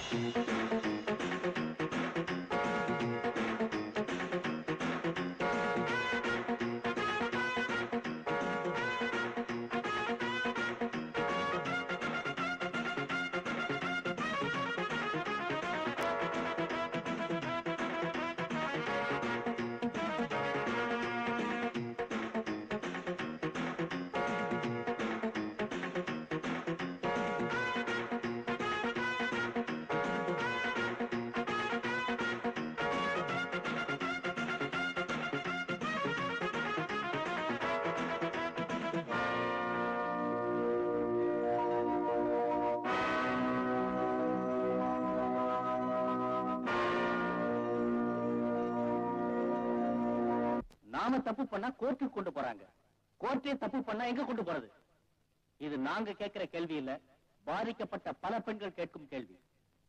நாம தப்பு பண்ணா கோர்ட்டுக்கு கொண்டு போறாங்க கோர்ட்டே தப்பு பண்ணா எங்க கொண்டு போறது இது நாங்க கேட்கிற கேள்வி இல்ல பாதிக்கப்பட்ட பல பெண்கள் கேட்கும் கேள்வி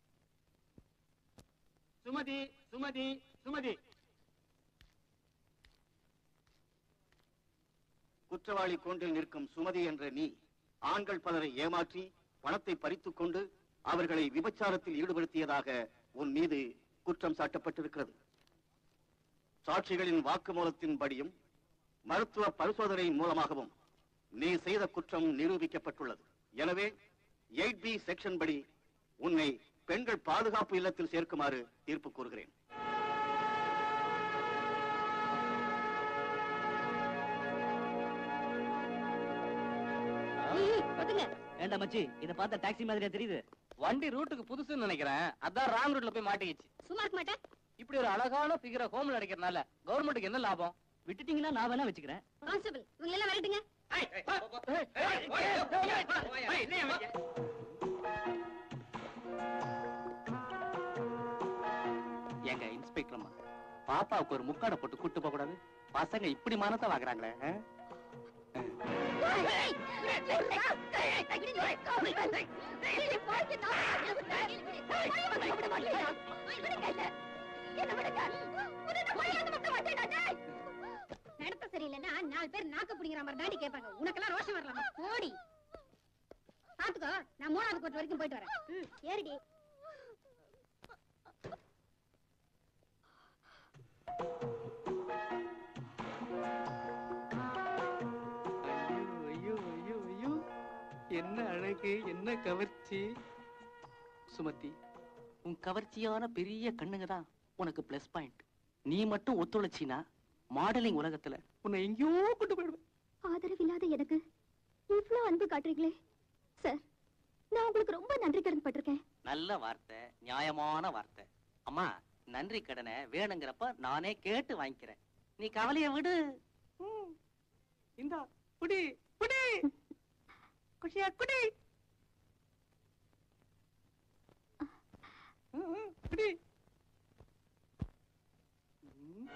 சுமதி சுமதி சுமதி குற்றவாளி கூண்டில் நிற்கும் சுமதி என்ற நீ ஆண்கள் பலரை ஏமாற்றி பணத்தை பறித்துக் கொண்டு அவர்களை விபச்சாரத்தில் ஈடுபடுத்தியதாக உன் மீது குற்றம் சாட்டப்பட்டிருக்கிறது சாட்சிகளின் வாக்குமூலத்தின்படியும் மருத்துவ பரிசோதனை மூலமாகவும் நீ செய்த குற்றம் நிரூபிக்கப்பட்டுள்ளது எனவே எயிட் பி செக்ஷன் படி உன்னை பெண்கள் பாதுகாப்பு இல்லத்தில் சேர்க்குமாறு தீர்ப்பு கூறுகிறேன் ஏண்டா மச்சி இத பார்த்தா டாக்ஸி மாதிரியா தெரியுது வண்டி ரூட்டுக்கு புதுசுன்னு நினைக்கிறேன் அதான் ராங் ரூட்ல போய் மாட்டிக்கிச்சு சும்மா இருக்க மாட்டேன் இப்படி ஒரு அழகான பிகர ஹோம்ல அடைக்கிறதுனால கவர்மெண்ட்டுக்கு என்ன லாபம் விட்டுட்டீங்கன்னா நான் வேணா வச்சுக்கிறேன் கான்ஸ்டபிள் இவங்க எல்லாம் விரட்டுங்க எங்க இன்ஸ்பெக்டர் அம்மா பாப்பாவுக்கு ஒரு முக்காட போட்டு கூட்டு போக கூடாது பசங்க இப்படி மனத்தை வாங்குறாங்களே ஆ? நடத்த சரியில்லைன்னா நாலு பேர் நாக்க பிடிங்கிற மாதிரி தாண்டி கேட்பாங்க உனக்கெல்லாம் ரோஷம் வரலாமா போடி பாத்துக்கோ நான் மூணாவது கோட் வரைக்கும் போயிட்டு வரேன் ம், ஏறிடி ஐயோ ஐயோ ஐயோ என்ன அழகு என்ன கவர்ச்சி சுமதி உன் கவர்ச்சியான பெரிய கண்ணுங்க தான் உனக்கு பிளஸ் பாயிண்ட் நீ மட்டும் ஒத்துழைச்சினா மாடலிங் உலகத்துல உன்னை எங்கேயோ கொண்டு போயிடுவேன் ஆதரவில்லாத எனக்கு இவ்ளோ அன்பு காட்டுறீங்களே சார் நான் உங்களுக்கு ரொம்ப நன்றி கடன் பட்டிருக்கேன் நல்ல வார்த்தை நியாயமான வார்த்தை அம்மா நன்றி கடனை வேணுங்கிறப்ப நானே கேட்டு வாங்கிக்கிறேன் நீ கவலைய விடு ம். இந்தா குடி குடி குஷியா குடி ம், ம், குடி ம்.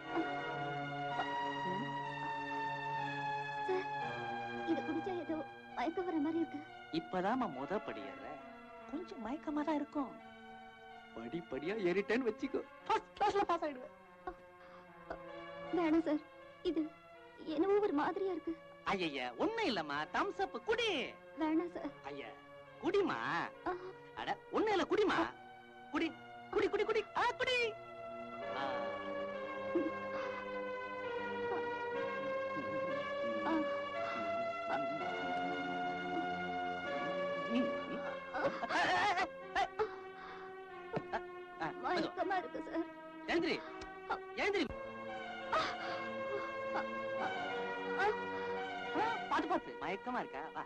சார் இது குடிச்சா ஏதோ மயக்க வர மாதிரி இருக்கு இப்பதாம்மா முத படியற கொஞ்சம் மயக்கமா தான் இருக்கும் படிப்படியா ஏறிட்டேன்னு வச்சுக்கோ ஃபர்ஸ்ட் கிளாஸ்ல பாஸ் ஆயிடுவேன் வேணாம் சார் இது என்னவோ ஒரு மாதிரியா இருக்கு ஐயா ஒண்ணு இல்லம்மா தம்ஸ் அப் குடி வேணாம் சார் ஐயா குடிமா ஆ, அட ஒண்ணு இல்ல குடிமா குடி குடி குடி குடி ஆ குடி ஆ. ஆ. ஆ, மெதுவா. மயக்கமா இருக்கு சார் எழுந்திரி எழுந்திரி ஆ, பாத்து பாத்து மயக்கமா இருக்கா வா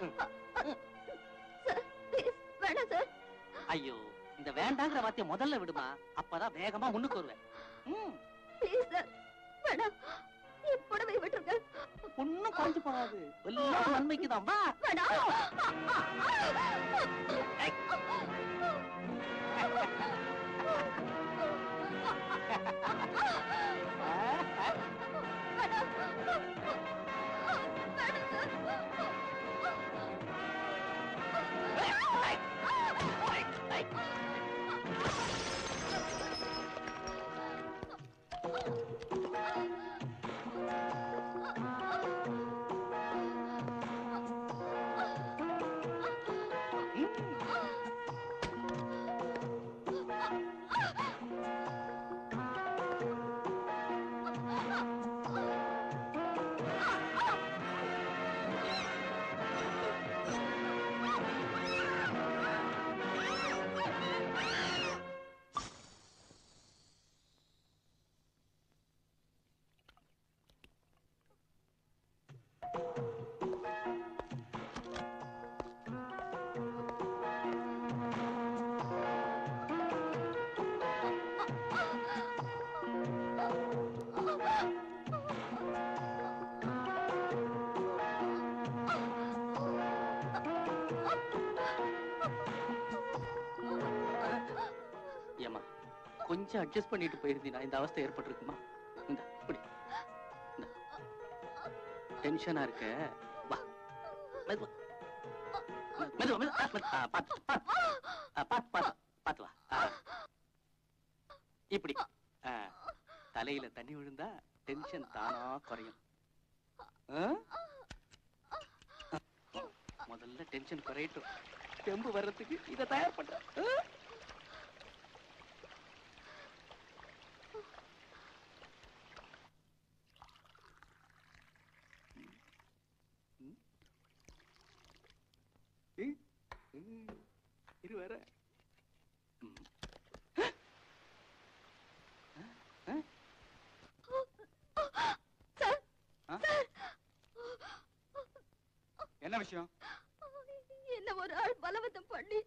சார் ப்ளீஸ் வேணாம் சார் ஐயோ இந்த வேண்டாங்கிற வார்த்தைய முதல்ல விடுமா அப்பதான் வேகமா முன்னுக்கு வருவேன் ம், ப்ளீஸ் சார் வேணாம் என் புடவை விட்டுருங்க ஒண்ணும் குறைஞ்சு போகாது எல்லாம் நன்மைக்குதான் வா கொஞ்சம் அட்ஜஸ்ட் பண்ணிட்டு போயிருந்தீனா இந்த அவஸ்தை ஏற்பட்டிருக்குமா இந்த இப்படி இந்தா. டென்ஷனா இருக்க வா மெதுவா மெதுவா மெதுவா ஆ, மெது- ஆ, பாத்து பாத்து ஆ, பாத்து பாத்து பாத்து வா ஆ. இப்படி ஆ, தலையில தண்ணி விழுந்தா டென்ஷன் தானா குறையும் ஆ? முதல்ல டென்ஷன் குறையட்டும் தெம்பு வர்றதுக்கு இதை தயார் பண்ற ஆ? ம். ம். இரு வர என்ன விஷயம் என்ன ஒரு ஆள் பலவந்தம் பண்ணி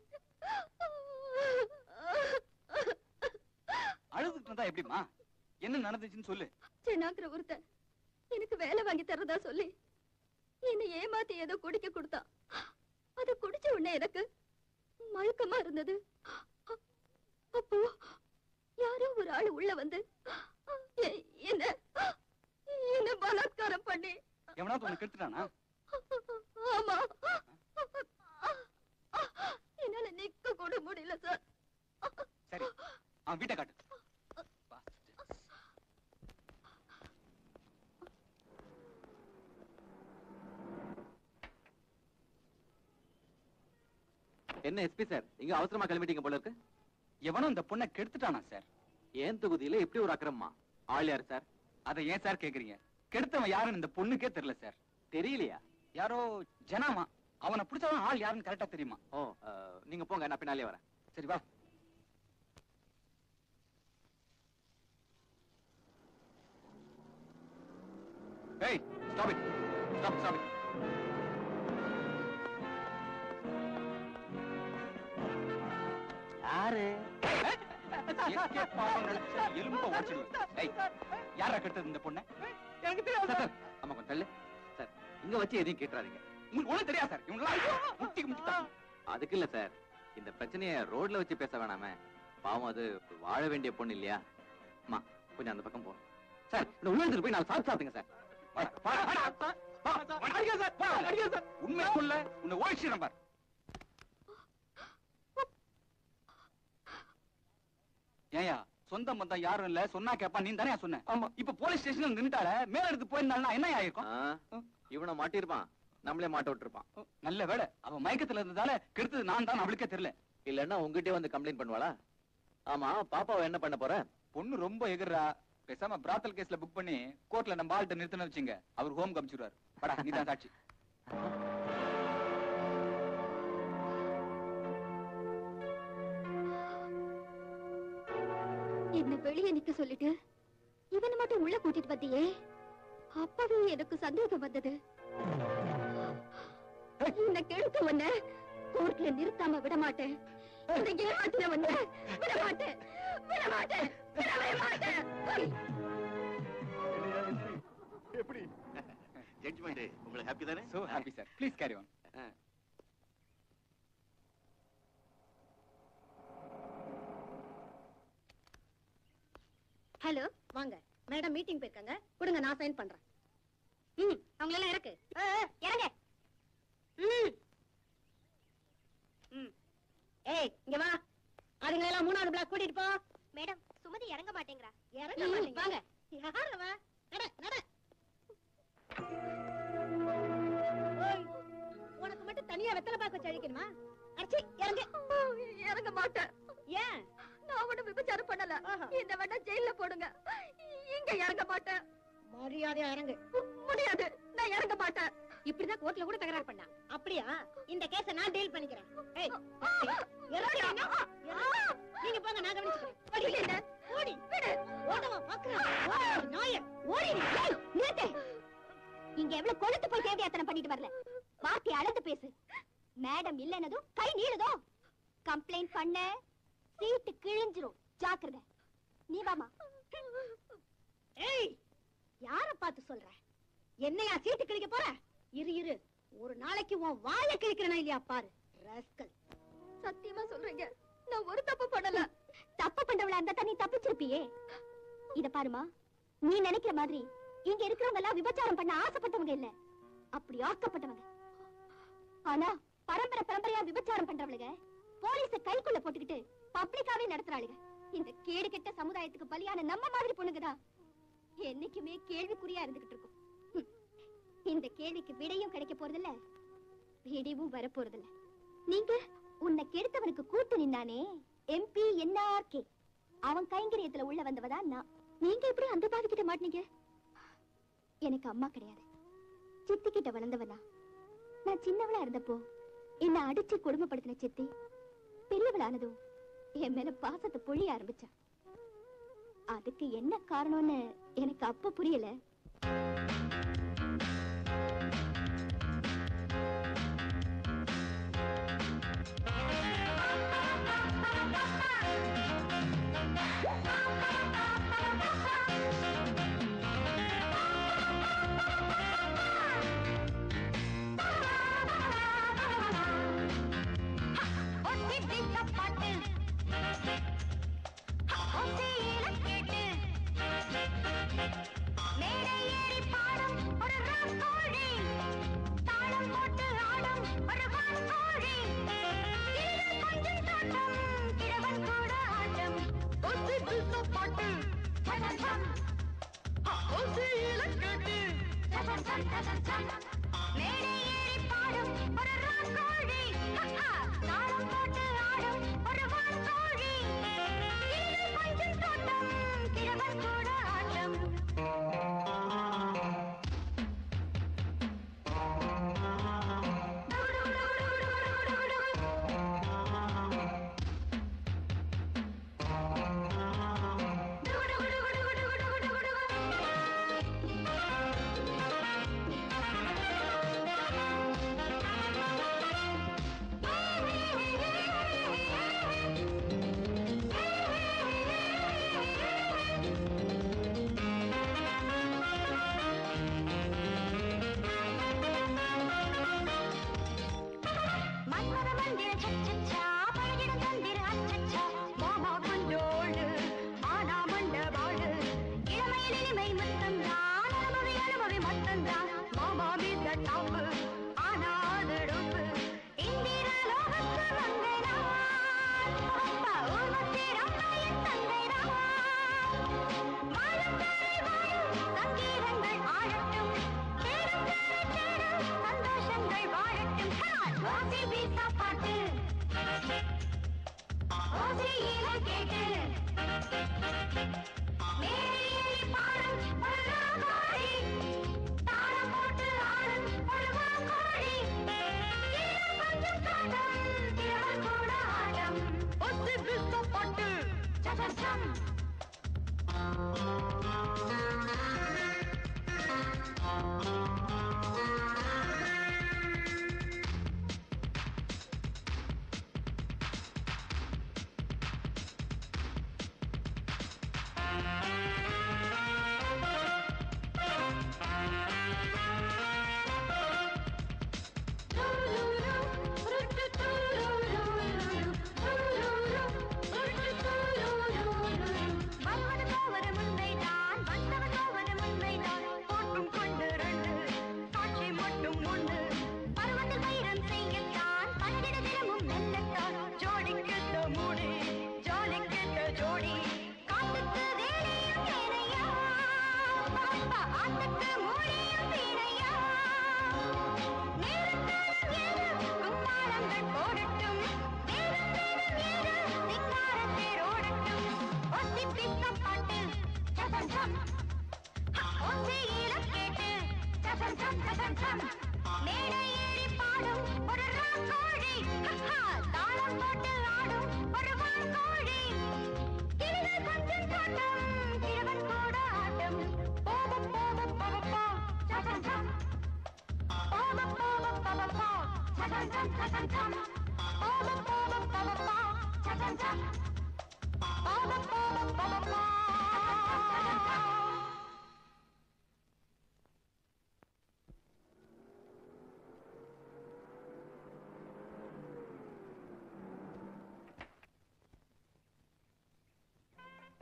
அழுதுட்டு இருந்தா எப்படிமா என்ன நடந்துச்சுன்னு சொல்லு சின்னாங்கிற ஒருத்தன் எனக்கு வேலை வாங்கி தரதா சொல்லி என்னை ஏமாத்தி ஏதோ குடிக்க கொடுத்தான் அத குடிச்ச உடனே எனக்கு மயக்கமா இருந்தது அப்போ யாரோ ஒரு ஆள் உள்ள வந்து எ- என்ன என்ன பலாத்காரம் பண்ணி எவனாவது உனக்கு கெடுத்துட்டானா ஆமா என்னால நிக்க கூட முடியல சார் சரி அவன் வீட்டை காட்டு வா. என்ன எஸ்பி சார் இங்க அவசரமா கிளம்பிட்டீங்க போல இருக்கு எவனும் இந்த பொண்ணை கெடுத்துட்டானா சார் ஏன் தொகுதியில இப்படி ஒரு அக்கிரமமா ஆள் யார் சார் அதை ஏன் சார் கேக்குறீங்க கெடுத்தவன் யாருன்னு இந்த பொண்ணுக்கே தெரியல சார் தெரியலையா யாரோ ஜனாமா அவனை பிடிச்சவன் ஆள் யாருன்னு கரெக்டா தெரியுமா ஓ அஹ், நீங்க போங்க நான் பின்னாலே வரேன் சரி வா ஏய் stop it stop stop it யாரு எஸ்கேப் ஆகணும்னு நினைச்சா எலும்ப உடைச்சிடுவேன் ஏய் யாரா கெடுத்தது இந்த பொண்ணை எனக்கு தெரியாது சார் சார் ஆமா கொஞ்சம் தள்ளு சார் இங்க வச்சு எதையும் கேட்டுறாதீங்க உங்களுக்கு ஒண்ணும் தெரியாது சார் இவங்களாம் முட்டிக்கு முட்டி அதுக்கு இல்ல சார் இந்த பிரச்சனைய ரோட்ல வச்சு பேச வேணாமே பாவம் அது வாழ வேண்டிய பொண்ணு இல்லையா அம்மா கொஞ்சம் அந்த பக்கம் போ சார் இந்த உள்ள எடுத்துட்டு போய் நான் சாப்பிட்டு சாப்பிடுங்க சார் உண்மை சொல்ல உன்னை ஓடிச்சிடும் பார் ஏயா சொந்த பந்தம் யாரும் இல்ல சொன்னா கேப்பா நீ தானே சொன்ன ஆமா இப்ப போலீஸ் ஸ்டேஷன்ல நின்னுட்டால மேல எடுத்து போயிருந்தாலும் என்ன ஆயிருக்கும் ஆ, இவனை மாட்டிருப்பான் நம்மளே மாட்ட விட்டுருப்பான் நல்ல வேளை அவ மயக்கத்துல இருந்ததால கெடுத்தது நான் தான் அவளுக்கே தெரியல இல்லன்னா உங்ககிட்டயே வந்து கம்ப்ளைண்ட் பண்ணுவாளா ஆமா பாப்பாவை என்ன பண்ண போற பொண்ணு ரொம்ப எகுறா பேசாம பிராத்தல் கேஸ்ல புக் பண்ணி கோர்ட்ல நம்ம ஆள்கிட்ட நிறுத்தணும் வச்சுங்க அவர் ஹோம் கமிச்சிருவாரு படா நீ தான் சாட்சி என்ன வெளியே நிக்க சொல்லிட்டு இவனை மட்டும் உள்ள கூட்டிட்டு வந்தியே அப்பவே எனக்கு சந்தேகம் வந்தது இந்த கெடுத்த உன்ன கோர்ட்ல நிறுத்தாம விட மாட்டேன் இந்த ஏமாத்தின உன்ன விட மாட்டேன் விட மாட்டேன் விடவே மாட்டேன் எப்படி ஜட்ஜ்மெண்ட் உங்களுக்கு ஹாப்பி தானே so happy sir please carry on hello வாங்க மேடம் மீட்டிங் போயிருக்காங்க கொடுங்க நான் சைன் பண்றேன் ம் அவங்க எல்லாம் இறக்கு ஆ, ஆ, இறங்க ம் ம் ஏய் இங்க வா அதுங்க எல்லாம் மூணாவது பிளாக் கூட்டிட்டு போ மேடம் சுமதி இறங்க மாட்டேங்கிறா இறங்க மாட்டீங்க வாங்க யார் அவ நட நட ஓய், உனக்கு மட்டும் தனியா வெத்தலை பாக்க வச்சு அழிக்கணுமா அடிச்சி இறங்க இறங்க மாட்டேன் ஏன் நான் ஒண்ணும் விபச்சாரம் பண்ணல ஆஹா. என்ன வேணா ஜெயில போடுங்க இங்க இறங்க மாட்டேன் மரியாதையா இறங்கு முடியாது நான் இறங்க மாட்டேன் இப்படிதான் கோர்ட்ல கூட தகராறு பண்ணா அப்படியா இந்த கேஸ நான் டீல் பண்ணிக்கிறேன் ஏய் இறங்குடி அண்ணா. இறங்கு. நீங்க போங்க நான் கவனிச்சுக்கிறேன் ஓடி இல்ல. ஓடி ஓடவா பாக்குறேன் ஓடி நாய ஓடி நீ. ஏய், நிறுத்து இங்க எவ்வளவு கொழுத்து போய் தேவையாத்தனம் பண்ணிட்டு வரல வார்த்தை அளந்து பேசு மேடம் இல்லனதும் கை நீளுதோ கம்ப்ளைண்ட் பண்ண சீட்டு கிழிஞ்சிரும் ஜாக்கிரதை நீ வாமா ஏய் யார பார்த்து சொல்ற என்னையா சீட்டு கிழிக்க போற இரு இரு ஒரு நாளைக்கு உன் வாயை கிழிக்கிறனா இல்லையா பாரு ரஸ்கல் சத்தியமா சொல்றீங்க நான் ஒரு தப்பு பண்ணல தப்பு பண்றவளா இருந்தா நீ தப்பிச்சிருப்பியே இத பாருமா நீ நினைக்கிற மாதிரி இங்க இருக்கிறவங்க எல்லாம் விபச்சாரம் பண்ண ஆசைப்பட்டவங்க இல்ல அப்படி ஆக்கப்பட்டவங்க ஆனா பரம்பரை பரம்பரையா விபச்சாரம் பண்றவளுங்க போலீஸ கைக்குள்ள போட்டுக்கிட்டு பப்ளிக்காவே நடத்துறாளுங்க இந்த கேடு கெட்ட சமுதாயத்துக்கு பலியான நம்ம மாதிரி பொண்ணுங்கதான் என்னைக்குமே கேள்விக்குறியா இருந்துகிட்டு இருக்கும் ஹம். இந்த கேள்விக்கு விடையும் கிடைக்க போறதில்ல விடையும் வர போறதில்ல நீங்க உன்னை கெடுத்தவனுக்கு கூட்டு நின்னானே எம்பி என்ஆர்கே அவன் கைங்கரியத்துல உள்ள வந்தவதான் நான் நீங்க எப்படி அந்த பாவி கிட்ட மாட்டீங்க எனக்கு அம்மா கிடையாது சித்தி கிட்ட வளர்ந்தவனா நான் சின்னவளா இருந்தப்போ என்ன அடிச்சு கொடுமைப்படுத்தின சித்தி பெரியவளானதும் என் மேல பாசத்தை பொழிய ஆரம்பிச்சா அதுக்கு என்ன காரணம்னு எனக்கு அப்ப புரியல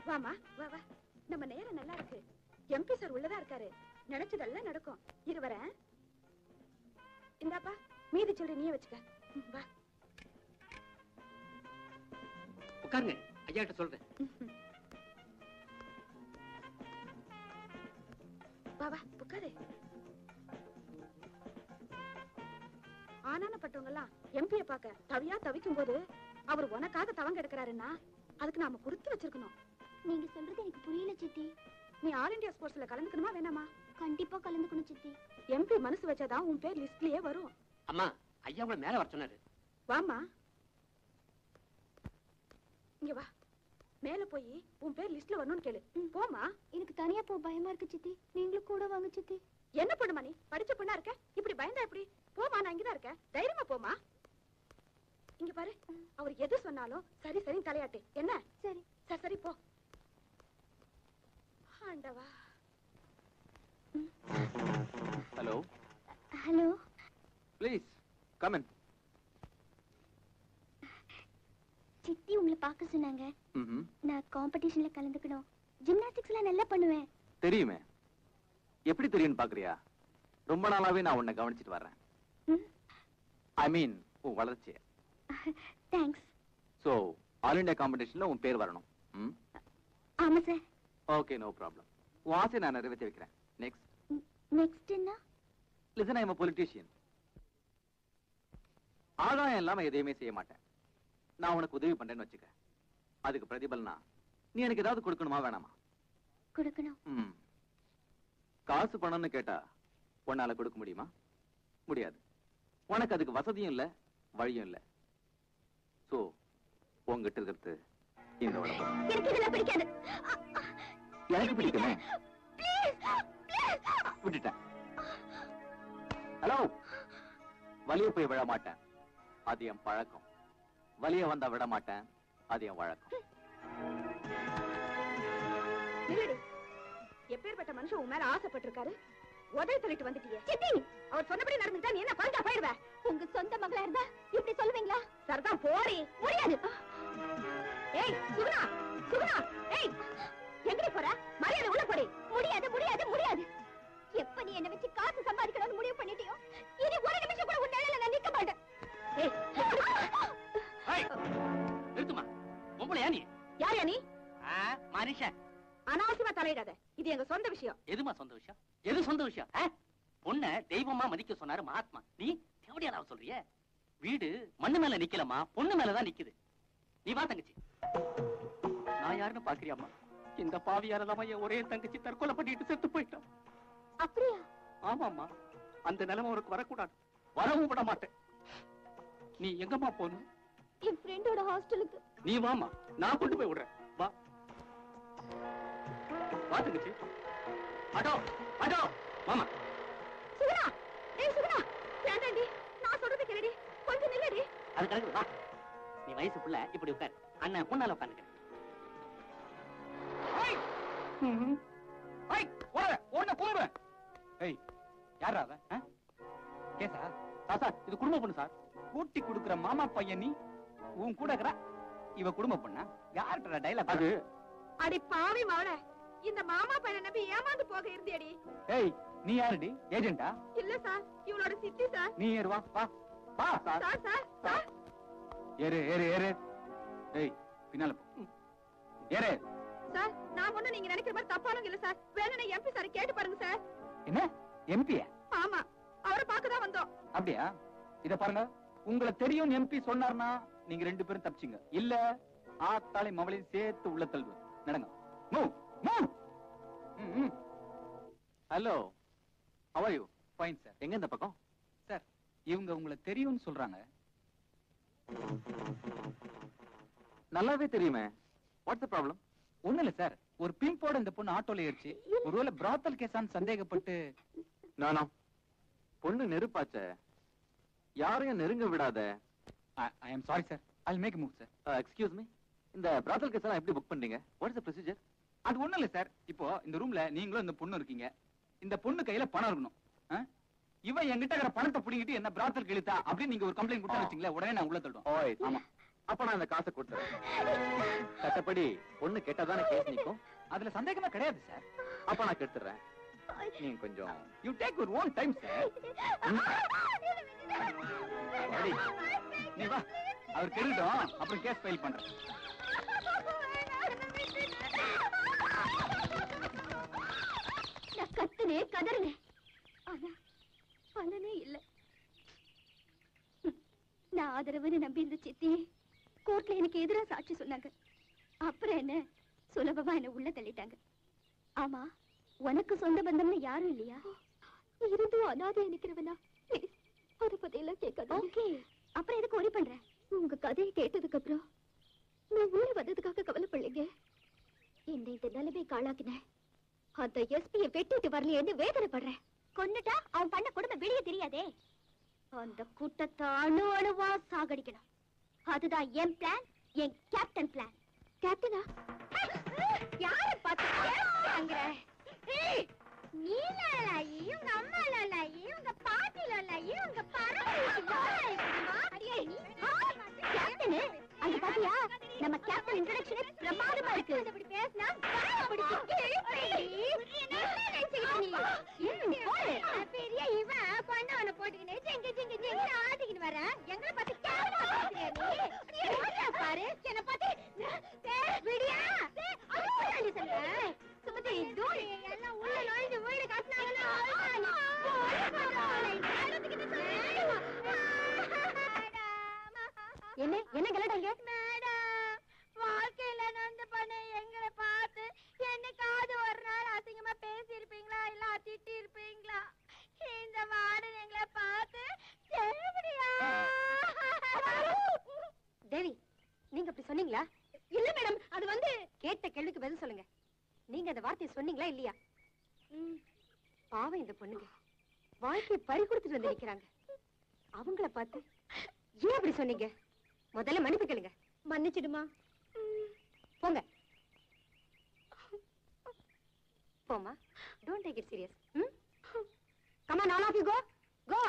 வாமா வா வா நம்ம நேரம் நல்லா இருக்கு எம்பி சார் உள்ளதா இருக்காரு நினைச்சதெல்லாம் நடக்கும் இரு வரேன் இந்தாப்பா மீதி சொல்லி நீயே வச்சுக்க ம், வா உட்காருங்க ஐயா கிட்ட சொல்றேன் வா வா உட்காரு ஆனானப்பட்டவங்க எல்லாம் எம்பிய பார்க்க தவியா தவிக்கும் போது அவர் உனக்காக தவங்க எடுக்கிறாருன்னா அதுக்கு நாம கொடுத்து வச்சிருக்கணும் நீங்க சொல்றது எனக்கு புரியல சித்தி நீ ஆல் இந்தியா ஸ்போர்ட்ஸ்ல கலந்துக்கணுமா வேணாமா கண்டிப்பா கலந்துக்கணும் சித்தி எம்பி மனசு வச்சாதான் உன் பேர் லிஸ்ட்லயே வரும் அம்மா ஐயா உங்களை மேல வர சொன்னாரு வாமா இங்க வா மேல போய் உன் பேர் லிஸ்ட்ல வரணும்னு கேளு போமா எனக்கு தனியா போ பயமா இருக்கு சித்தி நீங்களும் கூட வாங்க சித்தி என்ன பண்ணுமா நீ படிச்ச பொண்ணா இருக்க இப்படி பயந்தா எப்படி போமா நான் இங்கதான் இருக்கேன் தைரியமா போமா இங்க பாரு அவர் எது சொன்னாலும் சரி சரி தலையாட்டு என்ன சரி சரி சரி போ ஆண்டவா ஹலோ ஹலோ ப்ளீஸ் கமன் சித்தி உங்களை பார்க்க சொன்னாங்க ம் நான் காம்படிஷன்ல கலந்துக்கணும் ஜிம்னாஸ்டிக்ஸ்லாம் நல்லா பண்ணுவேன் தெரியுமே எப்படி தெரியும்னு பாக்குறியா ரொம்ப நாளாவே நான் உன்னை கவனிச்சிட்டு வர்றேன் ம். ஐ மீன் உன் வளர்ச்சிய தேங்க்ஸ் சோ ஆல் இந்தியா காம்படிஷன்ல உன் பேர் வரணும் ம் ஆமா சார் ஓகே நோ ப்ராப்ளம் உன் ஆசையை நான் நிறைவேற்றி வைக்கிறேன் நெக்ஸ்ட் நெக்ஸ்ட் என்ன லிசன் ஐம் பொலிட்டீஷியன் ஆதாயம் இல்லாம எதையுமே செய்ய மாட்டேன் நான் உனக்கு உதவி பண்றேன்னு வச்சுக்க அதுக்கு பிரதிபலனா நீ எனக்கு ஏதாவது கொடுக்கணுமா வேணாமா கொடுக்கணும் ம் காசு பணம்னு கேட்டா உன்னால கொடுக்க முடியுமா முடியாது உனக்கு அதுக்கு வசதியும் இல்ல வழியும் இல்ல சோ உங்ககிட்ட இருக்கிறது இந்த உடம்பு எனக்கு இதெல்லாம் பிடிக்காது எனக்கு பிடிக்குமே விட்டுட்டேன் ஹலோ வலிய போய் விழ மாட்டேன் அது என் பழக்கம் வலிய வந்தா விட மாட்டேன் அது என் வழக்கம் நில்லடி எப்பேற்பட்ட மனுஷன் உன் மேல ஆசைப்பட்டிருக்காரு உதவி தள்ளிட்டு வந்துட்டியே சித்தி அவர் சொன்னபடி நடந்துட்டா நீ என்ன பழக்கா போயிடுவ உங்க சொந்த மகளா இருந்தா இப்படி சொல்லுவீங்களா சரிதான் போடி முடியாது ஏய் சுகுணா சுகுணா ஏய் எங்கடி போற மரியாதை உள்ள போடி முடியாது முடியாது முடியாது எப்ப நீ என்ன வச்சு காசு சம்பாதிக்கணும்னு முடிவு பண்ணிட்டியோ இனி ஒரு நிமிஷம் கூட உன் நிழல்ல நான் நிக்க மாட்டேன் ஏய் நிறுத்துமா பொம்பளையா நீ யார் நீ ஆ, மனுஷன் அனாவசியமா தலையிடாத இது எங்க சொந்த விஷயம் எதுமா சொந்த விஷயம் எது சொந்த விஷயம் ஆ? பொண்ண தெய்வமா மதிக்க சொன்னாரு மகாத்மா நீ தேவடியால சொல்றிய வீடு மண்ணு மேல நிக்கலமா பொண்ணு மேலதான் நிக்குது நீ வா தங்கச்சி நான் யாருன்னு பாக்குறியாம்மா இந்த பாவியாரதாம என் ஒரே தங்கச்சி தற்கொலை பண்ணிட்டு செத்து போயிட்டான் அப்படியா ஆமாம்மா அந்த நிலைமை உனக்கு வரக்கூடாது வரவும் விட மாட்டேன் நீ எங்கம்மா போகணும் என் ஃப்ரெண்டோட ஹாஸ்டலுக்கு நீ வாமா நான் கொண்டு போய் விடுறேன் வா வா தங்கச்சி அடோ அடோ மாமா சுகுணா ஏய் சுகுணா வேண்டாண்டி நான் சொல்றது கேளுடி கொஞ்சம் நில்லடி அது கிடக்குது வா நீ வயசு புள்ள இப்படி உட்கார் அண்ணன் முன்னால உட்காந்துக்க யாரா அவன் ஆ? கேசா சார் சார் இது குடும்ப பொண்ணு சார் கூட்டி குடுக்குற மாமா பையன் நீ உன் கூட இருக்கிற இவ குடும்ப பொண்ணா யார்கிட்ட டைலாக் அது அடி பாவி மவள இந்த மாமா பையனை நம்பி ஏமாந்து போக இருந்தியடி ஏய் நீ யாருடி ஏஜென்ட்டா இல்ல சார் இவளோட சித்தி சார் நீ ஏறு வா வா வா சார் சார் சார் ஏறு ஏறு ஏறு ஏய் பின்னால போ ஏறு சார் நான் ஒண்ணு நீங்க நினைக்கிற மாதிரி தப்பானவங்க இல்ல சார் வேணும்னா எம்பி சார் கேட்டு பாருங்க சார் என்ன எம்பியா ஆமா அவரை பார்க்க தான் வந்தோம் அப்படியா இத பாருங்க உங்களை தெரியும் எம்பி சொன்னார்னா நீங்க ரெண்டு பேரும் தப்பிச்சிங்க இல்ல ஆத்தாளை மவளையும் சேர்த்து உள்ள தள்ளுவேன் நடங்க move move hello how are you fine sir எங்க இந்த பக்கம் சார் இவங்க உங்களை தெரியும்னு சொல்றாங்க நல்லாவே தெரியுமே வாட்ஸ் த ப்ராப்ளம் ஒண்ணு இல்ல சார் ஒரு பிம்போட இந்த பொண்ணு ஆட்டோல ஏறிச்சு ஒருவேளை பிராத்தல் கேசான்னு சந்தேகப்பட்டு நானா பொண்ணு நெருப்பாச்சே யாரையும் நெருங்க விடாத I am sorry sir I make move sir excuse me இந்த பிராத்தல் கேஸ் எல்லாம் எப்படி புக் பண்றீங்க வாட்ஸ் த ப்ரொசீஜர் அது ஒண்ணும் இல்ல சார் இப்போ இந்த ரூம்ல நீங்களும் இந்த பொண்ணு இருக்கீங்க இந்த பொண்ணு கையில பணம் இருக்கணும் ஆ? இவன் என்கிட்ட இருக்கிற பணத்தை புடிங்கிட்டு என்ன பிராத்தல் கிழித்தா அப்படின்னு நீங்க ஒரு கம்ப்ளைண்ட் கொடுத்தா வச்சுங்களேன் உடனே நான் உள்ள தள்ளுவோம் ஓய் ஆமா அப்ப நான் அந்த காசை கொடுத்துறேன் சட்டப்படி பொண்ணு கேட்டாதானே கேஸ் நிக்கும் அதுல சந்தேகமே கிடையாது சார் அப்ப நான் கெடுத்துறேன் நீங்க கொஞ்சம் you take your own time sir அடி, நீ வா அவர் கெடுட்டோம் அப்புறம் கேஸ் ஃபைல் பண்றேன் நான் கத்துனே கதறினேன் ஆனா பலனே இல்ல ம், நான் ஆதரவுன்னு நம்பி இருந்த சித்தி கோர்ட்ல எனக்கு எதிரா சாட்சி சொன்னாங்க அப்புறம் என்ன சுலபமா என்ன உள்ள தள்ளிட்டாங்க ஆமா உனக்கு சொந்த பந்தம்னு யாரும் இல்லையா இருந்தும் அனாதை நிக்கிறவனா ப்ளீஸ் அத பத்தி எல்லாம் கேட்காத ஓகே அப்புறம் எதுக்கு ஒரி பண்ற உங்க கதையை கேட்டதுக்கு அப்புறம் நான் உள்ள வந்ததுக்காக கவலைப்படலைங்க என்னை இந்த நிலைமை காளாக்கினேன் அந்த எஸ்பிய வெட்டிட்டு வரலையேன்னு வேதனைப்படுறேன் கொன்னுட்டா அவன் பண்ண கொடுமை வெளியே தெரியாதே அந்த கூட்டத்தை அணு அணுவா சாகடிக்கணும் அதுதான் என் பிளான் என் கேப்டன் பிளான் கேப்டனா யார பார்த்து கேப்டன்ங்கற நீ லாலாயி உங்க அம்மா லாலாயி உங்க பாட்டி லாலாயி உங்க பரம்பரை லாலாயி அடியே கேப்டனு அங்க பாத்தியா நம்ம கேப்டன் இன்ட்ரோடக்ஷனே பிரமாதமா இருக்கு அப்படி பேசினா பெரிய இவன் கொண்டவனை போட்டுக்கினே ஜெங்க ஜெங்க ஜெங்க ஆட்டிக்கிட்டு வர எங்களை பார்த்து கேவலமா பேசுறியா நீ ஓடுறா பாரு என்ன பார்த்து டேய், விடியா டேய், அது போடாதே சொல்லு. சுமதி தூள் எல்லாம் உள்ள நுழைஞ்சு வீடு கட்டினாங்கன்னா அவ்வளவுதான். நீ போடு, போடு, இந்த நேரத்துக்கு என்ன சொல்லு? என்ன என்ன கலடாங்க மேடம் வாழ்க்கையில நொந்து பண்ண எங்களை பார்த்து என்னைக்காவது ஒரு நாள் அசிங்கமா பேசியிருப்பீங்களா இல்ல திட்டி இருப்பீங்களா இந்த வார்டன் எங்களை பார்த்து எப்படியா தேவி நீங்க அப்படி சொன்னீங்களா இல்ல மேடம் அது வந்து கேட்ட கேள்விக்கு பதில் சொல்லுங்க நீங்க அந்த வார்த்தையை சொன்னீங்களா இல்லையா பாவம் இந்த பொண்ணுங்க வாழ்க்கையை பறி கொடுத்துட்டு வந்து நிக்கிறாங்க அவங்கள பார்த்து ஏன் அப்படி சொன்னீங்க முதல்ல மன்னிப்பு கேளுங்க மன்னிச்சிடுமா போங்க போமா don't take it serious hmm come on all of you go go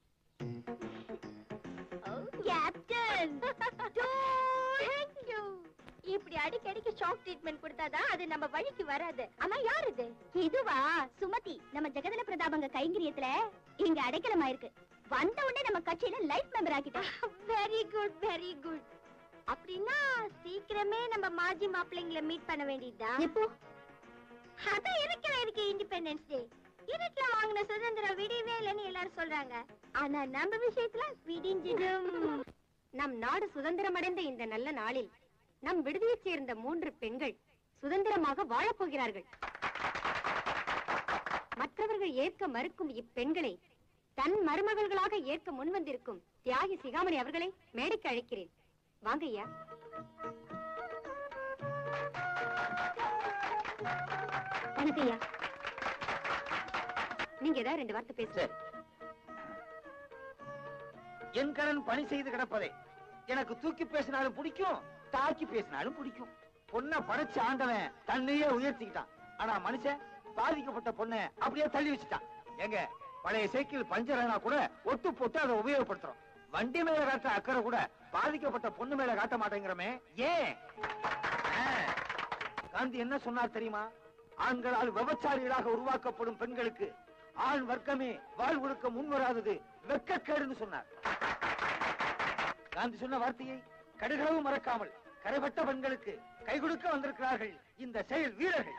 captain thank you இப்படி அடிக்கடிக்கு ஷாக் ட்ரீட்மெண்ட் கொடுத்தாதான் அது நம்ம வழிக்கு வராது ஆனா யார் இது இதுவா சுமதி நம்ம ஜெகதல பிரதாபங்க கைங்கரியத்துல இங்க அடைக்கலமா இருக்கு வந்த உடனே நம்ம கட்சியில லைஃப் மெம்பர் ஆக்கிட்டோம் வெரி குட் வெரி குட் அப்படின்னா சீக்கிரமே நம்ம மாஜி மாப்பிள்ளைங்களை மீட் பண்ண வேண்டியதா எப்போ அதான் இருக்கிற இருக்கு இண்டிபெண்டன்ஸ் டே இருட்டுல வாங்கின சுதந்திரம் விடியவே இல்லைன்னு எல்லாரும் சொல்றாங்க ஆனா நம்ம விஷயத்துல விடிஞ்சிடும் நம் நாடு சுதந்திரம் அடைந்த இந்த நல்ல நாளில் நம் விடுதியைச் சேர்ந்த மூன்று பெண்கள் சுதந்திரமாக வாழப் போகிறார்கள் மற்றவர்கள் ஏற்க மறுக்கும் இப்பெண்களை தன் மருமகள்களாக ஏற்க முன்வந்திருக்கும் தியாகி சிகாமணி அவர்களை மேடைக்கு அழைக்கிறேன் வாங்க ஐயா வணக்கம் ஐயா நீங்க ஏதாவது ரெண்டு வார்த்தை பேசுங்க என் கடன் பணி செய்து கிடப்பதே எனக்கு தூக்கி பேசினாலும் பிடிக்கும் தாக்கி பேசினாலும் பிடிக்கும் பொண்ண படைச்ச ஆண்டவன் தன்னையே உயர்த்திக்கிட்டான் ஆனா மனுஷன் பாதிக்கப்பட்ட பொண்ண அப்படியே தள்ளி வச்சுட்டான் எங்க பழைய சைக்கிள் பஞ்சர் ஆனா கூட ஒட்டு போட்டு அதை உபயோகப்படுத்துறோம் வண்டி மேல காட்டுற அக்கறை கூட பாதிக்கப்பட்ட பொண்ணு மேல காட்ட மாட்டேங்கிறோமே ஏன் ஆ, காந்தி என்ன சொன்னார் தெரியுமா ஆண்களால் விபச்சாரிகளாக உருவாக்கப்படும் பெண்களுக்கு ஆண் வர்க்கமே வாழ் கொடுக்க முன்வராதது வெட்கக்கேடுன்னு சொன்னார் காந்தி சொன்ன வார்த்தையை கடுகளவு மறக்காமல் கரைபட்ட பெண்களுக்கு கை கொடுக்க வந்திருக்கிறார்கள் இந்த செயல் வீரர்கள்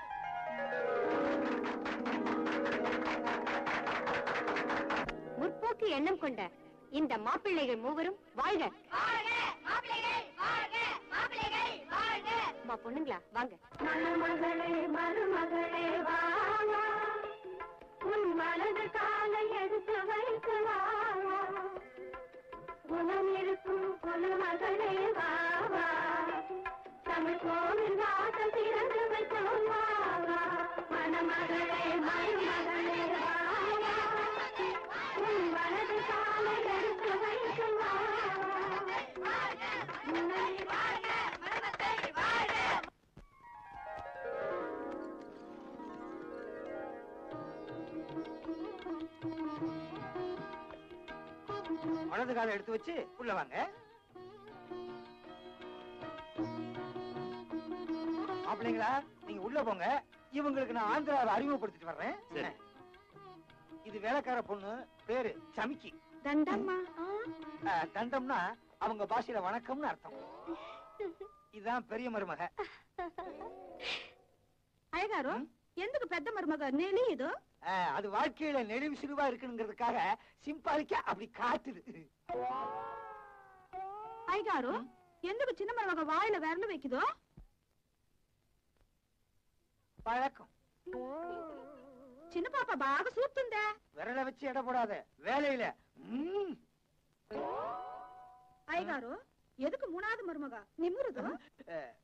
முற்போக்கு எண்ணம் கொண்ட இந்த மாப்பிள்ளைகள் மூவரும் வாழ்க அம்மா பொண்ணுங்களா வாங்க மணமகளே மருமகளே வாங்க உன் வலது காலை எடுத்து வைத்து வாங்க குணம் இருக்கும் குலமகளே வாவா தமிழ் கோவில் வாசல் திறந்து வைத்தோம் வாவா மணமகளே மருமகளே வாவா உன் வலது காலை எடுத்து வைத்து வாவா உன்னை வாழ மருமகள் வாழ வலது காலை எடுத்து வச்சு உள்ள வாங்க பிள்ளைங்களா நீங்க உள்ள போங்க இவங்களுக்கு நான் ஆந்திராவை அறிமுகப்படுத்திட்டு வர்றேன் சரி. இது வேலைக்கார பொண்ணு பேரு சமிக்கி தண்டம்மா அஹ், தண்டம்னா அவங்க பாஷையில வணக்கம்னு அர்த்தம் இதுதான் பெரிய மருமக అయ్యగారు ఎందుకు పెద్ద మరుమగ నేనీదు அஹ், அது வாழ்க்கையில நெளிவு சிறுவா இருக்குங்கிறதுக்காக சிம்பாலிக்கா அப்படி காட்டுது అయ్యగారు ఎందుకు చిన్న మరుమగ వాయిల వెరలు వెక్కిదు பழக்கம் చిన్న పాప బాగా చూస్తుందే விரல வச்சு எடை போடாத வேலையில ம். అయ్యగారు ఎదుకు మూనాది మరుమగ నిమ్మురుదు அஹ்.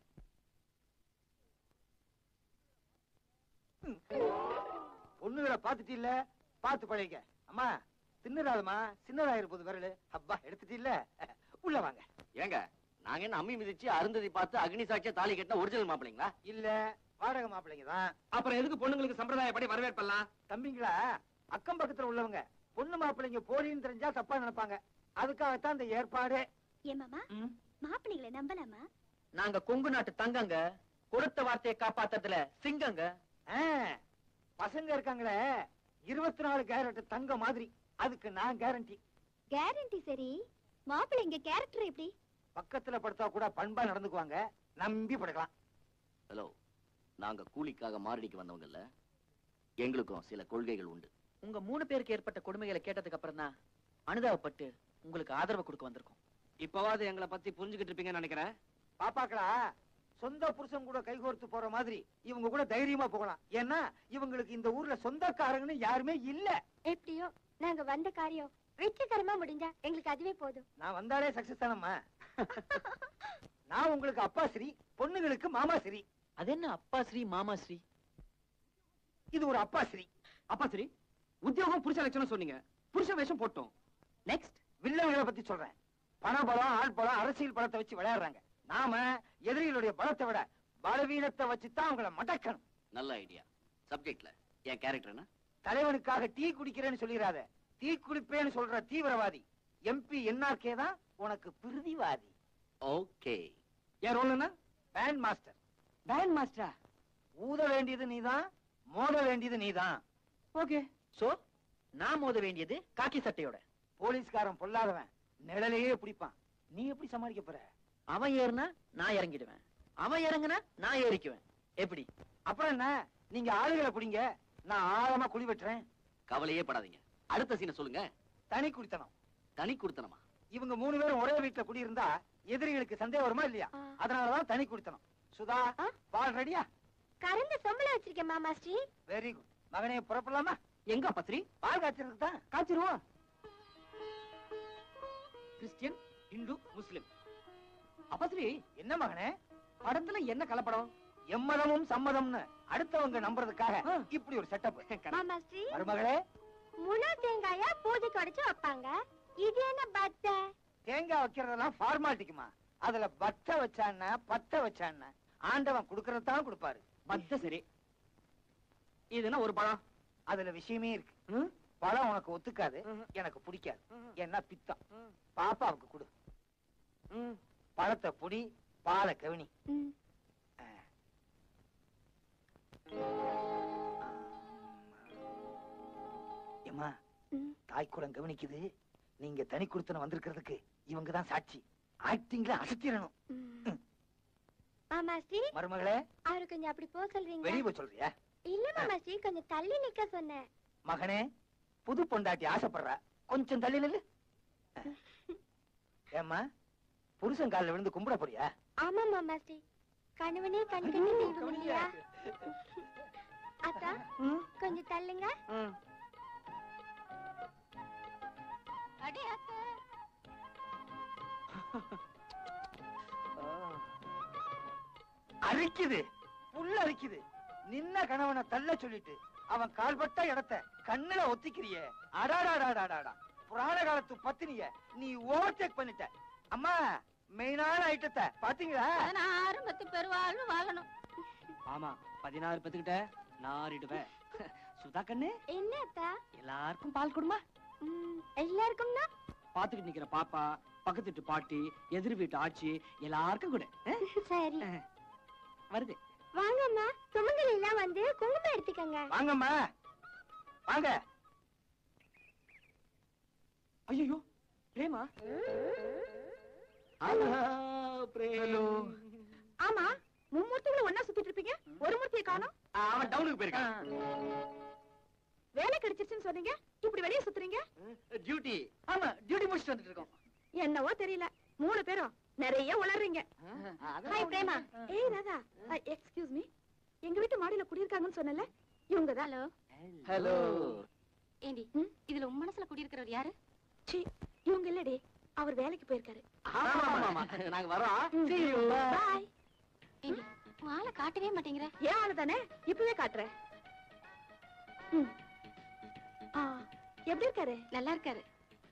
பொண்ணுகளை பாத்துட்டு இல்ல பாத்து பழகிக்க அம்மா தின்னுறாதம்மா சின்னதா இருப்பது விரலு அப்பா எடுத்துட்டு இல்ல உள்ள வாங்க ஏங்க நாங்க என்ன அம்மி மிதிச்சு அருந்ததி பார்த்து அக்னி சாட்சியா தாலி கட்டின ஒரிஜினல் மாப்பிள்ளைங்களா இல்ல வாடகை மாப்பிள்ளைங்க தான் அப்புறம் எதுக்கு பொண்ணுங்களுக்கு சம்பிரதாயப்படி வரவேற்பெல்லாம் தம்பிங்களா அக்கம் பக்கத்துல உள்ளவங்க பொண்ணு மாப்பிள்ளைங்க போலின்னு தெரிஞ்சா தப்பா நினைப்பாங்க அதுக்காகத்தான் இந்த ஏற்பாடு ஏமாமா மாப்பிள்ளைகளை நம்பலாமா நாங்க கொங்கு நாட்டு தங்கங்க கொடுத்த வார்த்தையை காப்பாத்துறதுல சிங்கங்க ஆ, பசங்க இருக்காங்களே இருபத்தி நாலு கேரட் தங்க மாதிரி அதுக்கு நான் கேரண்டி கேரண்டி சரி மாப்பிள்ளைங்க கேரக்டர் எப்படி பக்கத்துல படுத்தா கூட பண்பா நடந்துக்குவாங்க நம்பி படுக்கலாம் ஹலோ நாங்க கூலிக்காக மாரடிக்கு வந்தவங்கல்ல எங்களுக்கும் சில கொள்கைகள் உண்டு உங்க மூணு பேருக்கு ஏற்பட்ட கொடுமைகளை கேட்டதுக்கு அப்புறம் தான் அனுதாபப்பட்டு உங்களுக்கு ஆதரவு கொடுக்க வந்திருக்கோம் இப்பவாது எங்களை பத்தி புரிஞ்சுக்கிட்டு இருப்பீங்கன்னு நினைக்கிறேன் பாப்பாக்களா சொந்த புருஷன் கூட கைகோர்த்து போற மாதிரி இவங்க கூட தைரியமா போகலாம் ஏன்னா இவங்களுக்கு இந்த ஊர்ல சொந்தக்காரங்கன்னு யாருமே இல்ல எப்படியோ நாங்க வந்த காரியம் வெற்றிகரமா முடிஞ்சா எங்களுக்கு அதுவே போதும் நான் வந்தாலே சக்சஸ் தானம்மா நான் உங்களுக்கு அப்பா ஸ்ரீ பொண்ணுங்களுக்கு மாமா ஸ்ரீ அது என்ன அப்பா ஸ்ரீ மாமா ஸ்ரீ இது ஒரு அப்பா ஸ்ரீ அப்பா சரி உத்தியோகம் புருஷ லட்சணம் சொன்னீங்க புருஷ வேஷம் போட்டோம் நெக்ஸ்ட் வில்லங்களை பத்தி சொல்றேன் பண பலம் ஆள் பலம் அரசியல் பலத்தை வச்சு விளையாடுறாங்க நாம எதிரிகளுடைய பலத்தை விட பலவீனத்தை வச்சுதான் அவங்கள மடக்கணும் நல்ல ஐடியா சப்ஜெக்ட்ல என் கேரக்டர் என்ன தலைவனுக்காக டீ குடிக்கிறேன்னு சொல்லிடாத டீ குடிப்பேன்னு சொல்ற தீவிரவாதி எம்பி என்ஆர்கே தான் உனக்கு பிரிதிவாதி ஓகே என் ரோல் என்ன பேண்ட் மாஸ்டர் பேண்ட் மாஸ்டரா ஊத வேண்டியது நீதான் மோத வேண்டியது நீதான் ஓகே சோ நான் மோத வேண்டியது காக்கி சட்டையோட போலீஸ்காரன் பொல்லாதவன் நிழலையே பிடிப்பான் நீ எப்படி சமாளிக்க போற அவன் ஏறுனா நான் இறங்கிடுவேன் அவன் இறங்குனா நான் ஏறிக்குவேன் எப்படி அப்புறம் என்ன நீங்க ஆளுகளை பிடிங்க நான் ஆழமா குழி வெட்டுறேன் கவலையே படாதீங்க அடுத்த சீனை சொல்லுங்க தனி குடித்தனம் தனி கொடுத்தனமா இவங்க மூணு பேரும் ஒரே வீட்டுல குடியிருந்தா எதிரிகளுக்கு சந்தேகம் வருமா இல்லையா ஆ. அதனாலதான் தனி குடித்தனம் சுதா ஆ? பால் ரெடியா கறந்து சொம்பளை வச்சிருக்கேன் மாமா ஸ்ரீ வெரி குட் மகனே புறப்படலாமா எங்க அப்பா ஸ்ரீ பால் காய்ச்சறதுக்கு தான் காய்ச்சிருவோம் கிறிஸ்டியன் இந்து முஸ்லிம் அப்பா ஸ்ரீ என்ன மகனே படத்துல என்ன கலப்படம் எம்மதமும் சம்மதம்னு அடுத்தவங்க நம்புறதுக்காக ஆ. இப்படி ஒரு செட்டப் மாமா ஸ்ரீ மருமகளே முழு தேங்காயா பூஜைக்கு உடைச்சு வைப்பாங்க இது என்ன பத்த தேங்காய் வைக்கிறதெல்லாம் ஃபார்மாலிட்டிக்குமா அதுல பத்த வச்சான்னா பத்த வச்சான்னா ஆண்டவன் குடுக்கறதான் கொடுப்பாரு பத்த சரி இதுனா ஒரு பழம் அதுல விஷயமே இருக்கு ம்? பழம் உனக்கு ஒத்துக்காது ம். எனக்கு பிடிக்காது ம். ஏன்னா பித்தம் ம். பாப்பாவுக்கு கொடு ம். பழத்தை புடி பாலை கவினி ம். ஏமா ம். தாய் குளம் கவனிக்குது நீங்க தனி கொடுத்தன வந்திருக்கிறதுக்கு இவங்க தான் சாட்சி ஆக்டிங்ல அசத்திரணும் ம். மாமா ஸ்ரீ மருமகளே அவரு கொஞ்சம் அப்படி போக சொல்றீங்க வெளிய போய் சொல்றியா இல்ல மாமா ஸ்ரீ கொஞ்சம் தள்ளி நிக்க சொன்னேன் மகனே புது பொண்டாட்டி ஆசைப்படுறா கொஞ்சம் தள்ளி நில்லு ஏம்மா புருஷன் காலில் விழுந்து கும்பிட போறியா ஆமா மாமா ஸ்ரீ கணவனே கண் கண்ணு தெய்வம் இல்லையா அத்தா கொஞ்சம் தள்ளுங்க ம். அடே அத்தா அரிக்குது புல்ல அரிக்குது நின்ன கணவனை தள்ள சொல்லிட்டு அவன் கால்பட்ட இடத்த கண்ணுல ஒத்திக்கிறியே அடாடாடாடாடாடா புராண காலத்து பத்தினிய நீ ஓவர்டேக் பண்ணிட்ட அம்மா மெயினான ஐட்டத்தை பாத்தீங்களா ஆரம்பத்து பெருவாழ்வு வாழணும் ஆமா பதினாறு பத்துக்கிட்ட நாரிடுவேன் சுதா கண்ணு என்ன அத்தா எல்லாருக்கும் பால் கொடுமா ம், எல்லாருக்கும்னா பாத்துக்கிட்டு நிக்கிற பாப்பா பக்கத்து வீட்டு பாட்டி எதிர் வீட்டு ஆச்சி எல்லாருக்கும் கூட சரி வருது வாங்கம்மா சுமங்கலி எல்லாம் வந்து குங்குமம் எடுத்துக்கங்க வாங்கம்மா வாங்க ஐயோ பிரேமா ஹலோ ஆமா மும்மூர்த்திகளும் ஒன்னா சுத்திட்டு இருப்பீங்க ஒரு மூர்த்தியை காணோம் அவன் டவுனுக்கு போயிருக்கான் வேலை கிடைச்சிருச்சுன்னு சொன்னீங்க இப்படி வெளியே சுத்துறீங்க டியூட்டி ஆமா டியூட்டி முடிச்சுட்டு வந்துட்டு இருக்கோம் என்னவோ தெரியல மூணு பேரும் நிறைய உளறீங்க ஹாய் பிரேமா ஏய் ராதா எக்ஸ்கியூஸ் மீ எங்க வீட்டு மாடியில குடியிருக்காங்கன்னு சொன்னல இவங்க தான் ஹலோ ஹலோ ஏண்டி இதுல உன் மனசுல குடியிருக்கிறவர் யாரு சி இவங்க இல்லடி அவர் வேலைக்கு போயிருக்காரு ஆமா ஆமா நாங்க வரோம் See you. பாய் ஏண்டி உன் ஆளை காட்டவே மாட்டேங்கிற ஏன் ஆளு தானே இப்பவே காட்டுறேன் ம். ஆ, எப்படி இருக்காரு நல்லா இருக்காரு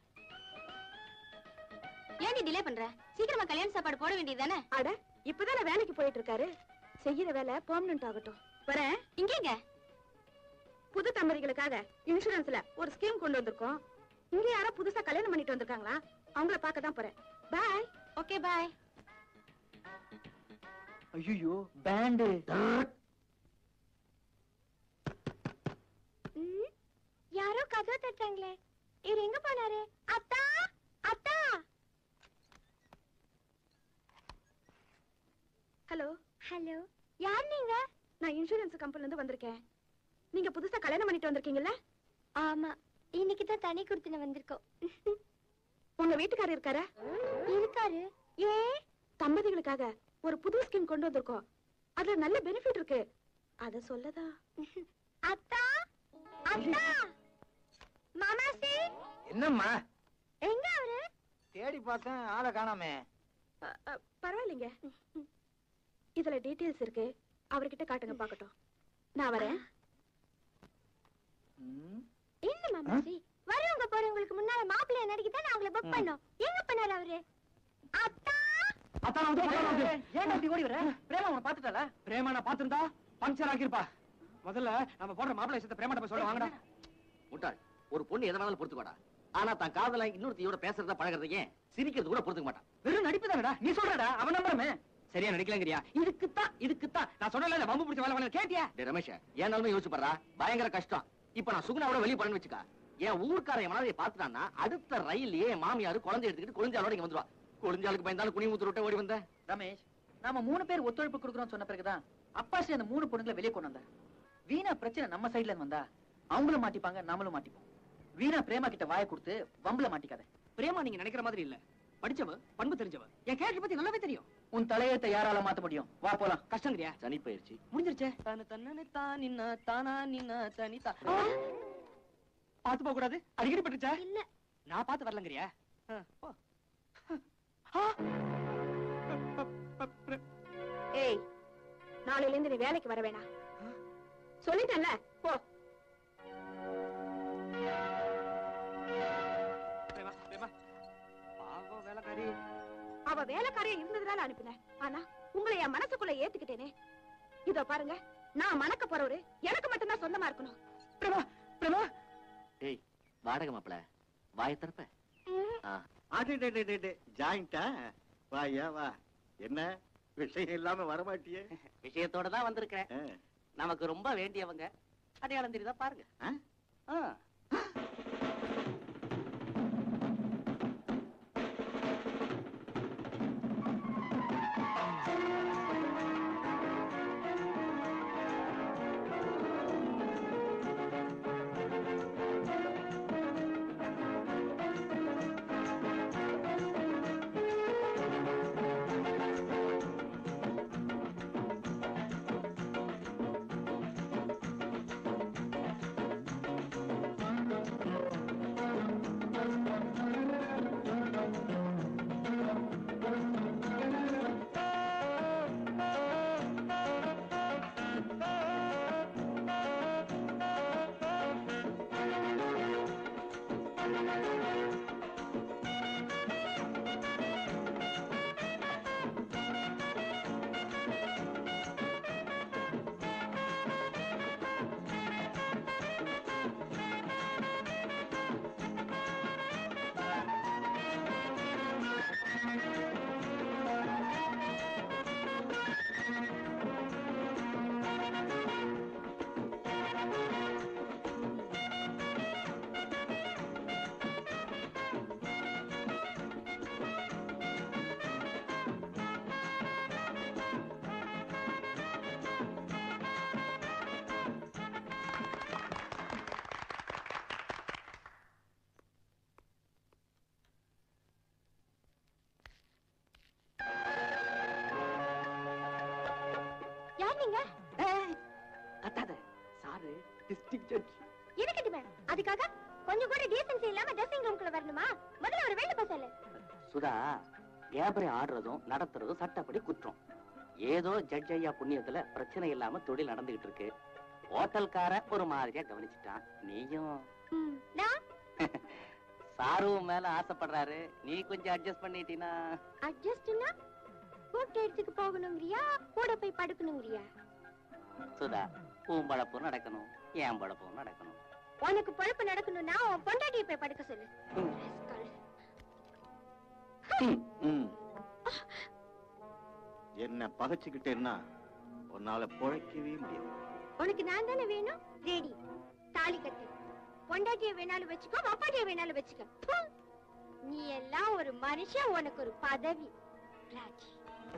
ஏண்டி டிலே பண்ற சீக்கிரமா கல்யாண சாப்பாடு போட வேண்டியதுதானே அட இப்பதானே வேலைக்கு போயிட்டு இருக்காரு செய்யற வேலை பெர்மனன்ட் ஆகட்டும் வரேன் இங்கேங்க புது தம்பதிகளுக்காக இன்சூரன்ஸ்ல ஒரு ஸ்கீம் கொண்டு வந்திருக்கோம் இங்க யாரோ புதுசா கல்யாணம் பண்ணிட்டு வந்திருக்காங்களா அவங்கள பார்க்க தான் போறேன் பாய் ஓகே பாய் ஐயோ பேண்டு யாரோ கதவு தட்டாங்களே இவர் எங்க போனாரு அத்தா அத்தா ஹலோ ஹலோ யார் நீங்க நான் இன்சூரன்ஸ் கம்பெனில இருந்து வந்திருக்கேன் நீங்க புதுசா கல்யாணம் பண்ணிட்டு வந்திருக்கீங்கல்ல ஆமா இன்னைக்கு தான் தனி கொடுத்துன வந்திருக்கோம் உங்க வீட்டுக்காரர் இருக்காரா இருக்காரு ஏ தம்பதிகளுக்காக ஒரு புது ஸ்கீம் கொண்டு வந்திருக்கோம் அதுல நல்ல பெனிஃபிட் இருக்கு அத சொல்லதா அத்தா அத்தா மாமாசி என்னம்மா எங்க அவரு தேடி பார்த்தேன் ஆளை காணாமே அ, அ, பரவாயில்லைங்க இதுல டீடைல்ஸ் இருக்கு அவர்கிட்ட காட்டுங்க பாக்கட்டும் நான் வரேன் இல்ல மாமாசி வரவங்க போறவங்களுக்கு முன்னால மாப்பிள்ளைய நடிக்க தான் அவங்கள புக் பண்ணோம் எங்க பண்ணாரு அவரு அத்தா அத்தான் வந்து போலாம் வந்து. ஏன் அப்படி ஓடி வர பிரேமா உன்னை பாத்துட்டால பிரேமா நான் பாத்துருந்தா பஞ்சர் ஆக்கிருப்பா முதல்ல நம்ம போடுற மாப்பிள்ளை விஷயத்தை பிரேமா போய் சொல்ல வாங்கடா முட்டாள் ஒரு பொண்ணு எதை வேணாலும் பொறுத்துக்கோடா ஆனா தான் காதல இன்னொருத்தையோட பேசுறத பழகுறத ஏன் சிரிக்கிறது கூட பொறுத்துக்க மாட்டான் வெறும் நடிப்பு தானடா நீ சொல்றடா அவன் நம்புறமே சரியா நடிக்கலங்கிறியா இதுக்குத்தான் இதுக்குத்தான் நான் சொன்னல இந்த பம்பு பிடிச்ச வேலை வேலை கேட்டியா டேய் ரமேஷ் ஏன் நிலைமை யோசிச்சு பாருடா பயங்கர கஷ்டம் இப்ப நான் சுகுணாவோட வெளிய போறேன்னு வச்சுக்கா என் ஊர்க்காரன் எவனாவது இதை பார்த்துட்டான்னா அடுத்த ரயிலே என் மாமியாரு குழந்தை எடுத்துக்கிட்டு குழந்தையாளோட இங்க வந்துருவா குழந்தையாளுக்கு பயந்தாலும் குனி ஊத்து விட்டு ஓடி வந்தேன் ரமேஷ் நாம மூணு பேர் ஒத்துழைப்பு கொடுக்குறோம் சொன்ன பிறகுதான் அப்பாசி அந்த மூணு பொண்ணுங்களை வெளியே கொண்டு வந்தார் வீணா பிரச்சனை நம்ம சைடுல இருந்து வந்தா அவங்களும் மாட்டிப்பாங்க நாமளும் மாட்டிப்போம் வீணா பிரேமா கிட்ட வாயை கொடுத்து வம்புல மாட்டிக்காத பிரேமா நீங்க நினைக்கிற மாதிரி இல்ல படிச்சவ பண்பு தெரிஞ்சவ என் கேரக்டர் பத்தி நல்லாவே தெரியும் உன் தலையத்தை யாரால மாத்த முடியும் வா போலாம் கஷ்டங்கிறியா சனி பயிற்சி முடிஞ்சிருச்சே தான தன்னனே தான் நின்னா தானா நின்னா தனிதா பாத்து போக கூடாது அடிக்கடி பட்டுச்சா இல்ல நான் பார்த்து வரலங்கிறியா ஆ, போ. ஆ. ஏய் நாளையில இருந்து நீ வேலைக்கு வர வேணாம் சொல்லிட்டேன்ல போ பிரேமா, பிரேமா. பாவம் வேலைக்காரி. அவ வேலைக்காரியா இருந்ததுனால அனுப்பினேன் ஆனா உங்களை என் மனசுக்குள்ள ஏத்துக்கிட்டேனே இதோ பாருங்க நான் மணக்க போறவரு எனக்கு மட்டும்தான் சொந்தமா இருக்கணும் பிரேமா, பிரேமா. டேய் வாடகை மாப்பிள வாய திறப்ப ஆ. ஜாயிண்டா வாயா வா என்ன விஷயம் இல்லாம வரமாட்டியே விஷயத்தோட தான் வந்திருக்கேன் ஆ. நமக்கு ரொம்ப வேண்டியவங்க அடையாளம் தெரியுதா பாருங்க ஆ? ஆ. டிஸ்ட்ரிக்ட் ஜட்ஜ் இருக்கட்டுமே அதுக்காக கொஞ்சம் கூட டீசன்சி இல்லாம ட்ரெஸ்ஸிங் ரூம்குள்ள வரணுமா முதல்ல ஒரு வேலை போக சொல்லு சுதா வியாபாரம் ஆடுறதும் நடத்துறதும் சட்டப்படி குற்றம் ஏதோ ஜட்ஜ் ஐயா புண்ணியத்துல பிரச்சனை இல்லாம தொழில் நடந்துகிட்டு இருக்கு ஹோட்டல்கார ஒரு மாதிரியா கவனிச்சுட்டான் நீயும் ம், நான் சாருவும் மேல ஆசைப்படுறாரு நீ கொஞ்சம் அட்ஜஸ்ட் பண்ணிட்டீனா அட்ஜஸ்ட்னா கூட்ட இடத்துக்கு போகணுங்கிறியா கூட போய் படுக்கணுங்கிறியா சுதா உன் பழப்பும் நடக்கணும் என் பழப்பும் நடக்கணும் உனக்கு பொழப்பு நடக்கணும்னா உன் பொண்டாட்டியை போய் படுக்க சொல்லு rascal. ம். என்ன பகைச்சுக்கிட்டேன்னா உன்னால பொழைக்கவே முடியாது உனக்கு நான் தானே வேணும் ரெடி தாலி கட்டு பொண்டாட்டிய வேணாலும் வச்சுக்கோ அப்பாட்டிய வேணாலும் வச்சுக்கோ ப்பு. நீ எல்லாம் ஒரு மனுஷன் உனக்கு ஒரு பதவி ராஜி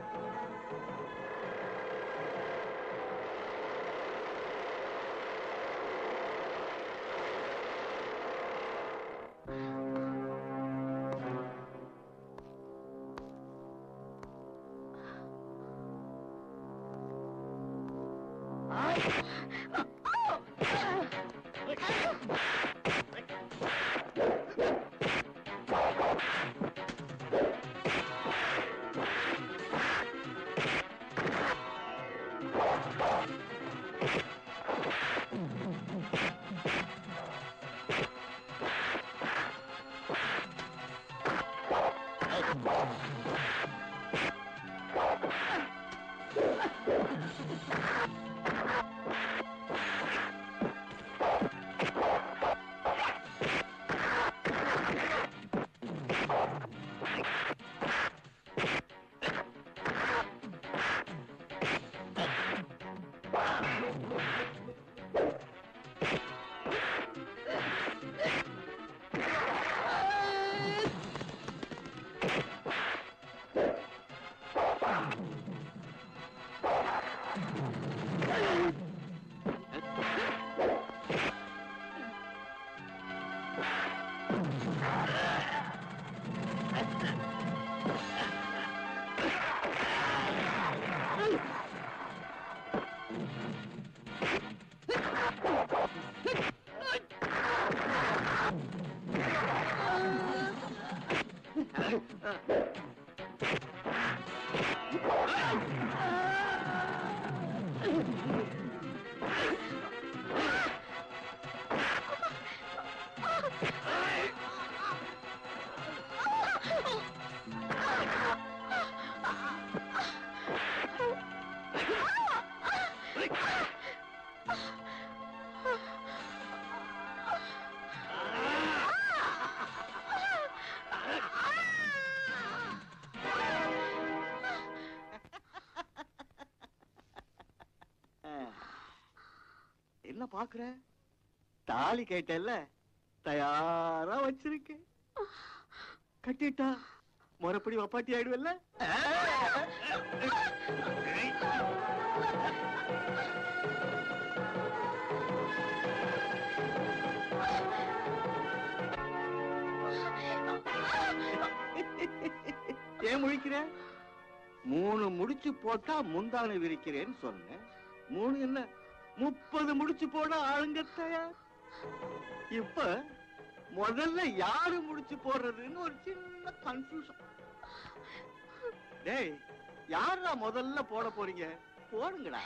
என்ன பாக்குற தாலி கேட்டல்ல தயாரா வச்சிருக்கேன் கட்டிட்டா மறுபடி வப்பாட்டி ஆயிடுவல்ல ஏன் முழிக்கிற மூணு முடிச்சு போட்டா முந்தானை விரிக்கிறேன்னு சொன்னேன் மூணு என்ன முப்பது முடிச்சு போட ஆளுங்க தயார் இப்ப முதல்ல யாரு முடிச்சு போடுறதுன்னு ஒரு சின்ன கன்ஃபியூஷன் டேய் யாரா முதல்ல போட போறீங்க போடுங்கடா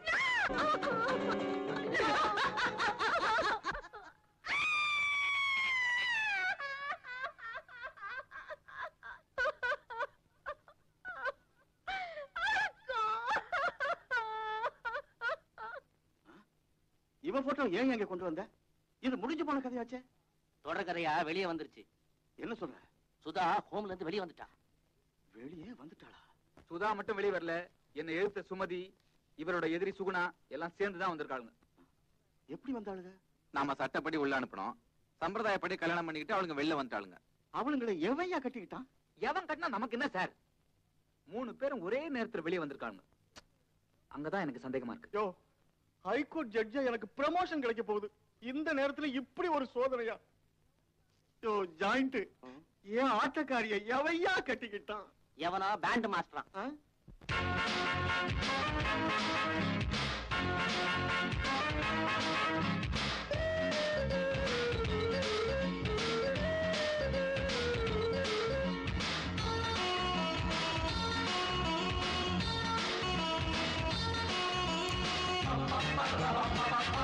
இவ போட்டோ ஏன் எங்க கொண்டு வந்த இது முடிஞ்சு போன கதையாச்சே தொடர்கதையா வெளியே வந்துருச்சு என்ன சொல்ற சுதா ஹோம்ல இருந்து வெளியே வந்துட்டா வெளியே வந்துட்டாளா சுதா மட்டும் வெளியே வரல என்ன எழுத்த சுமதி இவரோட எதிரி சுகுணா எல்லாம் சேர்ந்து தான் வந்திருக்காளுங்க எப்படி வந்தாளுங்க நாம சட்டப்படி உள்ள அனுப்பணும் சம்பிரதாயப்படி கல்யாணம் பண்ணிக்கிட்டு அவளுங்க வெளில வந்துட்டாளுங்க அவளுங்களை எவையா கட்டிக்கிட்டான் எவன் கட்டினா நமக்கு என்ன சார் மூணு பேரும் ஒரே நேரத்துல வெளியே வந்திருக்காங்க அங்கதான் எனக்கு சந்தேகமா இருக்கு யோ ஹைகோர்ட் ஜட்ஜா எனக்கு ப்ரமோஷன் கிடைக்க போகுது இந்த நேரத்துல இப்படி ஒரு சோதனையா யோ ஜாயிண்ட் ஏன் ஆட்டக்காரிய எவையா கட்டிக்கிட்டான் எவனோ பேண்ட் மாஸ்டரா ஆ?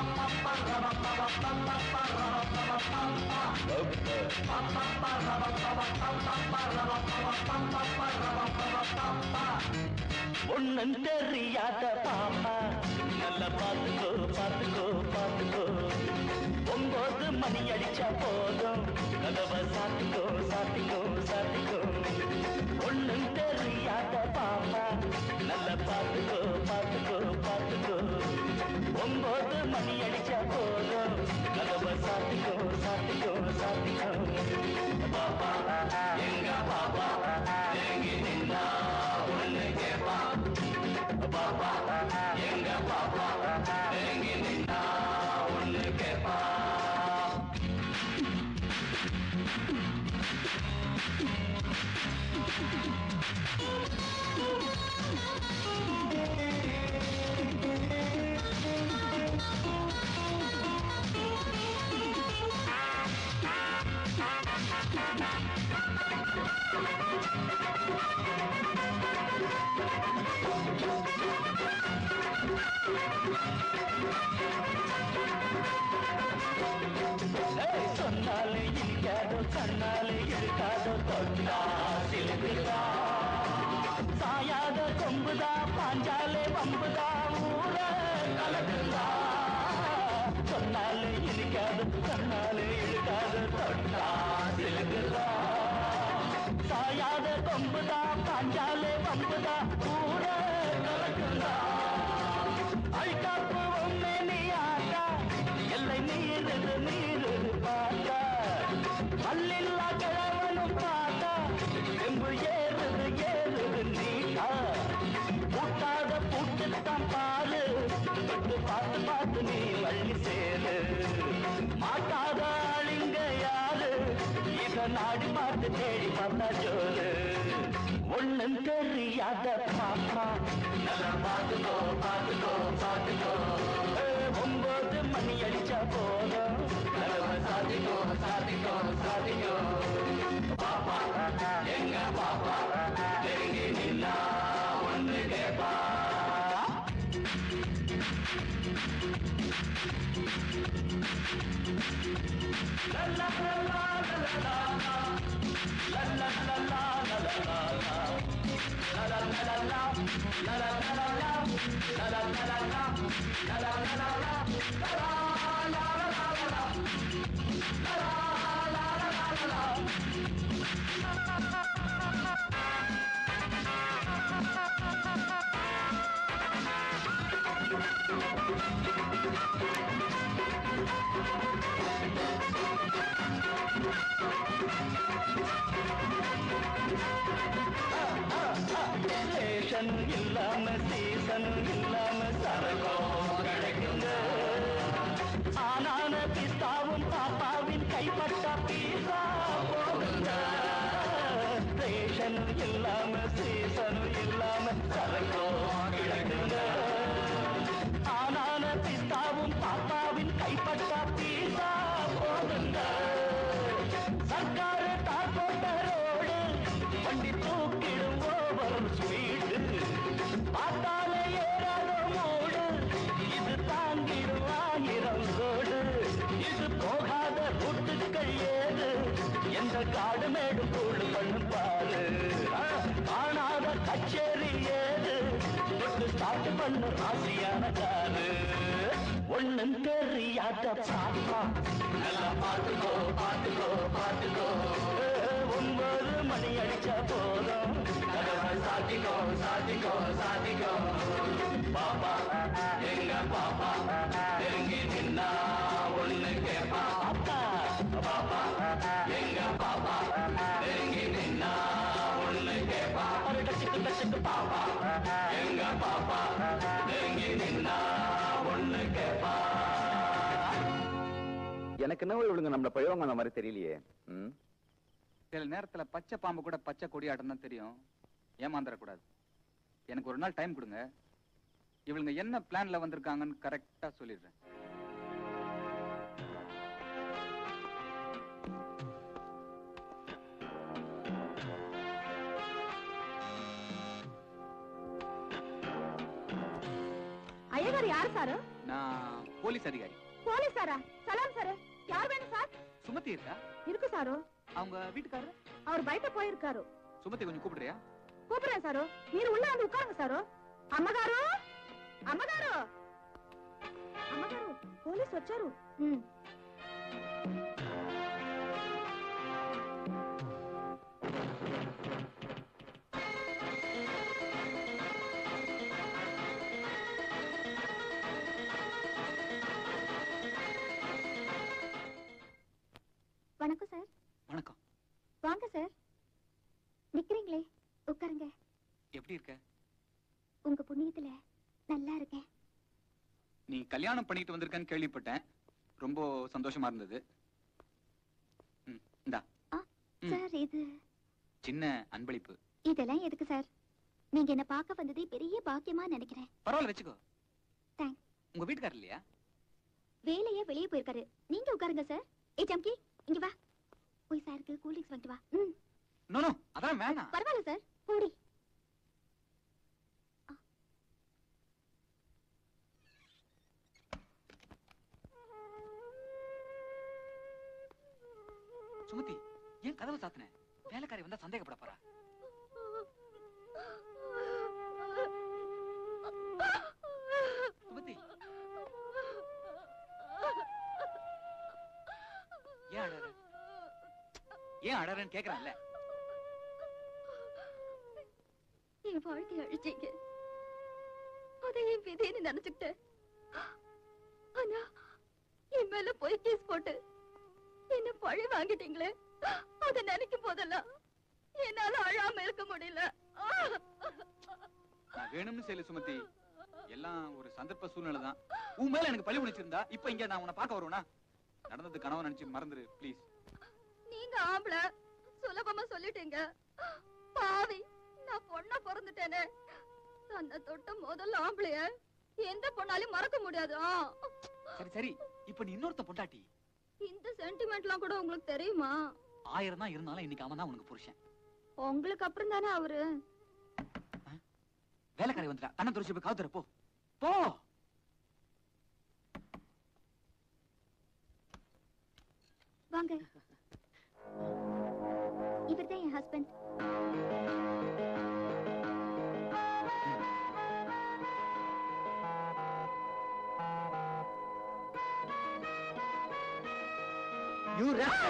ஒண்ணும் தெரியாத பாப்பா நல்லா பாத்துக்கோ பாத்துக்கோ பாத்துக்கோ ஒன்பது மணி அடிச்சா போதும் கதவை சாத்திக்கோ சாத்திக்கோ சாத்திக்கோ ஒண்ணும் தெரியாத பாப்பா நல்லா பாத்துக்கோ பாத்துக்கோ பாத்துக்கோ ஒன்பது மணி அடிச்சா போதும் கதவை சாத்திக்கோ சாத்திக்கோ சாத்திக்கோ பாப்பா எங்க பாப்பா எங்க நின்னா ஒண்ணு கேப்பா பாப்பா எங்க பாப்பா எங்க நின்னா ஒண்ணு கேப்பா ஏய், சொன்னாலே இடிக்காதோ கண்ணாலே இழுக்காதோ தொட்டா சிலுக்குதா சாயாத கொம்புதா பாஞ்சாலே வம்புதா ஊர கலக்குதா சொன்னாலே இடிக்காதோ கண்ணாலே இழுக்காதோ தொட்டா சிலுக்குதா சாயாத கொம்புதா பாஞ்சாலே வம்புதா ஊர கலக்குதா அழுக்காப்பு ஒண்ணு நீ ஆட்டா எல்லை நீருது நீருது பார்த்தா மல்லில்லா கிழவனும் பார்த்தா எம்பு ஏறுது ஏறுது நீட்டா பூட்டாத பூட்டுத்தான் பாரு தொட்டு பார்த்து பார்த்து நீ வள்ளி சேரு மாட்டாத ஆளுங்க யாரு இத நாடி பார்த்து தேடி பார்த்தா ஜோரு ஒண்ணும் தெரியாத பாப்பா நல்லா பார்த்துக்கோ பார்த்துக்கோ பார்த்துக்கோ ஏ, ஒன்பது மணி அடிச்சா போதும் கதவை சாத்திக்கோ சாத்திக்கோ சாத்திக்கோ பாப்பா எங்க பாப்பா நெருங்கி நின்னா ஒண்ணு கேப்பா லல்லா லல்லா லல்லா லல்லா லல்லா லல்லா லல்லா ரேஷன் இல்லாம சீசன் இல்லாம சரகம் கிடைக்குங்க ஆனான பிஸ்தாவும் பாப்பாவின் கைப்பட்ட பீசா போடுங்க ரேஷன் இல்லாம சீசன் இல்லாம சரகம் கிடைக்குங்க ஆனான பிஸ்தாவும் பாப்பாவின் கைப்பட்ட பீசா போடுங்க சர்க்காரு தார் போட்ட ரோடு வண்டி தூக்கிடும் ஓவர் ஸ்பீடு பார்த்தாலே ஏறாத மூடு இது தாங்கிடும் ஆயிரம் ரோடு இது போகாத ரூட்டுக்கள் ஏது எந்த காடு மேடு கூடு பண்ணு பாரு ஆ, காணாத கச்சேரி ஏது தொட்டு ஸ்டார்ட் பண்ணு ராசியான காரு ஒண்ணும் தெரியாத பாப்பா நல்லா பாத்துக்கோ பாத்துக்கோ பாத்துக்கோ ஏ, ஒன்பது மணி அடிச்சா போதும் கதவை சாத்திக்கோ சாத்திக்கோ சாத்திக்கோ பாப்பா எங்க பாப்பா நெருங்கி நின்னா ஒண்ணு கேப்பா அப்பா பாப்பா எங்க பாப்பா நெருங்கி நின்னா ஒண்ணு கேப்பா டச்சுக்கு டச்சுக்கு பாப்பா எங்க பாப்பா நெருங்கி நின்னா ஒண்ணு கேப்பா எனக்கு என்ன இவளுங்க நம்மள பழவங்க அந்த மாதிரி தெரியலையே ம் சில நேரத்துல பச்சை பாம்பு கூட பச்சை கொடியாட்டம் தான் தெரியும் ஏமாந்துடக்கூடாது எனக்கு ஒரு நாள் டைம் கொடுங்க இவளுங்க என்ன பிளான்ல வந்திருக்காங்கன்னு கரெக்டா சொல்லிடுறேன் ஐயனார் யார் சாரு நான் போலீஸ் அதிகாரி போலீஸ் சாரா சலாம் சார் யார் வேணும் சார் சுமதி இருக்கா இருக்கு சாரோ அவங்க வீட்டுக்காரர் அவர் బయట పోயிருக்காరు சுமதி கொஞ்சம் கூப்பிடுறியா కూపురేం సారు మీరు ఉள்ள வந்து உட்காருங்க சாரு అమ్మగారు అమ్మగారు అమ్మగారు పోలీస్ వచ్చారు வணக்கம் சார் வணக்கம் வாங்க சார் நிக்கிறீங்களே உட்காருங்க எப்படி இருக்க உங்க புண்ணியத்துல நல்லா இருக்கேன் நீ கல்யாணம் பண்ணிட்டு வந்திருக்கேன்னு கேள்விப்பட்டேன் ரொம்ப சந்தோஷமா இருந்தது ம், இந்தா ம். சார் இது சின்ன அன்பளிப்பு இதெல்லாம் எதுக்கு சார் நீங்க என்ன பார்க்க வந்ததே பெரிய பாக்கியமா நினைக்கிறேன் பரவாயில்ல வச்சுக்கோ தேங்க்ஸ் உங்க வீட்டுக்காரர் இல்லையா வேலையா வெளியே போயிருக்காரு நீங்க உட்காருங்க சார் ஏ ஜம்கி இங்க வா போய் சாருக்கு கூல் ட்ரிங்க்ஸ் வாங்கிட்டு வா ம் நோ நோ அதான் வேணாம் பரவாயில்ல சார் போடி சுமதி ஏன் கதவை சாத்தின வேலைக்காரி வந்தா சந்தேகப்பட போறா சுமதி ஏன் அழற ஏன் அழறன்னு கேக்குறான்ல என் வாழ்க்கைய அழிச்சீங்க அதை என் விதின்னு நினைச்சுக்கிட்டேன் ஆனா என் மேல போய் கேஸ் போட்டு என்ன பழி வாங்கிட்டீங்களே அத நினைக்கும் போதெல்லாம் என்னால அழாம இருக்க முடியல நான் வேணும்னு செய்யல சுமதி எல்லாம் ஒரு சந்தர்ப்ப சூழ்நிலை தான் உன் மேல எனக்கு பழி உணிச்சிருந்தா இப்ப இங்க நான் உன்னை பார்க்க வருவேனா நடந்தது கனவு நினைச்சு மறந்துரு ப்ளீஸ் நீங்க ஆம்பள சுலபமா சொல்லிட்டீங்க பாவி நான் பொண்ணா பிறந்துட்டேனே தன்னை தொட்ட முதல்ல ஆம்பளைய எந்த பொண்ணாலையும் மறக்க முடியாது ஆ. சரி சரி இப்ப நீ இன்னொருத்த பொண்டாட்டி இந்த சென்டிமெண்ட்லாம் கூட உங்களுக்கு தெரியுமா ஆயிரம் தான் இருந்தாலும் இன்னைக்கு அவன் தான் உனக்கு புருஷன் உங்களுக்கு அப்புறம் தானே அவரு வேலைக்காரி வந்துட்டா கண்ணை துறைச்சு போய் காத்துற போ போ வாங்க இவர்தான் என் ஹஸ்பண்ட் யூ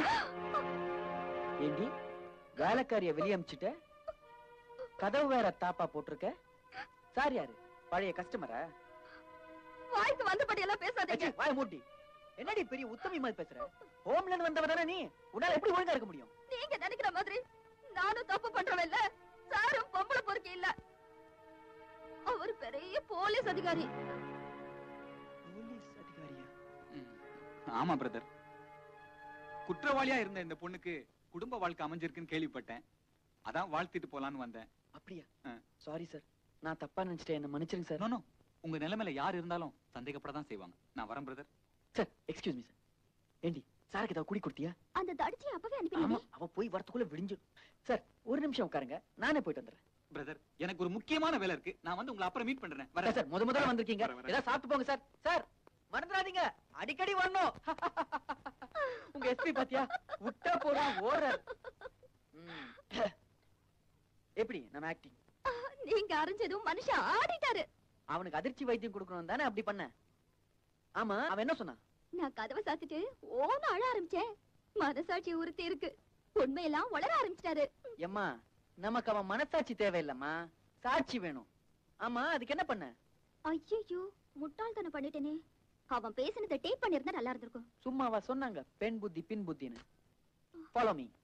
ஏண்டி வேலைக்காரிய வெளிய அமிச்சிட்ட கதவு வேற தாப்பா போட்டிருக்க சார் யாரு பழைய கஸ்டமரா வாய்க்கு வந்தபடி எல்லாம் பேசாதீங்க வாய மூட்டி என்னடி பெரிய உத்தமி மாதிரி பேசுற ஹோம்ல இருந்து வந்தவ தானே நீ உன்னால எப்படி ஒழுங்கா இருக்க முடியும் நீங்க நினைக்கிற மாதிரி நானும் தப்பு பண்றவன் இல்ல சாரும் பொம்பளை பொறுக்கி இல்ல அவர் பெரிய போலீஸ் அதிகாரி போலீஸ் அதிகாரியா ஆமா பிரதர் குற்றவாளியா இருந்த இந்த பொண்ணுக்கு குடும்ப வாழ்க்கை அமைஞ்சிருக்குன்னு கேள்விப்பட்டேன் அதான் வாழ்த்திட்டு போலான்னு வந்தேன் அப்படியா ஆ. சாரி சார் நான் தப்பா நினைச்சிட்டேன் என்ன மன்னிச்சிருங்க சார் நோ நோ உங்க நிலைமையில யார் இருந்தாலும் சந்தேகப்பட தான் செய்வாங்க நான் வரேன் brother sir excuse me sir ஏண்டி சாருக்கு ஏதாவது குடி கொடுத்தியா அந்த தடிச்சி அப்பவே ஆமா அனுப்பினீங்க அவ போய் வரதுக்குள்ள விடிஞ்சிடும் சார் ஒரு நிமிஷம் உட்காருங்க நானே போயிட்டு வந்துடுறேன் பிரதர் எனக்கு ஒரு முக்கியமான வேலை இருக்கு நான் வந்து உங்களை அப்புறம் மீட் பண்றேன் சார், வரேன் சார் முத முதல்ல வந்திருக்கீங்க வரேன், வரேன். ஏதாவது சாப்பிட்டு போங்க சார் சார் மறந்துடாதீங்க அடிக்கடி வரணும் உங்க எஸ்பி பாத்தியா விட்டா போறா ஓடுறாரு ம். எப்படி நம்ம ஆக்டிங் நீங்க அறிஞ்சதும் மனுஷன் ஆடிட்டாரு அவனுக்கு அதிர்ச்சி வைத்தியம் கொடுக்கணும் தானே அப்படி பண்ண ஆமா அவன் என்ன சொன்னான் நான் கதவை சாத்திட்டு ஓன அழ ஆரம்பிச்சேன் மனசாட்சி உறுத்தி இருக்கு உண்மையெல்லாம் வளர ஆரம்பிச்சிட்டாரு எம்மா நமக்கு அவன் மனசாட்சி தேவையில்லம்மா சாட்சி வேணும் ஆமா அதுக்கு என்ன பண்ண ஐயோ முட்டாள்தனம் பண்ணிட்டேனே அவன் பேசினதை டேப் பண்ணிருந்தா நல்லா இருந்திருக்கும் சும்மாவா சொன்னாங்க பெண் புத்தி பின் புத்தின்னு ஃபாலோ மீ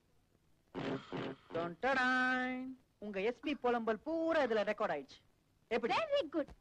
உங்க எஸ்பி புலம்பல் பூரா இதுல ரெக்கார்ட் ஆயிடுச்சு எப்படி வெரி குட்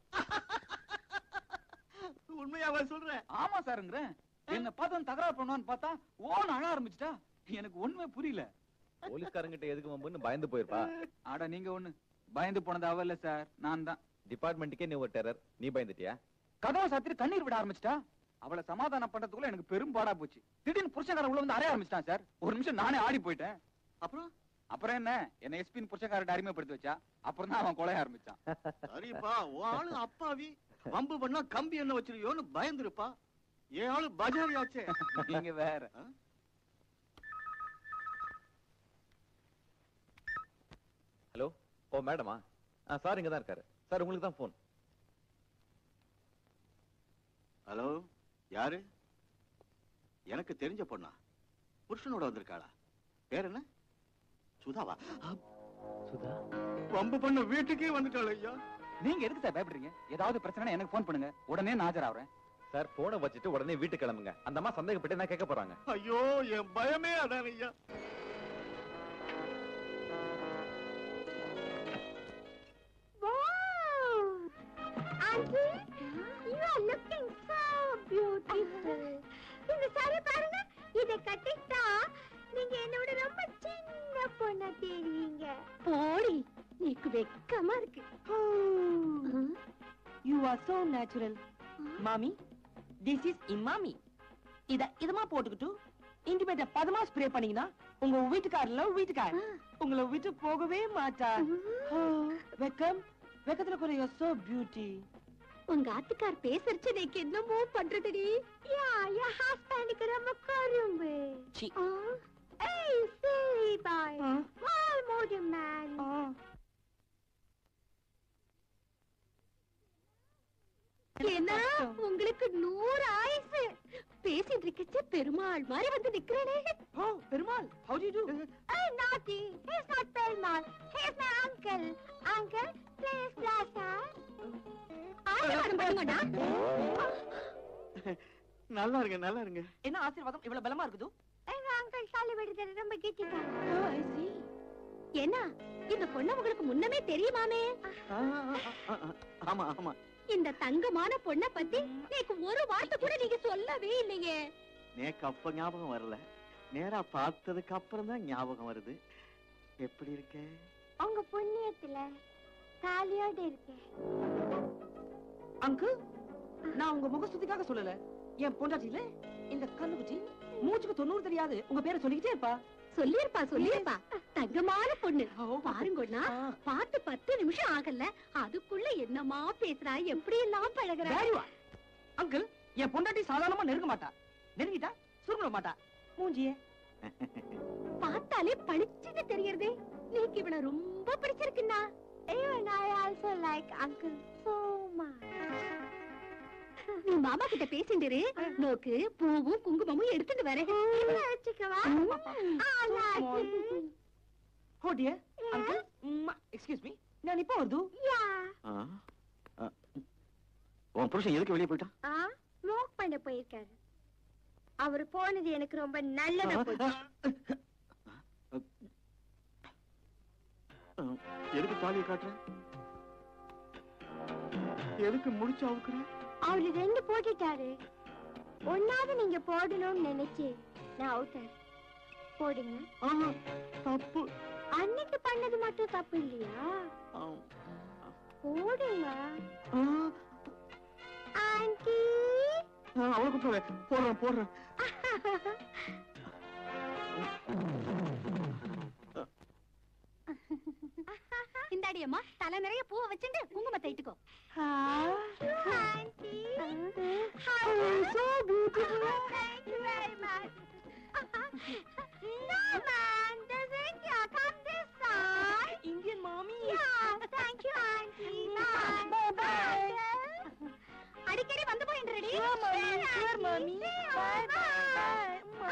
உண்மையாவா சொல்றேன் ஆமா சாருங்கிறேன் என்ன பார்த்து தகராறு பண்ணுவான்னு பார்த்தா ஓன அழ ஆரம்பிச்சிட்டா எனக்கு ஒண்ணுமே புரியல போலீஸ்காரங்கிட்ட எதுக்கு வம்புன்னு பயந்து போயிருப்பா ஆட நீங்க ஒண்ணு பயந்து போனது அவ இல்ல சார் நான் தான் டிபார்ட்மெண்ட்டுக்கே நீ ஒரு டெரர் நீ பயந்துட்டியா கதவை சாத்திட்டு கண்ணீர் விட ஆரம்பிச்சிட்டா அவளை சமாதானம் பண்றதுக்குள்ள எனக்கு பெரும் பாடா போச்சு திடீர்னு புருஷக்கார உள்ள வந்து அறைய ஆரம்பிச்சிட்டான் சார் ஒரு நிமிஷம் நானே ஆடி போயிட்டேன் அப்புறம் அப்புறம் என்ன என்ன எஸ்பின் புருஷக்காரட்ட அடிமைப்படுத்தி வச்சா அப்புறம் தான் அவன் கொலைய ஆரம்பிச்சான் சரிப்பா உன் ஆளு அப்பாவி வம்பு பண்ணா கம்பி என்ன வச்சிருவியோன்னு பயந்துருப்பா என் ஆளு பஜாரி ஆச்சே நீங்க வேற ஹலோ ஓ மேடமா ஆ சார் இங்க தான் இருக்காரு சார் உங்களுக்கு தான் ஃபோன் ஹலோ யாரு எனக்கு தெரிஞ்ச பொண்ணா புருஷனோட வந்திருக்காளா பேர் என்ன சுதாவா சுதா வம்பு பண்ண வீட்டுக்கே வந்துட்டாள் ஐயா நீங்க எதுக்கு சார் பயப்படுறீங்க ஏதாவது பிரச்சனை எனக்கு ஃபோன் பண்ணுங்க உடனே நான் ஆஜராகிறேன் சார் போனை வச்சுட்டு உடனே வீட்டுக்கு கிளம்புங்க அந்த அம்மா சந்தேகப்பட்டு என்ன கேட்க போறாங்க ஐயோ என் பயமே அதான் ஐயா Wow! Auntie, you are looking so beautiful. இந்த சாரி பாருங்க இத கட்டிட்டா நீங்க என்னோட ரொம்ப சின்ன பொண்ணா தெரியுங்க போடி நீக்கு வெக்கமா இருக்கு யூ ஆர் சோ நேச்சுரல் மாமி திஸ் இஸ் இமாமி இத இதமா போட்டுக்கிட்டு இன்டிமேட்ட பதமா ஸ்ப்ரே பண்ணீங்கன்னா உங்க வீட்டுக்காரர்ல வீட்டுக்கார் உங்களை விட்டு போகவே மாட்டா ஓ, வெக்கம் வெக்கத்துல கூட யூ சோ பியூட்டி உங்க ஆத்துக்கார் பேசுறச்சு நீக்கு என்னமோ பண்றதுடி யா என் ஹஸ்பண்டுக்கு ரொம்ப கரும்பு சி. ஏய் silly boy வால் மூடு man ஏன்னா உங்களுக்கு நூறு ஆயுசு பேசிட்டு இருக்கச்ச பெருமாள் மாதிரி வந்து நிக்கிறேனே ஓ Perumal how to to Hey, naughty! He's not Pelman. He's my uncle. Uncle, please bless us. ஆசீர்வாதம் பண்ணுங்கடா நல்லா இருங்க நல்லா இருங்க என்ன ஆசீர்வாதம் இவ்வளவு பலமா இருக்குது எங்க அங்கிள் தள்ளி விடுதல் ரொம்ப கெட்டிக்காரன் Oh, I see. என்ன இந்த பொண்ணு உங்களுக்கு முன்னமே தெரியுமாமே ஆ, ஆ, ஆ, ஆ, ஆமா ஆமா இந்த தங்கமான பொண்ண பத்தி எனக்கு ஒரு வார்த்தை கூட நீங்க சொல்லவே இல்லையே நேக்கு அப்ப ஞாபகம் வரல நேரா பார்த்ததுக்கு அப்புறம் தான் ஞாபகம் வருது எப்படி இருக்க உங்க புண்ணியத்துல தாலியோட இருக்கேன் அங்கு நான் உங்க முகஸ்துதிக்காக சொல்லல என் பொண்டாட்டில இந்த கண்ணுக்குட்டி மூச்சுக்கு தொண்ணூறு தெரியாது உங்க பேரை சொல்லிக்கிட்டே இருப்பா சொல்லிருப்பா சொல்லிருப்பா தங்கமான பொண்ணு பாருங்கண்ணா பார்த்து பத்து நிமிஷம் ஆகல அதுக்குள்ள என்னமா பேசுறா எப்படி எல்லாம் பழகுறா Very well. அங்கிள் என் பொண்டாட்டி சாதாரணமா நெருங்க மாட்டா நெருங்கிட்டா சுருங்க மாட்டா மூஞ்சியே பார்த்தாலே பளிச்சுன்னு தெரியறதே நீக்கு இவனை ரொம்ப பிடிச்சிருக்குண்ணா Even I also like uncle so much. நீ மாமா கிட்ட பேசிண்டிரு நோக்கு பூவும் குங்குமமும் எடுத்துட்டு வரேன் இவ்வளவு வச்சுக்கவா I like it. Oh dear uncle excuse me நான் இப்போ வருது Yeah. ஆ, ஆ. உன் புருஷன் எதுக்கு வெளியே போயிட்டான் ஆ ஸ்மோக் பண்ண போயிருக்காரு அவர் போனது எனக்கு ரொம்ப நல்லதா போச்சு ஆ, எதுக்கு தாலியை காட்டுற எதுக்கு முடிச்சு அவுக்குற அவரு ரெண்டு போட்டுட்டாரு ஒன்னாவது நீங்க போடணும்னு நினைச்சு நான் அவுட்டேன் போடுங்க ஆ, தப்பு அன்னைக்கு பண்ணது மட்டும் தப்பு இல்லையா ஆ, போடுங்க ஆ, ஆண்டி ஆ, அவளுக்கு போறேன் போடுறேன் போடுறேன் இந்தாடி அம்மா தலை நிறைய பூவை வச்சுட்டு குங்குமத்தை இட்டுக்கோ aunty How so beautiful. Thank you very much. no man, doesn't ya? Come this side. Indian மாமி Yeah, thank you, auntie. Bye. Bye. அடிக்கடி வந்து போயின்றடி Sure, mommy. Sure, mommy. Bye, bye.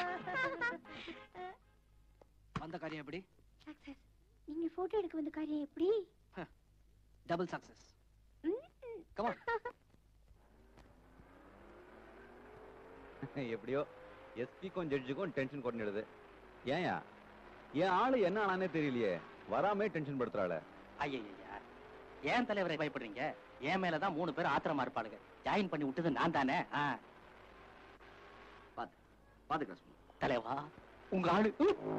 வந்த காரியம் எப்படி சக்சஸ் நீங்க போட்டோ எடுக்க வந்த காரியம் எப்படி டபுள் சக்சஸ் Come on. எப்படியோ எஸ்பிக்கும் ஜட்ஜுக்கும் டென்ஷன் கொண்டுடுது ஏன்யா என் ஆளு என்ன ஆனானே தெரியலையே வராமே டென்ஷன் படுத்துறாள ஐயா ஏன் தலைவரை பயப்படுறீங்க என் மேலதான் மூணு பேர் ஆத்திரமா இருப்பாளுங்க ஜாயின் பண்ணி விட்டது நான் தானே ஆ. பாத்து பாத்துக்கலாம் தலைவா உங்க ஆளு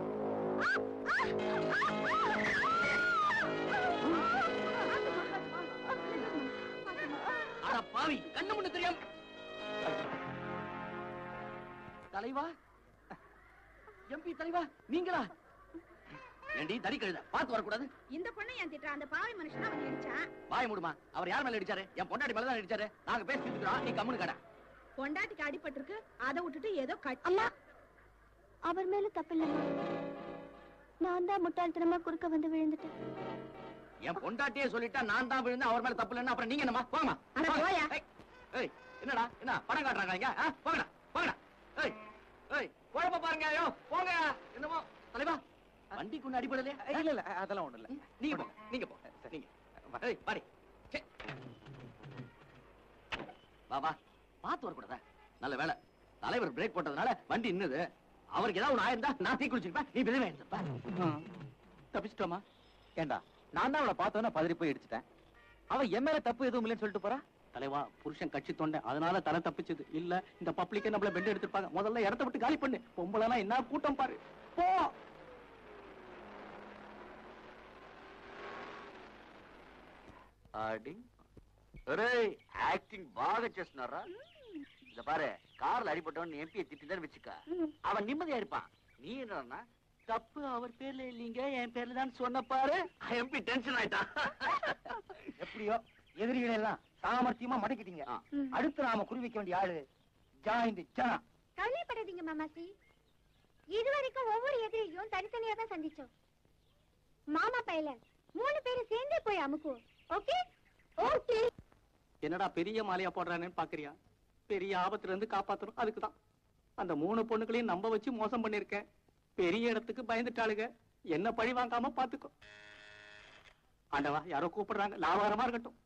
அட பாவி கண்ணு முன்னு தெரியாம தலைவா எம்பி தலைவா நீங்களா ஏண்டி தறி கழுத பார்த்து வரக்கூடாது இந்த பொண்ணை ஏன் திட்டுறா அந்த பாவி மனுஷனா வந்து இடிச்சான் வாய மூடுமா அவர் யார் மேல அடிச்சாரு என் பொண்டாடி மேல தான் அடிச்சாரு நாங்க பேசிட்டு இருக்கிறோம் நீ கம்முனு கடை பொண்டாட்டிக்கு அடிபட்டிருக்கு அதை விட்டுட்டு ஏதோ கட்டி அம்மா அவர் மேல தப்பில்லைம்மா நான் தான் முட்டாள்தனமா குறுக்க வந்து விழுந்துட்டேன் என் பொண்டாட்டியே சொல்லிட்டா நான் தான் விழுந்து அவர் மேல தப்பு இல்லைன்னா அப்புறம் நீங்க என்னமா போங்கம்மா அட போயா. ஏய், ஏய் என்னடா என்ன படம் காட்டுறாங்க இங்க ஆ, போங்கடா போங்கடா ஏய் ஏய் குழப்ப பாருங்க ஐயோ போங்க என்னமோ தலைவா வண்டிக்கு ஒண்ணு அடிபடலையா ஏய், இல்ல இல்ல அதெல்லாம் ஒண்ணு இல்ல நீங்க போங்க நீங்க போங்க நீங்க ஏய் பாடி சே. வா வா பார்த்து வரக்கூடாதா நல்ல வேலை தலைவர் பிரேக் போட்டதுனால வண்டி இன்னது அவருக்கு ஏதாவது ஒண்ணு ஆயிருந்தா நான் தீ குளிச்சிருப்பேன் நீ விதவே எடுத்துப்ப தப்பிச்சிட்டோமா ஏண்டா நான் தான் அவளை பார்த்தோன்னே பதறி போய் இடிச்சிட்டேன் அவ என் மேல தப்பு எதுவும் இல்லைன்னு சொல்லிட்டு போறா தலைவா புருஷன் கட்சி தொண்டை அதனால தலை தப்பிச்சது இல்ல இந்த பப்ளிக்கே நம்மள பெண்ட் எடுத்திருப்பாங்க முதல்ல இடத்த விட்டு காலி பண்ணு பொம்பளைலாம் என்ன கூட்டம் பாரு போ అడి ఒరే యాక్టింగ్ బాగా చేస్తున్నారా இந்த பாரு கார்ல அடிபட்டவன் எம்பியை திட்டிதான் வச்சுக்க அவன் நிம்மதியா இருப்பான் நீ என்னன்னா தப்பு அவர் பேர்ல இல்லீங்க என் பேர்ல தான் சொன்ன பாரு எம்பி டென்ஷன் ஆயிட்டான் எப்படியோ எதிரிகளை எல்லாம் சாமர்த்தியமா மடக்கிட்டீங்க அடுத்து நாம குறி வைக்க வேண்டிய ஆளு ஜாயிண்ட் ஜனா கவலைப்படாதீங்க மாமாசி இதுவரைக்கும் ஒவ்வொரு எதிரியையும் தனித்தனியா தான் சந்திச்சோம் மாமா பையல மூணு பேரும் சேர்ந்தே போய் அமுக்குவோம் ஓகே ஓகே என்னடா பெரிய மாலையா போடுறானேன்னு பாக்குறியா பெரிய ஆபத்துல இருந்து காப்பாத்தணும் அதுக்குதான் அந்த மூணு பொண்ணுகளையும் நம்ப வச்சு மோசம் பண்ணிருக்கேன் பெரிய இடத்துக்கு பயந்துட்டாளுங்க என்ன பழி வாங்காம பாத்துக்கோ ஆண்டவா யாரோ கூப்பிடுறாங்க லாபகரமா இருக்கட்டும்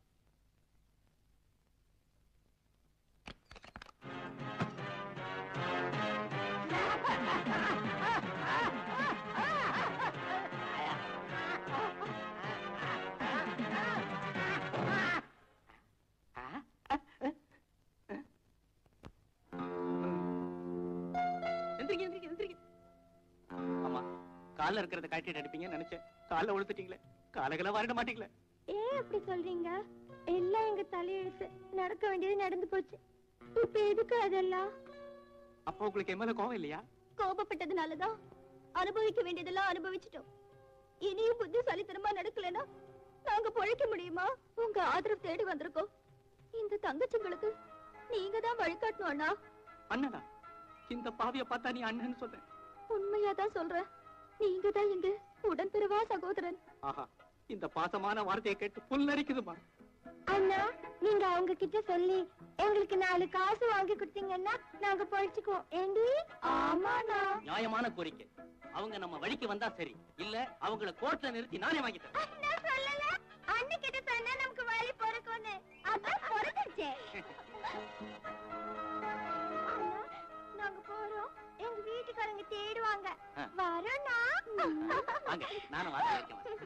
எந்திரிங்க எந்திரிங்க எந்திரிங்க ஆமா கால்ல இருக்கிறத கட்டிட்டு அடிப்பீங்கன்னு நினைச்சேன் கால்ல உழுத்துட்டீங்களே காலகளை வரட மாட்டீங்களே ஏன் அப்படி சொல்றீங்க எல்லாம் எங்க தலையெழுத்து நடக்க வேண்டியது நடந்து போச்சு இப்ப எதுக்கு அதெல்லாம் அப்போ உங்களுக்கு என் மேல கோவம் இல்லையா கோபப்பட்டதுனாலதான் அனுபவிக்க வேண்டியதெல்லாம் அனுபவிச்சிட்டோம் இனியும் புத்திசாலித்தனமா நடக்கலனா நாங்க பொழைக்க முடியுமா உங்க ஆதரவு தேடி வந்திருக்கோம் இந்த தங்கச்சிங்களுக்கு நீங்க தான் வழிகாட்டணும் அண்ணா அண்ணனா இந்த பாவிய பார்த்தா நீ அண்ணன்னு சொல்றேன் உண்மையா தான் சொல்றேன் நீங்க தான் எங்க உடன்பிறவா சகோதரன் ஆஹா இந்த பாசமான வார்த்தையை கேட்டு புல்லரிக்குதுமா அண்ணா நீங்க அவங்க கிட்ட சொல்லி எங்களுக்கு நாலு காசு வாங்கி கொடுத்தீங்கன்னா நாங்க பொழைச்சுக்குவோம் ஏண்டி ஆமாண்ணா நியாயமான கோரிக்கை அவங்க நம்ம வழிக்கு வந்தா சரி இல்ல அவங்கள கோர்ட்ல நிறுத்தி நானே வாங்கிட்டேன் அண்ணா சொல்லல அண்ணன் கிட்ட சொன்னா நமக்கு வழி பொறுக்கும்னு அதான் பொறுத்துச்சே நாங்க போறோம் எங்க வீட்டுக்காரங்க தேடுவாங்க ஆ. வரோண்ணா வாங்க நானும் வாங்க வைக்கிறேன்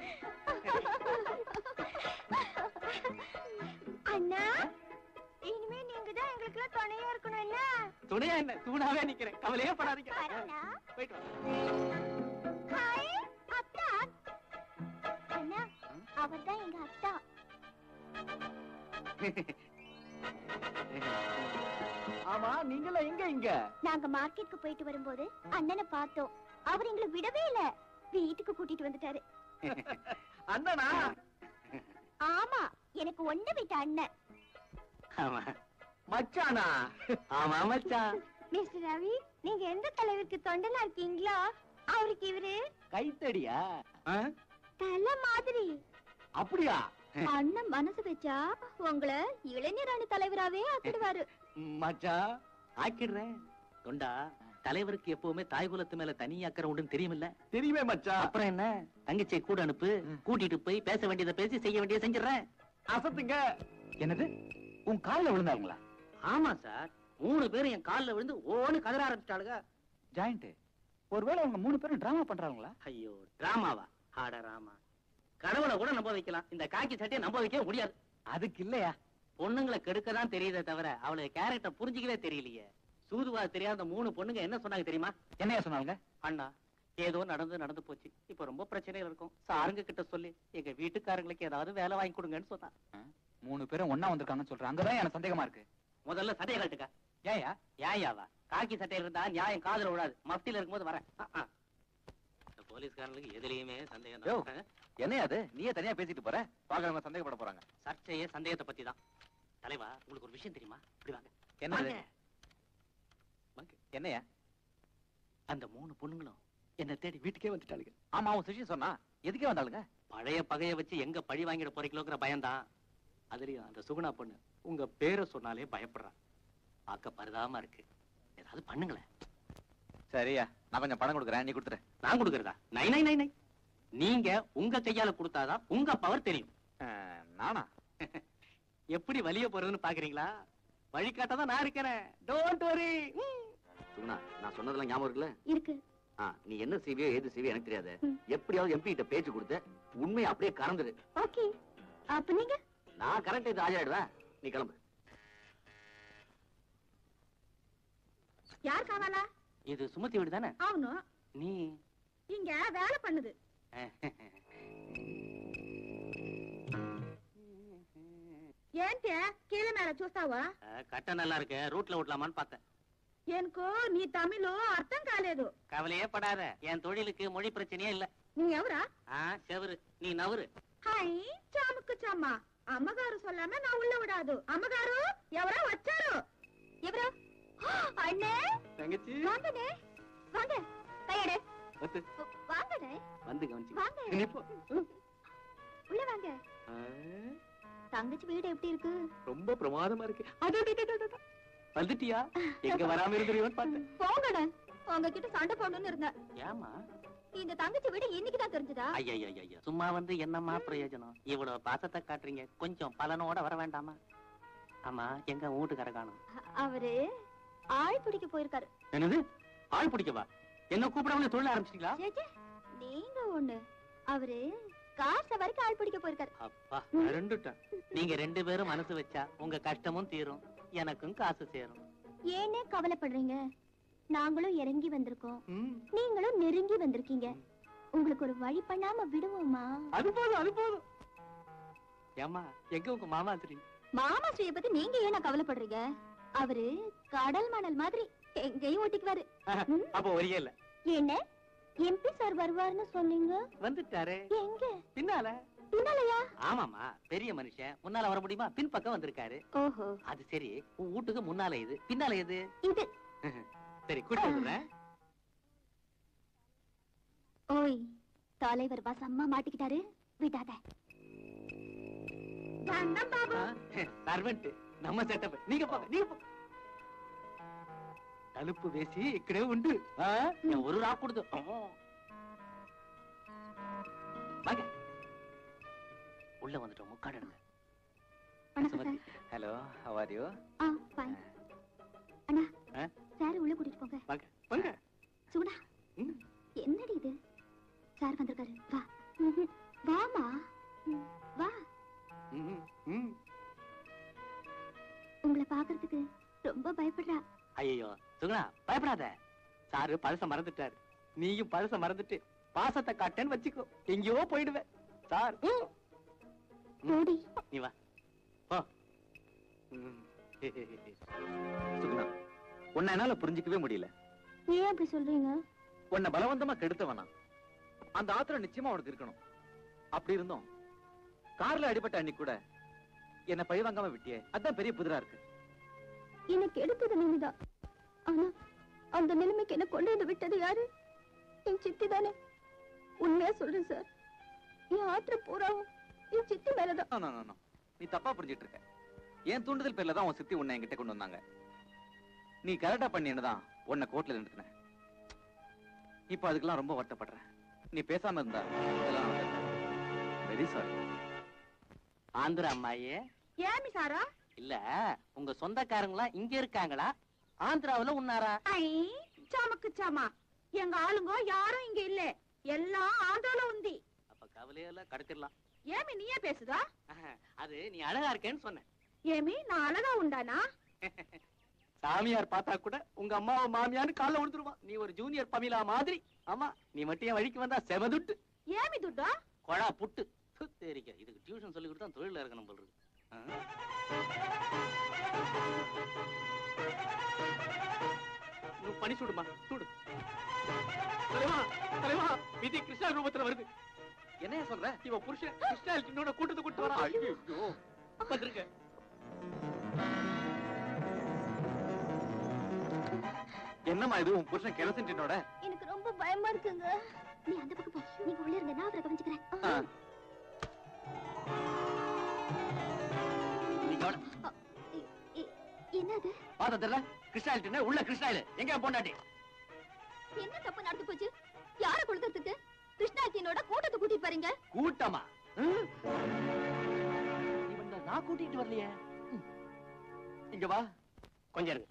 அண்ணா இனிமே நீங்க தான் எங்களுக்கு எல்லாம் துணையா இருக்கணும் என்ன துணையா என்ன தூணாவே நிக்கிறேன் கவலையே படாதீங்க வரோண்ணா போயிட்டு வாங்க ஹாய் அத்தா அண்ணா அவர்தான் எங்க அத்தா ஆமா நீங்கள எங்க இங்க நாங்க மார்க்கெட்டுக்கு போயிட்டு வரும்போது அண்ணனை பார்த்தோம் அவர் எங்களை விடவே இல்ல வீட்டுக்கு கூட்டிட்டு வந்துட்டாரு அண்ணனா ஆமா எனக்கு ஒண்ணு விட்ட அண்ணன் ஆமா மச்சானா ஆமா மச்சான் மிஸ்டர் ரவி நீங்க எந்த தலைவருக்கு தொண்டனா இருக்கீங்களோ அவருக்கு இவரு கைத்தடியா தலை மாதிரி அப்படியா அண்ணன் மனசு வச்சா உங்களை இளைஞர் அணி தலைவராவே ஆக்கிடுவாரு மச்சான் ஆக்கிடுறேன் தொண்டா தலைவருக்கு எப்பவுமே தாய் குலத்து மேல தனி அக்கறை உண்டுன்னு தெரியுமில்ல தெரியுமே மச்சான் அப்புறம் என்ன தங்கச்சியை கூட அனுப்பு கூட்டிட்டு போய் பேச வேண்டியதை பேசி செய்ய வேண்டியதை செஞ்சிடறேன் அசத்துங்க என்னது உன் கால்ல விழுந்தாங்களா ஆமா சார் மூணு பேரும் என் கால்ல விழுந்து ஓன்னு கதற ஆரம்பிச்சிட்டாளுங்க ஜாயிண்ட் ஒருவேளை அவங்க மூணு பேரும் டிராமா பண்றாங்களா ஐயோ டிராமாவா ஆட ராமா கடவுளை கூட நம்ப வைக்கலாம் இந்த காக்கி சட்டையை நம்ப வைக்க முடியாது அதுக்கு இல்லையா பொண்ணுங்களை கெடுக்க தான் தெரியுதே தவிர அவளுக்கு கேரக்டர் புரிஞ்சுக்கவே தெரியலையே சூதுவா தெரியாத மூணு பொண்ணுங்க என்ன சொன்னாங்க தெரியுமா என்னையா சொன்னாங்க அண்ணா ஏதோ நடந்து நடந்து போச்சு இப்ப ரொம்ப பிரச்சனைகள் இருக்கும் சாருங்க கிட்ட சொல்லி எங்க வீட்டுக்காரங்களுக்கு ஏதாவது வேலை வாங்கி கொடுங்கன்னு சொன்னா மூணு பேரும் ஒண்ணா வந்திருக்காங்கன்னு சொல்றேன் அங்கதான் எனக்கு சந்தேகமா இருக்கு முதல்ல சட்டையை கட்டுக்க ஏயா யாயாவா காக்கி சட்டையில இருந்தா நியாயம் காதுல விடாது மஃப்டில இருக்கும்போது வரேன் அஹ், அஹ். இந்த போலீஸ்காரங்களுக்கு எதுலயுமே சந்தேகம் யோ. தான். என்னையா அது நீயே தனியா பேசிட்டு போற பாக்குறவங்க சந்தேகப்பட போறாங்க சர்ச்சையே சந்தேகத்தை பத்தி தான் தலைவா உங்களுக்கு ஒரு விஷயம் தெரியுமா இப்படி வாங்க என்னது வாங்க. என்னையா அந்த மூணு பொண்ணுங்களும் என்ன தேடி வீட்டுக்கே வந்துட்டாளுங்க ஆமா அவன் சுஷி சொன்னா எதுக்கே வந்தாளுங்க பழைய பகைய வச்சு எங்க பழி வாங்கிட போறீங்களோங்கிற பயம்தான் அதுலயும் அந்த சுகுணா பொண்ணு உங்க பேரை சொன்னாலே பயப்படுறா பார்க்க பரிதாபமா இருக்கு ஏதாவது பண்ணுங்களேன் சரியா நான் கொஞ்சம் பணம் கொடுக்குறேன் நீ கொடுத்துரு நான் கொடுக்கறதா நை நை நை நை நீங்க உங்க கையால கொடுத்தாதான் உங்க பவர் தெரியும் அஹ், நானா எப்படி வலிய போறதுன்னு பாக்குறீங்களா வழிகாட்டதான் நான் இருக்கிறேன் டோன்ட் வரி சுகுணா நான் சொன்னதெல்லாம் ஞாபகம் இருக்குல்ல இருக்கு ஆ, நீ என்ன செய்வியோ ஏது செய்வியோ எனக்கு தெரியாது ம். எப்படியாவது எம்பி கிட்ட பேச்சு கொடுத்த உண்மையை அப்படியே கறந்துரு ஓகே அப்ப நீங்க நான் கரெக்ட் இது ஆஜராயிடுவேன் நீ கிளம்பு யார் காவாலா இது சுமதி வீடு தானே అవును நீ இங்க வேலை பண்ணுது ఏంటి కీళ్ళ మేల చూస్తావా அஹ், கட்ட நல்லா இருக்கு ரூட்ல விடலாமான்னு பார்த்தேன் எனக்கு నీ తమిళ అర్థం కాలేదు கவலையே படாத என் தொழிலுக்கு மொழி பிரச்சனையே இல்ல నీ ఎవరా ஆ செவரு நீ நவரு హాయ్ చాముక్కు చామ్మ అమ్మగారు సొల్లామే నా ఉள்ள విడాదు అమ్మగారు ఎవరో వచ్చారు ఎవరు அண்ணே தங்கச்சி வாங்கண்ணே வாங்க கையடு வந்து வாங்கண்ணே வந்து கவனிச்சு வாங்க நீ போ. உள்ள வாங்க ஆ, தங்கச்சி வீடு எப்படி இருக்கு ரொம்ப பிரமாதமா இருக்கு அட, அட, அட, அட, அட. வந்துட்டியா எங்க வராம இருந்துருவோன்னு பார்த்தேன் போங்கண்ணே உங்ககிட்ட சண்டை போடணும்னு இருந்தேன் ஏமா இந்த தங்கச்சி வீடு இன்னைக்கு தான் தெரிஞ்சதா ஐயா ஐயா சும்மா வந்து என்னம்மா பிரயோஜனம் இவ்வளவு பாசத்தை காட்டுறீங்க கொஞ்சம் பலனோட வர வேண்டாமா ஆமா எங்க வீட்டுக்கார காணும் அவரு ஆள் பிடிக்க போயிருக்காரு என்னது ஆள் பிடிக்கவா என்ன கூப்பிடாமலே தொழில் ஆரம்பிச்சிட்டீங்களா ச்சே, ச்சே, நீங்க ஒண்ணு அவரு கார் சவாரிக்கு ஆள் பிடிக்க போயிருக்காரு அப்பா ரெண்டுட்டேன் நீங்க ரெண்டு பேரும் மனசு வச்சா உங்க கஷ்டமும் தீரும் எனக்கும் காசு சேரும் ஏனே கவலைப்படுறீங்க நாங்களும் இறங்கி வந்திருக்கோம் ம், நீங்களும் நெருங்கி வந்திருக்கீங்க உங்களுக்கு ஒரு வழி பண்ணாம விடுவோமா அது போதும் அது போதும் ஏமா எங்க உங்க மாமா தெரியும் மாமா ஸ்ரீய பத்தி நீங்க ஏன கவலைப்படுறீங்க அவரு கடல் மணல் மாதிரி எங்கேயும் ஒட்டிக்குவாரு ம்? அப்போ வரியே இல்ல என்ன எம்பி சார் வருவாருன்னு சொன்னீங்க வந்துட்டாரு எங்க பின்னால பின்னாலயா ஆமாமா பெரிய மனுஷன் முன்னால வர முடியுமா பின் பக்கம் வந்திருக்காரு ஓஹோ அது சரி உன் வீட்டுக்கு முன்னால இது பின்னால எது இது சரி கூட்டி வந்துடுறேன் ஓய் தலைவர் பாஸ் அம்மா மாட்டிக்கிட்டாரு விடாத దండం బాబు சர்வெண்ட் நம்ம செட்டப் நீங்க போங்க நீங்க போங்க தலுப்பு வேசி இக்கடே உண்டு ஆ, என் ஒரு ராக் கொடுத்து ஆ. வாங்க உள்ள வந்துட்டோம் முக்காடுங்க வணக்கம் sir hello how you ah fine அண்ணா ஆ? சார் உள்ள கூட்டிட்டு போங்க வாங்க வாங்க சுகுணா ம். என்னடி இது சார் வந்திருக்காரு வா ம்ஹும். வாமா ம், வா ம், ம். உங்களை பாக்குறதுக்கு ரொம்ப பயப்படுறா ஐயோ சுகுணா பயப்படாத சாரு பழச மறந்துட்டாரு நீயும் பழச மறந்துட்டு பாசத்தை காட்டேன்னு வச்சுக்கோ எங்கேயோ போயிடுவேன் சார் ம். ஓடி நீ வா போ ம். சுகுணா உன்னை என்னால புரிஞ்சுக்கவே முடியல ஏன் அப்படி சொல்றீங்க உன்னை பலவந்தமா கெடுத்தவனா அந்த ஆத்திரம் நிச்சயமா உனக்கு இருக்கணும் அப்படி இருந்தோம் கார்ல அடிபட்ட அன்னைக்கு கூட என்ன பழி வாங்காம விட்டியே அதான் பெரிய புதிரா இருக்கு எனக்கு எடுத்தது நீங்கதான் ஆனா அந்த நிலைமைக்கு என்ன கொண்டு வந்து விட்டது யாரு என் சித்தி தானே உண்மையா சொல்றேன் சார் என் ஆத்திர பூராவும் என் சித்தி மேலதான் No, no, no, no. நீ தப்பா புரிஞ்சிட்டு இருக்க என் தூண்டுதல் பேர்ல தான் உன் சித்தி உன்னை என்கிட்ட கொண்டு வந்தாங்க நீ கரெக்டா பண்ணினதான் உன்னை கோர்ட்ல நிறுத்தினேன் இப்ப அதுக்கெல்லாம் ரொம்ப வருத்தப்படுறேன் நீ பேசாம இருந்தா வெரி சாரி ஆந்திர அம்மாயே ఏమి సారా இல்ல உங்க சொந்தக்காரங்களா இங்க இருக்காங்களா ஆந்திராவுல உன்னாரா ఐ చామక్కు చామ எங்க ஆளுங்க யாரும் இங்க இல்ல எல்லாம் ஆந்திரால ఉంది அப்ப கவலையில கடத்திடலாம் ఏమి నీయే பேசுதா அது நீ அழகா இருக்கேன்னு சொன்னேன் ఏమి నా అలగా ఉండానా சாமியார் பார்த்தா கூட உங்க அம்மாவை மாமியான்னு காலைல விழுந்துருவான் நீ ஒரு ஜூனியர் பமிலா மாதிரி ஆமா நீ மட்டும் என் வழிக்கு வந்தா செவதுட்டு ఏమి దుడ్డా கொழா புட்டு து, தெரிக்க இதுக்கு டியூஷன் சொல்லி கொடுத்தா தொழில இருக்கணும் போல் இருக்கு ஆ? நீ பண்ணி சுடுமா சுடு தலைவா தலைவா விதி கிருஷ்ணா ரூபத்துல வருது என்னைய சொல்ற இவ புருஷன் கிருஷ்ணா கூட்டத்தை கூட்டு வரா ஐயோ வந்திருக்க என்னம்மா இது உன் புருஷன் கெரசின் டின்னோட எனக்கு ரொம்ப பயமா இருக்குங்க நீ அந்த பக்கம் போ நீங்க உள்ள இருங்க நான் அவரை கவனிச்சுக்கிறேன் ஆ. நீ கவனம் எ- என்னது பார்த்ததில்ல கிருஷ்ணாயில் உள்ள கிருஷ்ணாயில் எங்க பொண்டாட்டி என்ன தப்பு நடந்து போச்சு யார கொளுத்துறதுக்கு கிருஷ்ணாத்தினோட கூட்டத்தை கூட்டிட்டு பாருங்க கூட்டமா ம்? இவனை நான் கூட்டிட்டு வரலையே ம். இங்க வா கொஞ்சம் இருங்க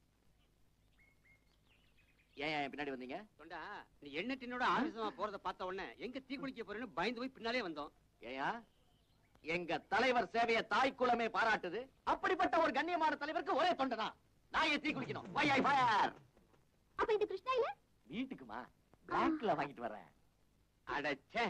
ஏன் ஏன் பின்னாடி வந்தீங்க தொண்டா நீ எண்ணெய் டின்னோட ஆவேசமா போறத பார்த்த உடனே எங்க தீ குளிக்க போறேன்னு பயந்து போய் பின்னாலே வந்தோம் ஏயா எங்க தலைவர் சேவைய தாய் குலமே பாராட்டுது அப்படிப்பட்ட ஒரு கண்ணியமான தலைவருக்கு ஒரே தொண்டனா நான் ஏன் தீ குளிக்கணும் Why I fire? அப்ப இந்த கிருஷ்ணா இல்ல வீட்டுக்குமா பேங்க்ல வாங்கிட்டு வரேன் அடச்சே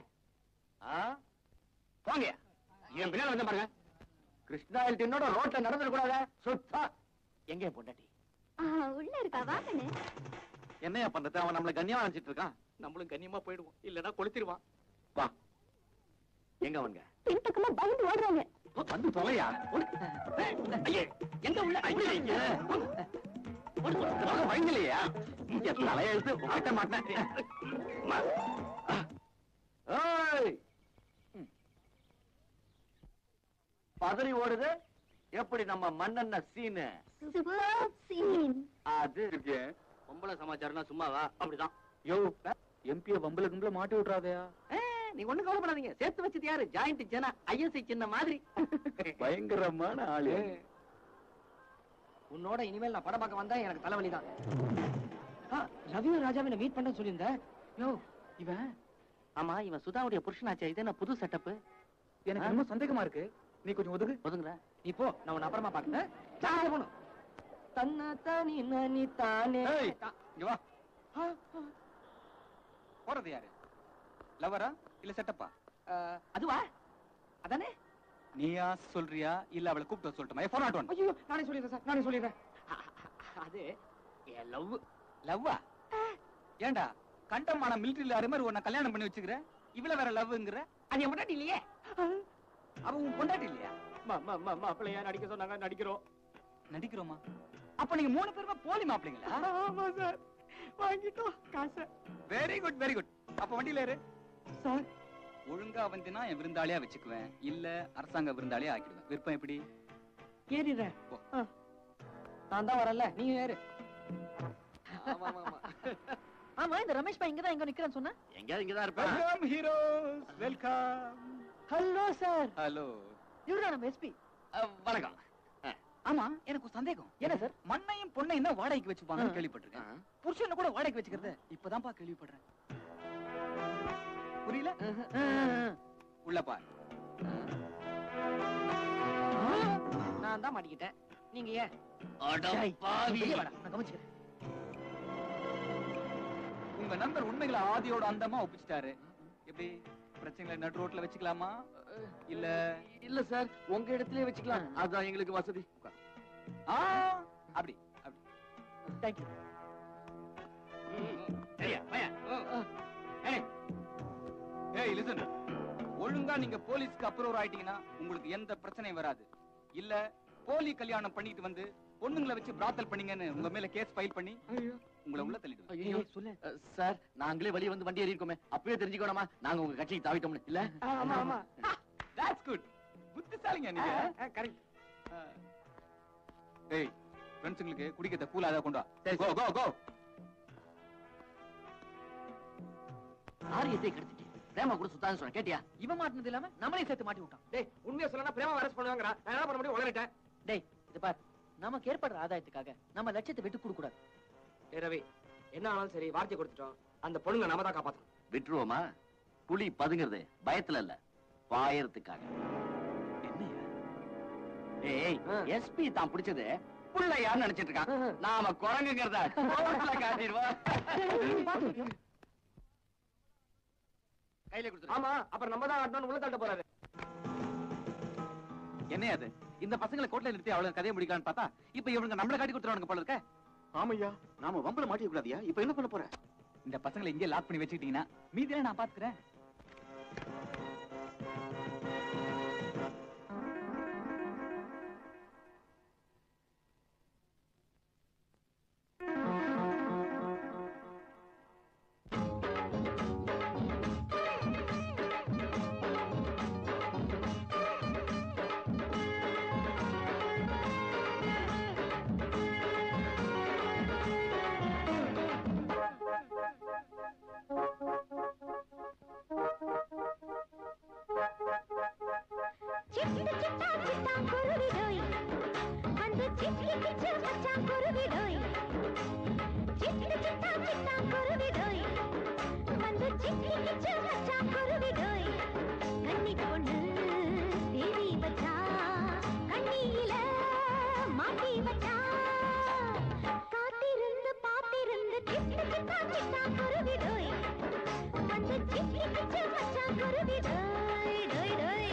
போங்க என் பின்னால வந்த பாருங்க கிருஷ்ணாயில் என்னோட ரோட்ல நடந்துட கூடாத சுத்தா எங்க பொண்டாட்டி உள்ள இருக்கா வாங்கண்ணே என்னையா பண்றது அவன் நம்மள கண்ணியமா நினைச்சிட்டு இருக்கான் நம்மளும் கண்ணியமா போயிடுவோம் இல்லனா கொளுத்திடுவான் வா எங்க அவங்க பின்பக்கமா பயந்து ஓடுறாங்க வந்து தொலையா எங்க உள்ள ஐயா, ஐயா. உனக்கு பயங்கலையா என் தலையெழுத்து மாட்ட மாட்டேன் ஏய்! ம். பதறி ஓடுது எப்படி நம்ம மண்ணெண்ண சீனு சூப்பர் சீன் அது பொம்பளை சமாச்சாரம்னா சும்மாவா அப்படிதான் யோ எம்பிய வம்பல கும்பல மாட்டி விட்டுறாதயா ஏ, நீங்க ஒண்ணு கவலைப்படாதீங்க சேர்த்து வச்சது யாரு ஜாயிண்ட் ஜனா ஐஎஸ்ஐ சின்ன மாதிரி பயங்கரமான ஆளு உன்னோட இனிமேல் நான் படம் பார்க்க வந்தா எனக்கு தலைவலி தான் ரவியும் ராஜாவை மீட் பண்ண சொல்லியிருந்தேன் யோ இவன் ஆமா இவன் சுதாவுடைய புருஷனாச்சே இது என்ன புது செட்டப் எனக்கு ரொம்ப சந்தேகமா இருக்கு நீ கொஞ்சம் ஒதுக்கு ஒதுங்குற நீ போ நான் உன்னை அப்புறமா பாக்குறேன் சாக போணும் தன்னா தானி நானி தானே ஏய், இங்க வா போறது யாரு லவரா இல்ல செட்டப்பா அஹ், அதுவா அதானே நீயா சொல்றியா இல்ல அவளை கூப்பிட்டு வர சொல்லட்டுமா ஃபோன் ஆட் ஒன் ஐயோ நானே சொல்லிடுறேன் சார் நானே சொல்லிடுறேன் அது என் லவ் லவ்வா ஏன்டா கண்டமான மிலிட்டரியில யாரு மாதிரி உன்னை கல்யாணம் பண்ணி வச்சுக்கிற இவ்வளவு வேற லவ்ங்கிற அது என் பொண்டாட்டி இல்லையே அவ உன் பொண்டாட்டி இல்லையா மாப்பிள்ளையா நடிக்க சொன்னாங்க நடிக்கிறோம் நடிக்கிறோமா அப்ப நீங்க மூணு பேருமே போலி மாப்பிள்ளைங்களா ஆமா சார் வாங்கிட்டோம் காசை வெரி குட் வெரி குட் அப்ப வண்டியில ஏறு சார் ஒழுங்கா வந்தினா என் விருந்தாளியா வச்சுக்குவேன் இல்ல அரசாங்க விருந்தாளியா ஆக்கிடுவேன் விருப்பம் எப்படி ஏறிடுறேன் போ. ஆ. நான் தான் வரல நீ ஏறு ஆமா இந்த ரமேஷ் பா இங்கதான் எங்க நிக்கிறேன்னு சொன்ன எங்கேயாவது இங்கதான் இருப்பேன் welcome heroes welcome hello sir hello இவரா நம்ம எஸ்பி அஹ், வணக்கம் ஆமா எனக்கு ஒரு சந்தேகம் என்ன சார் மண்ணையும் பொண்ணையும் தான் வாடகைக்கு வச்சுப்பாங்கன்னு ஆ. கேள்விப்பட்டிருக்கேன் அஹ், புருஷனை கூட வாடகைக்கு வச்சுக்கிறத இப்பதான்ப்பா கேள்விப்படுறேன் புரியல உள்ள பார் நான் தான் மாட்டிக்கிட்டேன் நீங்க ஏன் அட டேய், பாவி. வெளிய வாடா, நான் கவனிச்சுக்கிறேன் உங்க நண்பர் உண்மைகளை ஆதியோட அந்தமா ஒப்பிச்சிட்டாரு எப்படி பிரச்சனைகளை நடு ரோட்ல வச்சுக்கலாமா இல்ல இல்ல சார் உங்க இடத்துலயே வச்சுக்கலாம் அதான் எங்களுக்கு வசதி ஆ அப்படி அப்படி தேங்க்யூ சரியா பையா ஏய் லிசன் ஒழுங்கா நீங்க போலீஸ்க்கு அப்ரூவ் ஆயிட்டீங்கன்னா உங்களுக்கு எந்த பிரச்சனையும் வராது இல்ல போலி கல்யாணம் பண்ணிட்டு வந்து பொண்ணுங்களை வச்சு பிராத்தல் பண்ணீங்கன்னு உங்க மேல கேஸ் ஃபைல் பண்ணி உங்களை உள்ள தள்ளிடுவேன் ஐயோ சொல்லு சார் நாங்களே வெளிய வந்து வண்டி ஏறி இருக்கோமே அப்பவே தெரிஞ்சுக்கணுமா நாங்க உங்க கட்சிக்கு தாவிட்டோம்னு இல்ல ஆமா ஆமா தட்ஸ் குட் புத்திசாலிங்க நீங்க கரெக்ட் ஏய் ஃப்ரெண்ட்ஸுங்களுக்கு குடிக்கிறத கூலா ஏதாவது கொண்டு வா சரி, கோ கோ கோ ஆரியத்தை கெடுத்துட்டு பிரேமா கூட சுத்தான்னு சொன்ன கேட்டியா இவன் மாட்டினது இல்லாம நம்மளே சேர்த்து மாட்டி விட்டான் டேய் உண்மையா சொல்லனா பிரேமா அரெஸ்ட் பண்ணுவாங்கறா நான் என்ன பண்ண முடியும் உளறிட்டேன் டேய் இது பார் நமக்கு ஏற்படுற ஆதாயத்துக்காக நம்ம லட்சியத்தை விட்டு கொடுக்க கூடாது டேய் ரவி என்ன ஆனாலும் சரி வார்த்தை கொடுத்துட்டோம் அந்த பொண்ணுங்க நாம தான் காப்பாத்தணும் விட்டுருவோமா புலி பதுங்கிறது பயத்துல இல்ல பாயறதுக்காக என்னையா ஏய் எஸ்பி தான் பிடிச்சது புள்ளையான்னு நினைச்சிட்டு இருக்கான் நாம குரங்குங்கிறத கோவத்துல காட்டிடுவோம் கையில கொடுத்துரு ஆமா அப்புறம் நம்ம தான் ஆட்டணும் உள்ள தள்ள போறாரு என்ன அது இந்த பசங்களை கோட்ல நிறுத்தி அவ்வளவு கதையை முடிக்கலாம்னு பார்த்தா இப்ப இவங்க நம்மள காட்டி கொடுத்துருவானுங்க போல இருக்க ஆமையா நாம வம்பல மாட்டிக்க கூடாதியா இப்ப என்ன பண்ண போற இந்த பசங்களை இங்கே லாக் பண்ணி வச்சுக்கிட்டீங்கன்னா மீதியெல்லாம் நான் பாத்துக்கிறேன் சிக்கி கிச்சு மச்சான் குருவிடோய் சிட்டு சிட்டா சிட்டா குருவிடோய் வந்து சிக்கி கிச்சு மச்சான் குருவிடோய் கன்னி பொண்ணு தேவி வச்சா கண்ணியில மாட்டி வச்சா காத்திருந்து பாத்திருந்து சிட்டு சிட்டா சிட்டா குருவிடோய் வந்து சிக்கி கிச்சு மச்சான் குருவிடோய் டோய் டோய்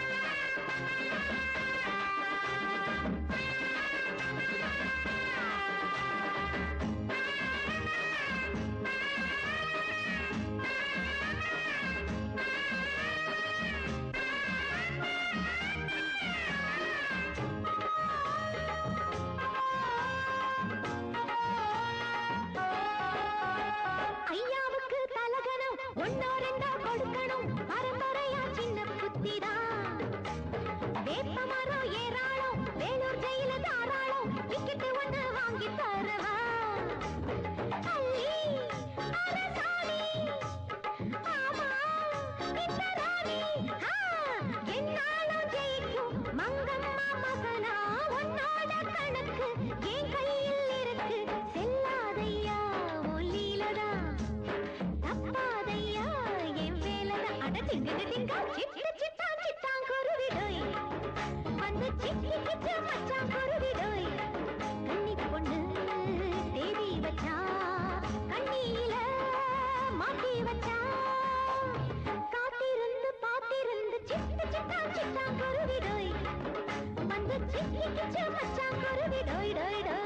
ஐயாவுக்கு தலகணம் ஒன்னோ ரெண்டோ கொடுக்கணும் பரம்பரையா சின்ன புத்திதான் வேப்ப மரம் ஏராளம் வேலூர் ஜெயில தாராளம் டிக்கெட்டு ஒண்ணு வாங்கி தரவா அள்ளி அரசாணி ஆமா இந்த ராணி ஆ, என்னாலும் ஜெயிக்கும் மங்கம்மா மகனா உன்னோட கணக்கு என் கையில் இருக்கு செல்லாதையா ஒல்லிலதா தப்பாதையா என் வேலைதான் அட திங்கு திங்கா சிட்டு சிட்டா சிட்டாங் குருவிடோய் வந்து சிக்கி கிச்சு மச்சான் குருவிடோய் கன்னி பொண்ணு தேதி வச்சா கண்ணியில மாட்டி வச்சா காத்திருந்து பாத்திருந்து சிட்டு சிட்டா சிட்டாங் குருவிடோய் வந்து சிக்கி கிச்சு மச்சான் குருவிடோய் டோய் டோய்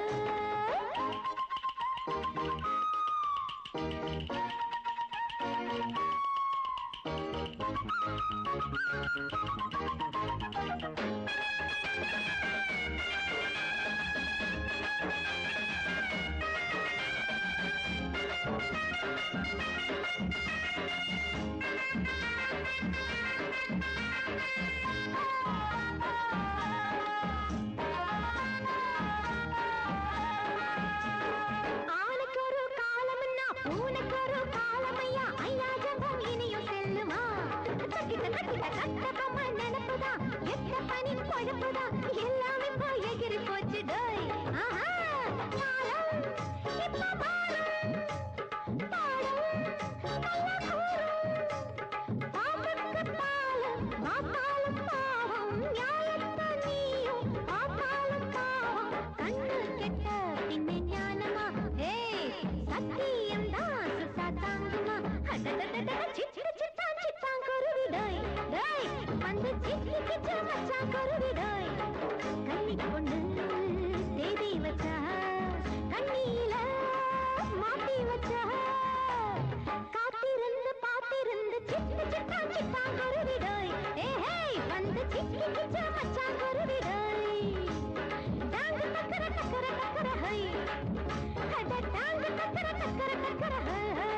ஆளுக்கு ஒரு காலம்னா பூனைக்கு ஒரு காலமையா ஐயா ஜபம் இனியும் செல்லுமா கட்டிட்ட கட்டிட்ட கட்டபொம்மை நினப்புதான் எத்த பனி பொழப்புதான் எல்லாம் இப்போ எகிரி போச்சு டோய் ஆஹா காலம் இப்ப மாறும் பாடம் நல்லா கூறும் பாம்புக்கு பாலம் மாத்தாலும் பாவம் நியாயத்தை நீயும் பார்த்தாலும் பாவம் கண்ணு கெட்ட பின்ன ஞானமா ஏய் சத்தியம் தான் சுத்தா தாங்குமா அடடடடட சிட்டு சிட்டா சிட்டாங் குருவிடோய் டேய் வந்து சிக்கி கிச்சு மச்சான் குருவிடோய் கன்னி பொண்ணு தேதி வச்சா கண்ணியில மாட்டி வச்சா காத்திருந்து பாத்திருந்து சிட்டு சிட்டா சிட்டாங் குருவிடோய் ஏ ஹேய் வந்து சிக்கி கிச்சு மச்சான் குருவிடோய் டாங்கு டக்கர டக்கர டக்கர ஹை அட டாங்கு டக்கர டக்கர டக்கர ஹை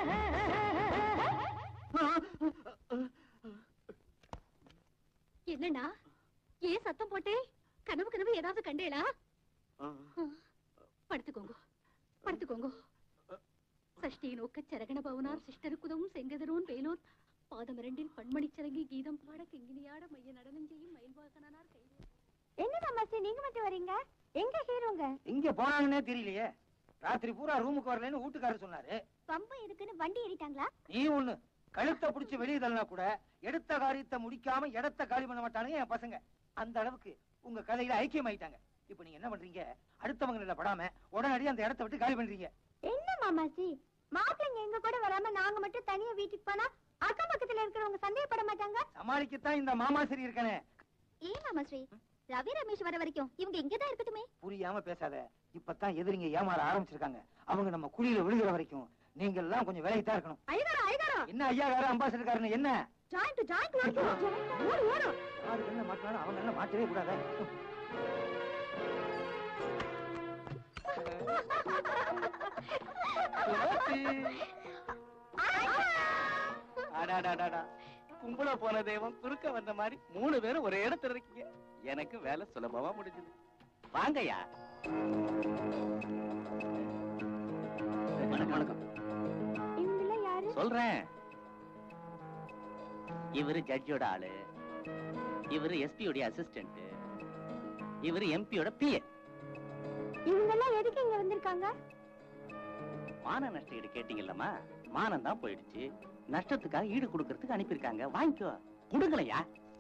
என்னண்ணா ஏன் சத்தம் போட்டே கனவு கனவு ஏதாவது கண்டேளா படுத்துக்கோங்க படுத்துக்கோங்க சஷ்டி நோக்க சரகண பவனார் சிஷ்டருக்குதவும் செங்கதரோன் வேலூர் பாதம் இரண்டில் பண்மணி சரங்கி கீதம் பாட கிங்கினியாட மைய நடனம் செய்யும் மயில்வாகனார் கை என்ன மாமாசி நீங்க மட்டும் வரீங்க எங்க ஹீரோங்க இங்க போனாங்கன்னே தெரியலையே ராத்திரி பூரா ரூமுக்கு வரலன்னு வீட்டுக்காரர் சொன்னாரு பம்பு இருக்குன்னு வண்டி ஏறிட்டாங்களா நீ ஒண்ணு கழுத்தை புடிச்சு வெளியே தள்ளனா கூட எடுத்த காரியத்தை முடிக்காம இடத்த காலி பண்ண மாட்டானுங்க என் பசங்க அந்த அளவுக்கு உங்க கதையில ஐக்கியமாயிட்டாங்க இப்ப நீங்க என்ன பண்றீங்க அடுத்தவங்க நில படாம உடனடியே அந்த இடத்த விட்டு காலி பண்றீங்க என்ன மாமாசி மாப்பிள்ளைங்க எங்க கூட வராம நாங்க மட்டும் தனியா வீட்டுக்கு போனா அக்கம் பக்கத்துல இருக்கிறவங்க சந்தேகப்பட மாட்டாங்க சமாளிக்கத்தான் இந்த மாமாசரி இருக்கானே ஏன் மாமாஸ்ரீ ரவி ரமேஷ் வர வரைக்கும் இவங்க இங்கதான் இருக்கட்டுமே புரியாம பேசாத இப்பதான் எதிரிங்க ஏமாற ஆரம்பிச்சிருக்காங்க அவங்க நம்ம குழியில விழுகிற வரைக்கும் நீங்க எல்லாம் கொஞ்சம் விலைக்கு தான் இருக்கணும் ஐகாரா ஐகாரா என்ன ஐயா வேற அம்பாசிடர்காரன் என்ன ஜாயிண்ட் ஜாயிண்ட் ஓடு ஓடு யாரு என்ன மாட்டாலும் அவங்க என்ன மாட்டவே கூடாது அடாடாடாடா கும்பல போன தெய்வம் குறுக்க வந்த மாதிரி மூணு பேரும் ஒரே இடத்துல இருக்கீங்க எனக்கு வேலை சுலபமா முடிஞ்சது வாங்கய்யா வணக்கம் வணக்கம் இவங்கள யாரு சொல்றேன் இவரு ஜட்ஜோட ஆளு இவரு எஸ்பியோட அசிஸ்டன்ட் இவரு எம்பியோட பிஏ இவங்க எல்லாம் எதுக்கு இங்க வந்திருக்காங்க மான நஷ்ட ஈடு கேட்டீங்கல்லம்மா மானம் தான் போயிடுச்சு நஷ்டத்துக்காக ஈடு கொடுக்கறதுக்கு அனுப்பியிருக்காங்க வாங்கிக்கோ கொடுங்களையா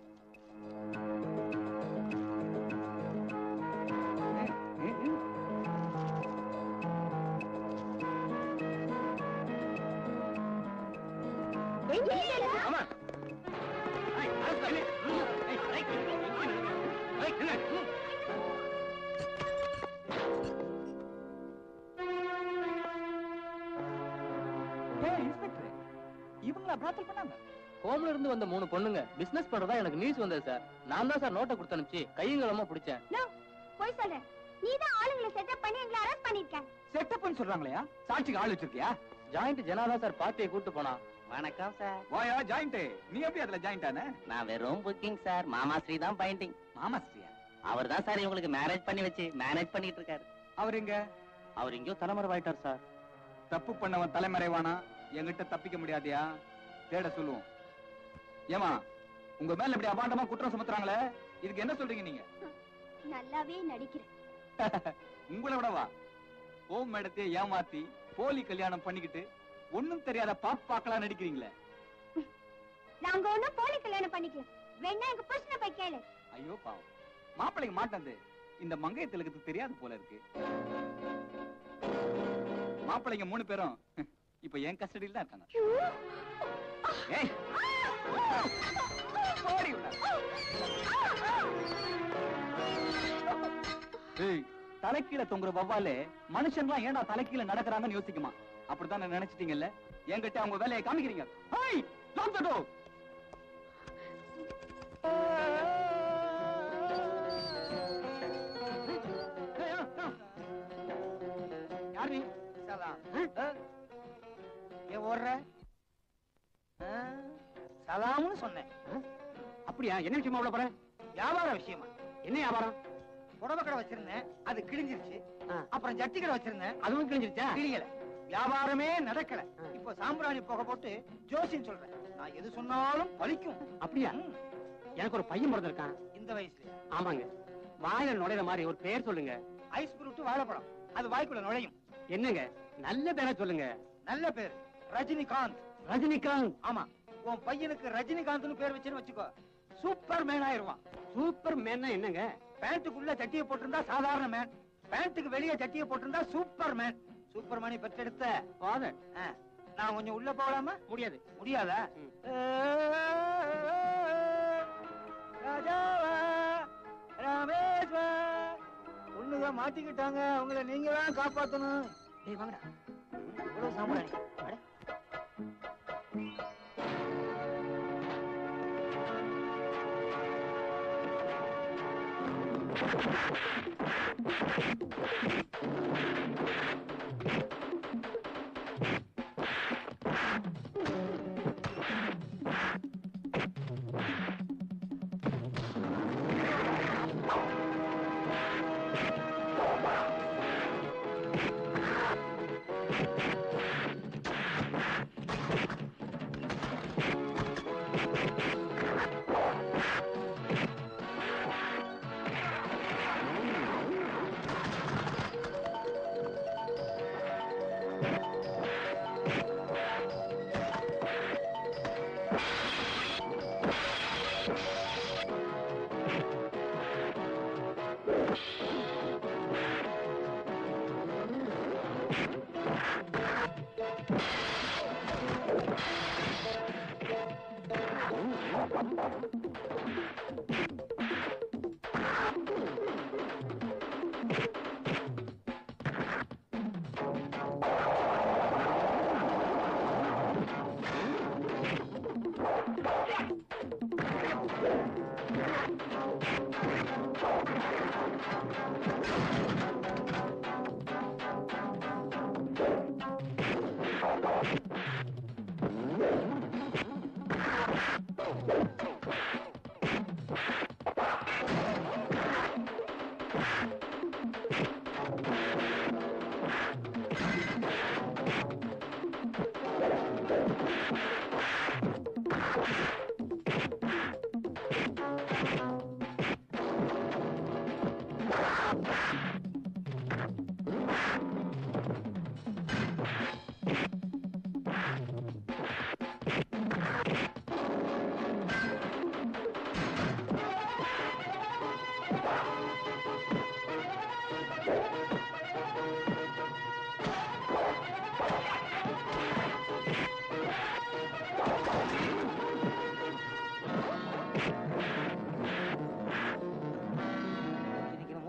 இவங்களா பிராத்தல் பண்ணாங்க ஹோம்ல இருந்து வந்த மூணு பொண்ணுங்க பிசினஸ் பண்றதா எனக்கு நியூஸ் வந்தது சார் நான் தான் சார் நோட்டை கொடுத்து அனுப்பிச்சு கையங்களமா பிடிச்சேன் போய் சொல்லு நீ தான் ஆளுங்களை செட்டப் பண்ணி எங்களை அரெஸ்ட் பண்ணிருக்க செட்டப் பண்ணி சொல்றாங்களயா சாட்சிக்கு ஆள் வச்சிருக்கியா ஜாயிண்ட் ஜனாதா சார் பார்ட்டியை கூட்டு போனா வணக்கம் சார் வாயா ஜாயிண்ட் நீ எப்படி அதுல ஜாயிண்ட் ஆன நான் வெறும் புக்கிங் சார் மாமா ஸ்ரீ தான் பாயிண்டிங் மாமா ஸ்ரீயா அவர் தான் சார் இவங்களுக்கு மேரேஜ் பண்ணி வச்சு மேனேஜ் பண்ணிட்டு இருக்காரு அவர் எங்க அவர் எங்கேயோ தலைமறைவாயிட்டார் சார் தப்பு பண்ணவன் தலைமறைவானா என்கிட்ட தப்பிக்க முடியாதியா தேட சொல்லுவோம் ஏமா உங்க மேல இப்படி அபாண்டமா குற்றம் சுமத்துறாங்களே இதுக்கு என்ன சொல்றீங்க நீங்க நல்லாவே நடிக்கிறேன் உங்களை விடவா ஓம் மேடத்தையே ஏமாத்தி போலி கல்யாணம் பண்ணிக்கிட்டு ஒண்ணும் தெரியாத பாப்பாக்களா நடிக்கிறீங்களே நாங்க ஒண்ணும் போலி கல்யாணம் பண்ணிக்கலாம் வேணா எங்க புருஷனை போய் கேளு ஐயோ பாவம் மாப்பிள்ளைக்கு மாட்டது இந்த மங்கையத்திலுக்கு தெரியாது போல இருக்கு மாப்பிள்ளைங்க மூணு பேரும் இப்ப என் கஸ்டடியில் தான் இருக்காங்க ஏய் போடி உள்ள. ஏய் தலைக்கீழ தொங்குற வவ்வாலே மனுஷன்லாம் ஏன்டா தலைக்கீழ நடக்கிறாங்கன்னு யோசிக்குமா அப்படித்தான் நினைச்சிட்டீங்கல்ல என்கிட்ட அவங்க வேலையை காமிக்கிறீங்க ஹேய் லாக் தி டோர் யார் நீ சலாம் ஏன் ஓடுற ஆ, சலாம்னு சொன்னேன் அப்படியா என்ன விஷயமா உள்ள போற வியாபார விஷயமா என்ன வியாபாரம் புடவை கடை வச்சிருந்தேன் அது கிழிஞ்சிருச்சு அப்புறம் ஜட்டி கடை வச்சிருந்தேன் அதுவும் கிழிஞ்சிருச்சா கிழியல வியாபாரமே நடக்கல இப்போ சாம்பிராணி புகை போட்டு ஜோசியம் சொல்றேன் நான் எது சொன்னாலும் பலிக்கும் அப்படியா எனக்கு ஒரு பையன் பிறந்திருக்கான் இந்த வயசுல ஆமாங்க வாயில நுழையிற மாதிரி ஒரு பேர் சொல்லுங்க ஐஸ் புருட்டு வாழைப்பழம் அது வாய்க்குள்ள நுழையும் என்னங்க நல்ல பேரை சொல்லுங்க நல்ல பேர் ரஜினிகாந்த் ரஜினிகாந்த் ஆமா உன் பையனுக்கு ரஜினிகாந்த்னு பேர் வச்சுன்னு வச்சுக்கோ சூப்பர் மேன் ஆயிருவான் சூப்பர் மேன்னா என்னங்க பேண்ட்டுக்குள்ள சட்டியை போட்டிருந்தா சாதாரண மேன் பேண்ட்டுக்கு வெளியே சட்டியை போட்டிருந்தா சூப்பர் மேன் சூப்பர் மணி பெற்றெடுத்த ஃபாதர் ஆ, நான் கொஞ்சம் உள்ள போகலாமா முடியாது முடியாதா ராஜாவா ராமேஸ்வா பொண்ணுங்க மாட்டிக்கிட்டாங்க அவங்கள நீங்க தான் காப்பாத்தணும் ஏய் வாங்கடா இவ்வளவு சாம்பிராணி அட.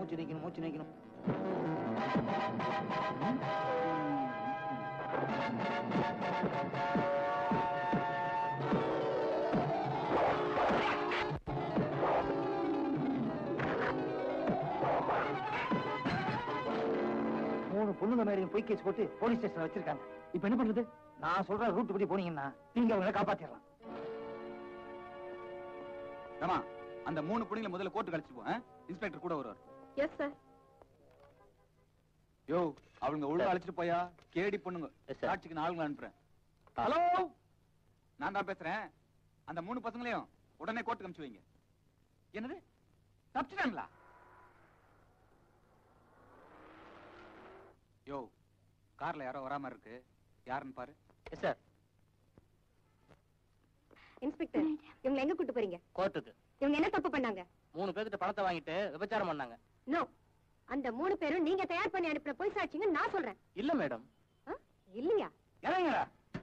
மூச்சு நிக்கணும் மூச்சு நிக்கணும் மூணு பொண்ணுங்க மேலையும் பொய் கேஸ் போட்டு போலீஸ் ஸ்டேஷன்ல வச்சிருக்காங்க இப்ப என்ன பண்றது நான் சொல்ற ரூட் படி போனீங்கன்னா நீங்க அவங்கள காப்பாத்திடலாம் ரமா அந்த மூணு பொண்ணுங்களை முதல்ல கோர்ட்டு கழிச்சு போ ஆ? இன்ஸ்பெக்டர் கூட வருவார் எஸ் சார் யோ அவங்க ஒழுங்கா அழைச்சிட்டு போயா கேடி பொண்ணுங்க சாட்சிக்கு நான் ஆளுங்களை அனுப்புறேன் ஹலோ நான் தான் பேசுறேன் அந்த மூணு பசங்களையும் உடனே கோர்ட்டுக்கு அனுப்பிச்சு வைங்க என்னது தப்பிச்சிட்டாங்களா யோ கார்ல யாரோ வராம இருக்கு யாருன்னு பாரு எஸ் சார் இன்ஸ்பெக்டர் இவங்க எங்க கூட்டு போறீங்க கோர்ட்டுக்கு இவங்க என்ன தப்பு பண்ணாங்க மூணு பேர்கிட்ட பணத்தை வாங்கிட்டு விபச்சாரம் பண்ணாங்க நோ அந்த மூணு பேரும் நீங்க தயார் பண்ணி அனுப்புற பொய் சாட்சிங்க நான் சொல்றேன் இல்ல மேடம் ஆ? இல்லையா இறங்குடா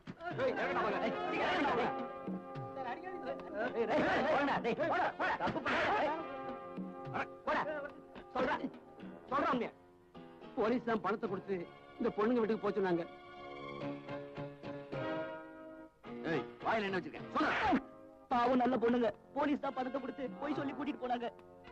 போலீஸ் தான் பணத்தை கொடுத்து இந்த பொண்ணுங்க வீட்டுக்கு போக சொன்னாங்க ஏய் வாயில என்ன வச்சிருக்க பாவம் நல்ல பொண்ணுங்க போலீஸ் தான் பணத்தை கொடுத்து போய் சொல்லி கூட்டிட்டு போனாங்க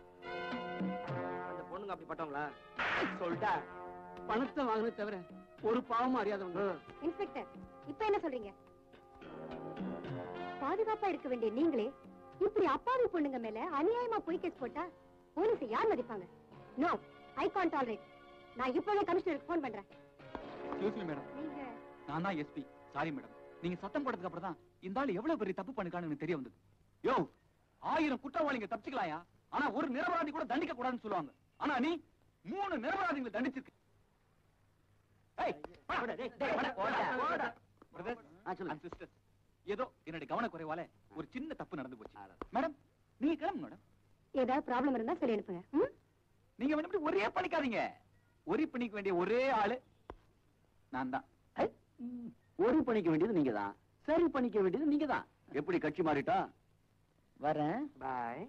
அந்த பொண்ணுங்க அப்படிப்பட்டவங்களா சொல்லிட்டா பணத்தை வாங்கினது தவிர ஒரு பாவமும் அறியாதவங்க இன்ஸ்பெக்டர் இப்ப என்ன சொல்றீங்க பாதுகாப்பா இருக்க வேண்டிய நீங்களே இப்படி அப்பாவி பொண்ணுங்க மேல அநியாயமா பொய் கேஸ் போட்டா போலீஸ் யார் மதிப்பாங்க நோ ஐ கான்ட் டாலரேட் நான் இப்பவே கமிஷனருக்கு ஃபோன் பண்றேன் எக்ஸ்கியூஸ் மீ மேடம் நீங்க நான் தான் எஸ்பி சாரி மேடம் நீங்க சத்தம் போட்டதுக்கு அப்புறம் தான் இந்த ஆளு எவ்வளவு பெரிய தப்பு பண்ணிருக்கான்னு எனக்கு தெரிய வந்தது யோ ஆயிரம் குற்றவாளிங்க தப்பிச்சுக்கலாயா ஆனா ஒரு நிரபராதி கூட தண்டிக்க கூடாதுன்னு சொல்லுவாங்க ஆனா நீ மூணு நிரபராதிகளை தண்டிச்சிருக்க ஏய், போடா, டேய், டேய், போடா, போடா, போடா. Brothers and sisters, ஏதோ என்னுடைய கவனக்குறைவால ஒரு சின்ன தப்பு நடந்து போச்சு மேடம் நீங்க கிளம்புங்க மேடம் ஏதாவது ப்ராப்ளம் இருந்தா சொல்லி அனுப்புங்க ம்? நீங்க வந்து ஒரே பண்ணிக்காதீங்க ஒரே பண்ணிக்க வேண்டிய ஒரே ஆளு நான் தான் ஒரு பண்ணிக்க வேண்டியது நீங்க தான் சரி பண்ணிக்க வேண்டியது நீங்க தான் எப்படி கட்சி மாறிட்டா வரேன் பாய்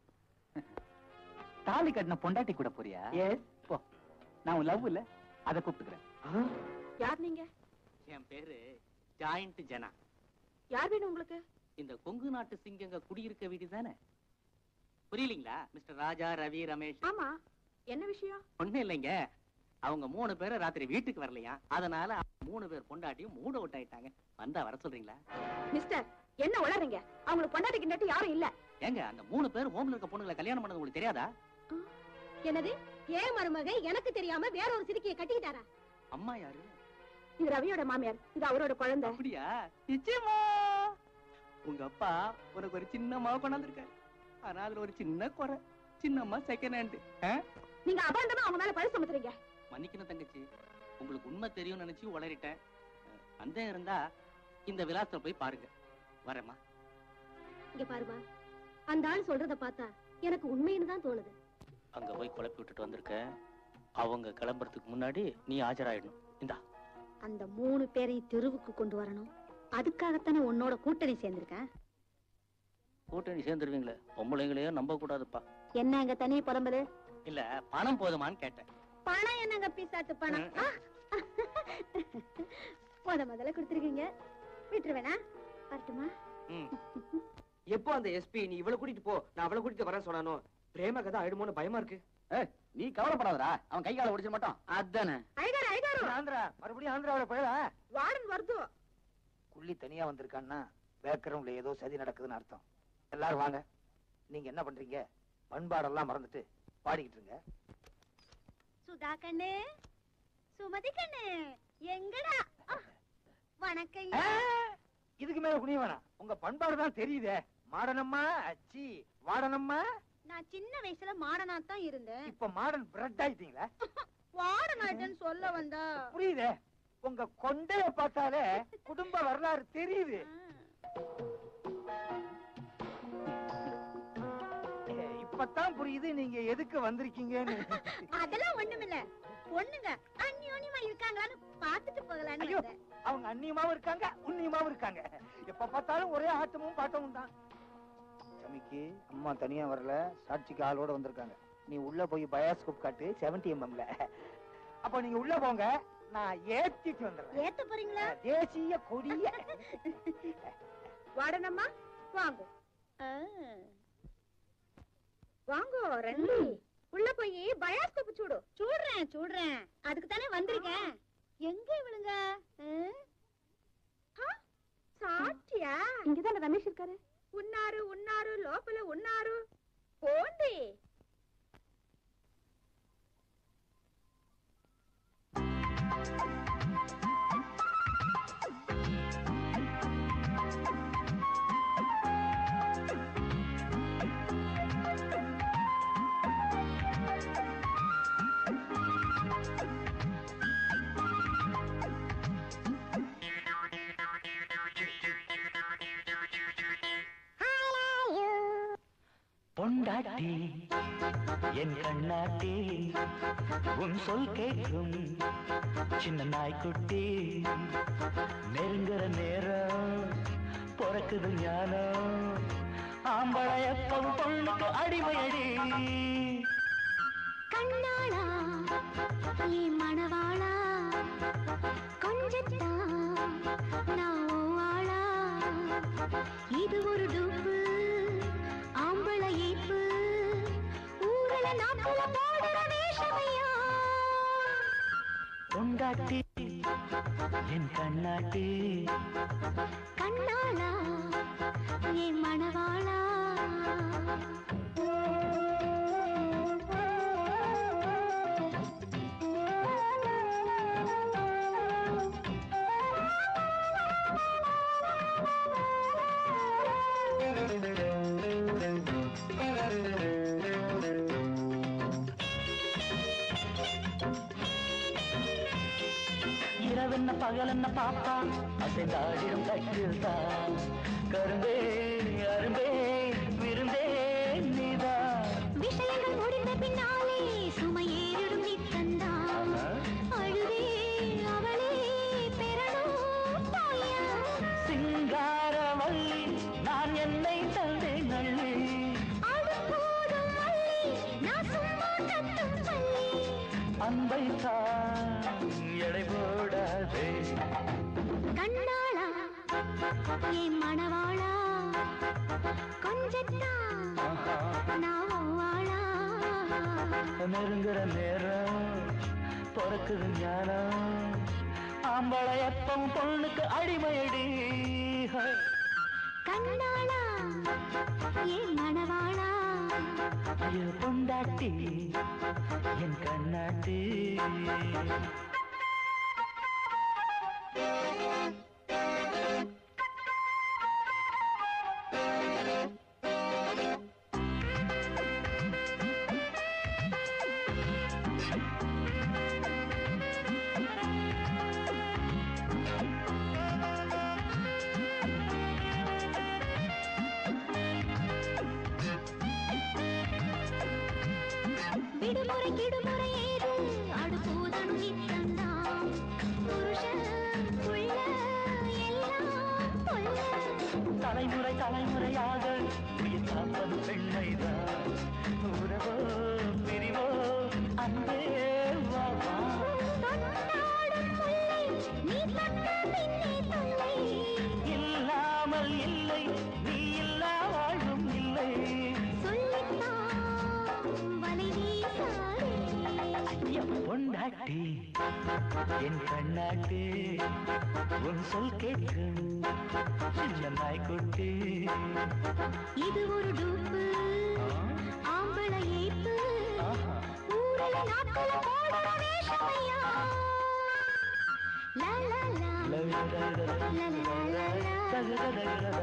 தாலி கட்டின பொண்டாட்டி கூட போறியா எஸ் போ நான் உன் லவ் இல்ல அதை கூப்பிட்டுக்கிறேன் யார் நீங்க என் பேரு ஜாயிண்ட் ஜனா யார் வேணும் உங்களுக்கு இந்த கொங்கு நாட்டு சிங்கங்க குடியிருக்க வீடு தானே புரியலீங்களா மிஸ்டர் ராஜா ரவி ரமேஷ் ஆமா என்ன விஷயம் ஒண்ணும் இல்லைங்க அவங்க மூணு பேரும் ராத்திரி வீட்டுக்கு வரலையா அதனால அவங்க மூணு பேர் பொண்டாட்டியும் மூட அவுட் ஆயிட்டாங்க வந்தா வர சொல்றீங்களா மிஸ்டர் என்ன உளறீங்க அவங்களுக்கு பொண்டாட்டிக்கு நட்டு யாரும் இல்ல ஏங்க அந்த மூணு பேர் ஹோம்ல இருக்க பொண்ணுங்களை கல்யாணம் பண்ணது உங்களுக்கு தெரியாதா என்னது ஏன் மருமக எனக்கு தெரியாம வேற ஒரு சிறுக்கியை கட்டிக்கிட்டாரா அம்மா யாரு இது ரவியோட மாமியார் இது அவரோட குழந்தை அப்படியா நிச்சயமா உங்க அப்பா உனக்கு ஒரு சின்ன மாவு கொண்டாந்துருக்காரு ஆனா அதுல ஒரு சின்ன குறை சின்னம்மா செகண்ட் ஹேண்ட் நீங்க அபாண்டமா அவங்க மேல பழி சுமத்துறீங்க மன்னிக்கணும் தங்கச்சி உங்களுக்கு உண்மை தெரியும்னு நினைச்சு உளறிட்டேன் அஹ், சந்தேகம் இருந்தா இந்த விலாசத்தை போய் பாருங்க வரேம்மா இங்க பாருமா அந்த ஆள் சொல்றத பார்த்தா எனக்கு உண்மைன்னு தான் தோணுது அங்க போய் குழப்பி விட்டுட்டு வந்திருக்க அவங்க கிளம்புறதுக்கு முன்னாடி நீ ஆஜராயிடணும் இந்தா அந்த மூணு பேரையும் தெருவுக்கு கொண்டு வரணும் அதுக்காகத்தானே உன்னோட கூட்டணி சேர்ந்திருக்கேன் கூட்டணி சேர்ந்துருவீங்களே பொம்பளைங்களையும் நம்ப கூடாதுப்பா என்ன அங்க தனி புலம்புது இல்ல பணம் போதுமான்னு கேட்டேன் பணம் என்னங்க பிசாத்து பணம் ஆ? முத முதல்ல கொடுத்துருக்கீங்க விட்டுருவேனா வரட்டுமா எப்போ அந்த எஸ்பி நீ இவ்வளவு கூட்டிட்டு போ நான் அவளை கூட்டிட்டு வரேன் சொன்னானோ பிரேம கதை ஆயிடுமோன்னு பயமா இருக்கு நீ கவலைப்படாதடா அவன் கை கால ஒடிச்சிட மாட்டான் அதானே அழகாரு அழகாரு ஆந்திரா மறுபடியும் ஆந்திராவோட பழகா வார்டன் வருது குள்ளி தனியா வந்திருக்கான்னா பேக்ரவுண்ட்ல ஏதோ சதி நடக்குதுன்னு அர்த்தம் எல்லாரும் வாங்க நீங்க என்ன பண்றீங்க பண்பாடெல்லாம் மறந்துட்டு பாடிக்கிட்டு இருங்க சுதா கண்ணு சுமதி கண்ணு எங்கடா ஆ, வணக்கம் ஆ, இதுக்கு மேல குனிய வேணாம் உங்க பண்பாடு தான் தெரியுதே மாடனம்மா அச்சி வாடனம்மா நான் சின்ன வயசுல மாடனா தான் இருந்தேன் இப்ப மாடர்ன் பிரெட் ஆயிட்டீங்களா வாடனாயிட்டேன்னு சொல்ல வந்தா புரியுதே உங்க கொண்டைய பார்த்தாலே குடும்ப வரலாறு தெரியுது ஏ, இப்பதான் புரியுது நீங்க எதுக்கு வந்திருக்கீங்கன்னு அதெல்லாம் ஒண்ணுமில்ல பொண்ணுங்க அந்யோன்யமா இருக்காங்களான்னு பாத்துட்டு போகலான்னு ஐயோ வந்தேன். அவங்க அந்நியமாவும் இருக்காங்க உன்னியமாவும் இருக்காங்க எப்ப பார்த்தாலும் ஒரே ஆட்டமும் பாட்டமும் தான் சமிக்கு அம்மா தனியா வரல சாட்சிக்கு ஆளோட வந்திருக்காங்க நீ உள்ள போய் பயாஸ்கோப் காட்டு செவன்டி எம்எம்ல அப்ப நீங்க உள்ள போங்க நான் ஏத்திட்டு வந்துடுறேன் ஏத்த போறீங்களா தேசிய கொடிய வாடனம்மா வாங்கோ வாங்கோ ரெண்டு உள்ள போய் பயாஸ்கோப் சூடு చూడறேன் చూడறேன் அதுக்கு தானே வந்திருக்கேன் எங்க இவளுங்க ఆ? సాట్యా ఇంకేదా రమేష్ இருக்காரு ఉన్నారు ఉన్నారు లోపల ఉన్నారు పోండి பொண்டாட்டி என் கண்ணாட்டி உன் சொல் கேட்கும் சின்ன நாய்க்குட்டி நெருங்குற நேரம் பிறக்குது ஞானம் ஆம்பளை எப்பவும் பொண்ணுக்கு அடிமையடி கண்ணாளா நீ மணவாளா கொஞ்சத்தான் நான் உன் ஆளா இது ஒரு டூப்பு ஆம்பளை ஏப்பு ஊரல நாக்குல போடுற வேஷமையா பொண்டாட்டி என் கண்ணாட்டி கண்ணாளா என் மணவாளா இரவென்ன பகலென்ன பாப்பா அசைந்தாடிடும் கட்டில் தான் கரும்பே அரும்பே விருந்தே நீதா விஷயங்கள் முடிந்த பின்னாலே சுமையேறிடும் நித்தந்தான் அழுதே அவளே பெறணும் தாயா சிங்காரவல்லி நான் என்னை தந்தேன் நள்ளி அது போதும் மல்லி நான் சும்மா கத்தும் பள்ளி அன்பை தான் எடை போடாதே கண்ணாளா என் மணவாளா கொஞ்சத்தான் நான் வாழா நெருங்குற நேரம் பிறக்குது ஞானம் ஆம்பளை எப்பம் பொண்ணுக்கு அடிமையடி கண்ணாளா என் மணவாளா ஐயோ பொண்டாட்டி என் கண்ணாட்டி விடுமுறை கிடுமுறை ஏது அடுப்பூதணும் நித்தந்தான் புருஷன் புள்ள எல்லாம் புள்ள தலைமுறை தலைமுறையாக உயிர் காப்பது பெண்மைதான் உறவோ பிரிவோ அன்பே வா வா. தொட்டாடும் முல்லை நீ தொட்ட பின்னே தொல்லை இல்லாமல் இல்லை நீ இல்லா வாழ்வும் இல்லை சொல்லித்தான் வலை வீசாதே ஐயா, பொண்டாட்டி என் கண்ணாட்டி உன் சொல் கேட்கும் சின்ன நாய்க்குட்டி இது ஒரு டூப்பு ஆம்பளை ஏப்பு ஊரல நாக்குல போடுற வேஷமையா லா லா லா லா லா லா லா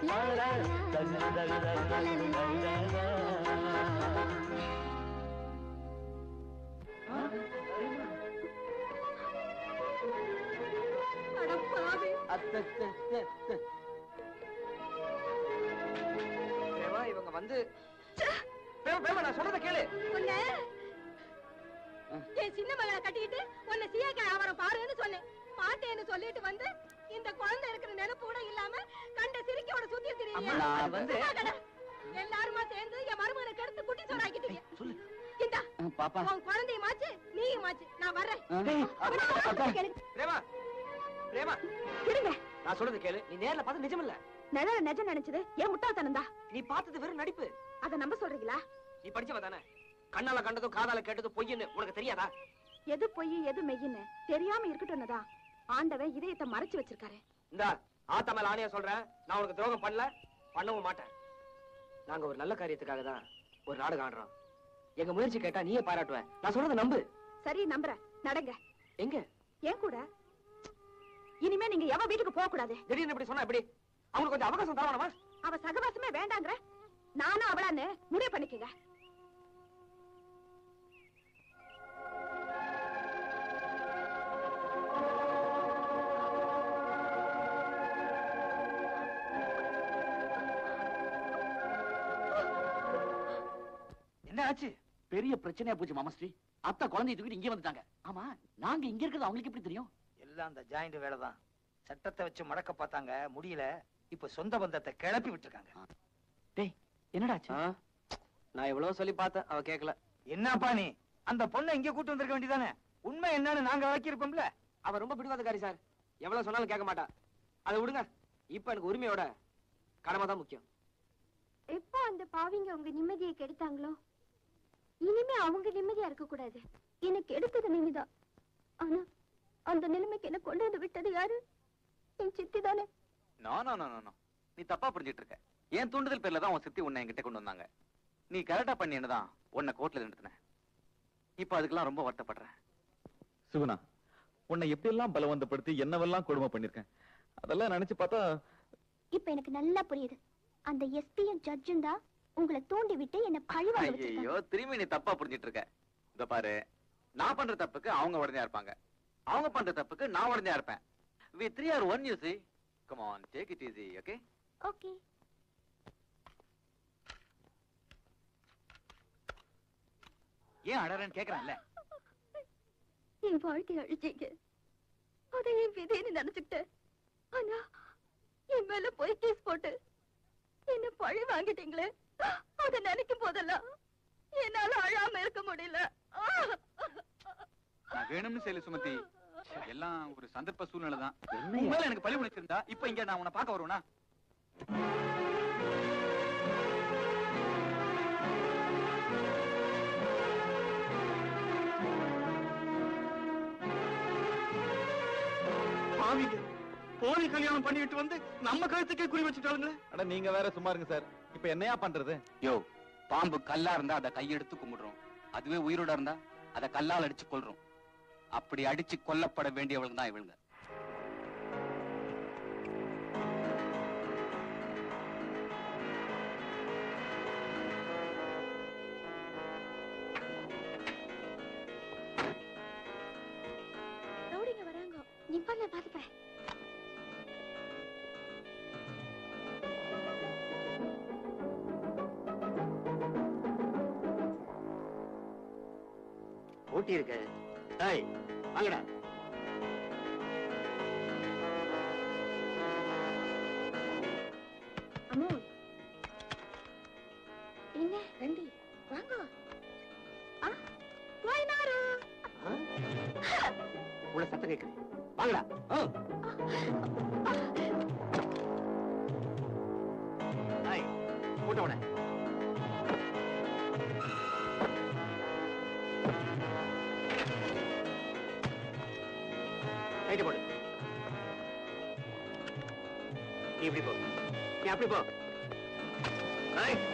பிரேமா இவங்க வந்து பிரேமா பிரேமா நான் சொல்றத கேளு உன்னை என் சின்ன மகளை கட்டிக்கிட்டு உன்னை சீயக்காய் வியாபாரம் பாருன்னு சொன்னேன் பாட்டேன்னு சொல்லிட்டு வந்து இந்த குழந்தை இருக்கிற நினைப்பு கூட இல்லாம கண்ட சிரிக்கையோட சுத்தி அம்மா, நான் வந்து- திரியும் எல்லாருமா சேர்ந்து என் மருமகனை கெடுத்து குட்டி சோறாக்கிட்டீங்க இந்தா பாப்பா உன் குழந்தையுமாச்சு நீயுமாச்சு நான் வர்றேன் பிரேமா பிரேமா இருங்க நான் சொல்றது கேளு நீ நேர்ல பார்த்து நிஜம் இல்ல நிழல நிஜம் நினைச்சது ஏன் முட்டாள்தனம் தான் நீ பார்த்தது வெறும் நடிப்பு அத நம்ப சொல்றீங்களா நீ படிச்சவ தானே கண்ணால கண்டதும் காதால கேட்டதும் பொய்ன்னு உனக்கு தெரியாதா எது பொய் எது மெய்யின்னு தெரியாம இருக்கட்டும்னுதா ஆண்டவன் இதயத்தை மறைச்சு வச்சிருக்காரு இந்த ஆத்தா மேல ஆணையா சொல்றேன் நான் உனக்கு துரோகம் பண்ணல பண்ணவும் மாட்டேன் நாங்க ஒரு நல்ல காரியத்துக்காக தான் ஒரு நாடகம் ஆடுறோம் எங்க முயற்சி கேட்டா நீயே பாராட்டுவ நான் சொல்றத நம்பு சரி நம்புறேன் நடங்க எங்க ஏன் கூட இனிமே நீங்க எவ வீட்டுக்கு போக கூடாது திடீர்னு இப்படி சொன்னா எப்படி அவங்களுக்கு கொஞ்சம் அவகாசம் தரவானமா அவ சகவாசமே வேண்டாங்கிற நானும் அவளான்னு முடிவு பண்ணிக்கங்க என்ன ஆச்சு பெரிய பிரச்சனையா போச்சு மாமஸ்ரீ அத்தை குழந்தைய தூக்கிட்டு இங்கே வந்துட்டாங்க ஆமா நாங்க இங்க இருக்கிறது அவங்களுக்கு எப்படி தெரியும் எல்லாம் அந்த ஜாயிண்ட் வேலை தான் சட்டத்தை வச்சு மடக்க பார்த்தாங்க முடியல இப்ப சொந்த பந்தத்தை கிளப்பி விட்டுருக்காங்க டேய் என்னடா ஆச்சு நான் எவ்வளவு சொல்லி பார்த்தேன் அவ கேட்கல என்னப்பா நீ அந்த பொண்ணை இங்க கூட்டு வந்திருக்க வேண்டியதானே உண்மை என்னன்னு நாங்க விளக்கியிருப்போம்ல அவ ரொம்ப பிடிவாதக்காரி சார் எவ்வளவு சொன்னாலும் கேட்க மாட்டா அதை விடுங்க இப்ப எனக்கு உரிமையோட கடமை தான் முக்கியம் எப்போ அந்த பாவிங்க உங்க நிம்மதியை கெடுத்தாங்களோ இனிமே அவங்க நிம்மதியா இருக்க கூடாது எனக்கு எடுத்தது நிமிதா ஆனா அந்த நிலைமைக்கு என்ன கொண்டு வந்து விட்டது யாரு என் சித்தி தானே நோ நோ நோ நோ நீ தப்பா புரிஞ்சிட்டு இருக்க என் தூண்டுதல் பேர்ல தான் உன் சித்தி உன்னை என்கிட்ட கொண்டு வந்தாங்க நீ கரெக்டா பண்ணின்னு தான் உன்னை கோர்ட்ல நிறுத்தினேன் இப்போ அதுக்கெல்லாம் ரொம்ப வருத்தப்படுறேன் சுகுணா உன்னை எப்படி எல்லாம் பலவந்தப்படுத்தி என்னவெல்லாம் கொடுமை பண்ணிருக்கேன் அதெல்லாம் நினைச்சு பார்த்தா இப்ப எனக்கு நல்லா புரியுது அந்த எஸ்பியும் ஜட்ஜும் தான் உங்களை தூண்டி விட்டு என்ன பழி வாங்க வச்சிருக்காங்க ஐயோ திரும்பி நீ தப்பா புரிஞ்சிட்டு இருக்க இந்த பாரு நான் பண்ற தப்புக்கு அவங்க உடனே இருப்பாங்க அவங்க பண்ற தப்புக்கு நான் உடனே இருப்பேன் we three are one you see come on take it easy okay okay ஏன் அழறேன்னு கேக்குறான்ல என் வாழ்க்கை அழிச்சீங்க அதை என் விதைன்னு நினைச்சுக்கிட்டேன் ஆனா என் மேல போய் கேஸ் போட்டு என்ன பழி வாங்கிட்டீங்களே அத நினைக்கும் போதெல்லாம் என்னால அழாம இருக்க முடியல நான் வேணும்னு செய்யல சுமதி எல்லாம் ஒரு சந்தர்ப்ப சூழ்நிலை தான் உண்மையில எனக்கு பழி உழைச்சிருந்தா இப்ப இங்க நான் உன்னை பார்க்க வருவேனா பாவிங்க போலி கல்யாணம் பண்ணிட்டு வந்து நம்ம கழுத்துக்கே குறி வச்சுட்டாளுங்களே அட நீங்க வேற சும்மா இருங்க சார் இப்ப என்னையா பண்றது யோ பாம்பு கல்லா இருந்தா அதை கையெடுத்து கும்பிடுறோம் அதுவே உயிரோட இருந்தா அதை கல்லால் அடிச்சு கொல்றோம் அப்படி அடிச்சு கொல்லப்பட வேண்டியவளுங்க தான் இவளுங்க ரவுடிங்க வராங்க நீ பண்ண பாத்துக்கிறேன் ஊட்டி இருக்கு ஏய் வாங்கடா அம்மு என்ன ரெண்டி வாங்க ஆ போயினாரு உள்ள சத்தம் கேக்குது வாங்கடா ஆ. ஏய், கூட்ட உடனே ரைட்டு போடு நீ இப்படி போ நீ அப்படி போ ரைட்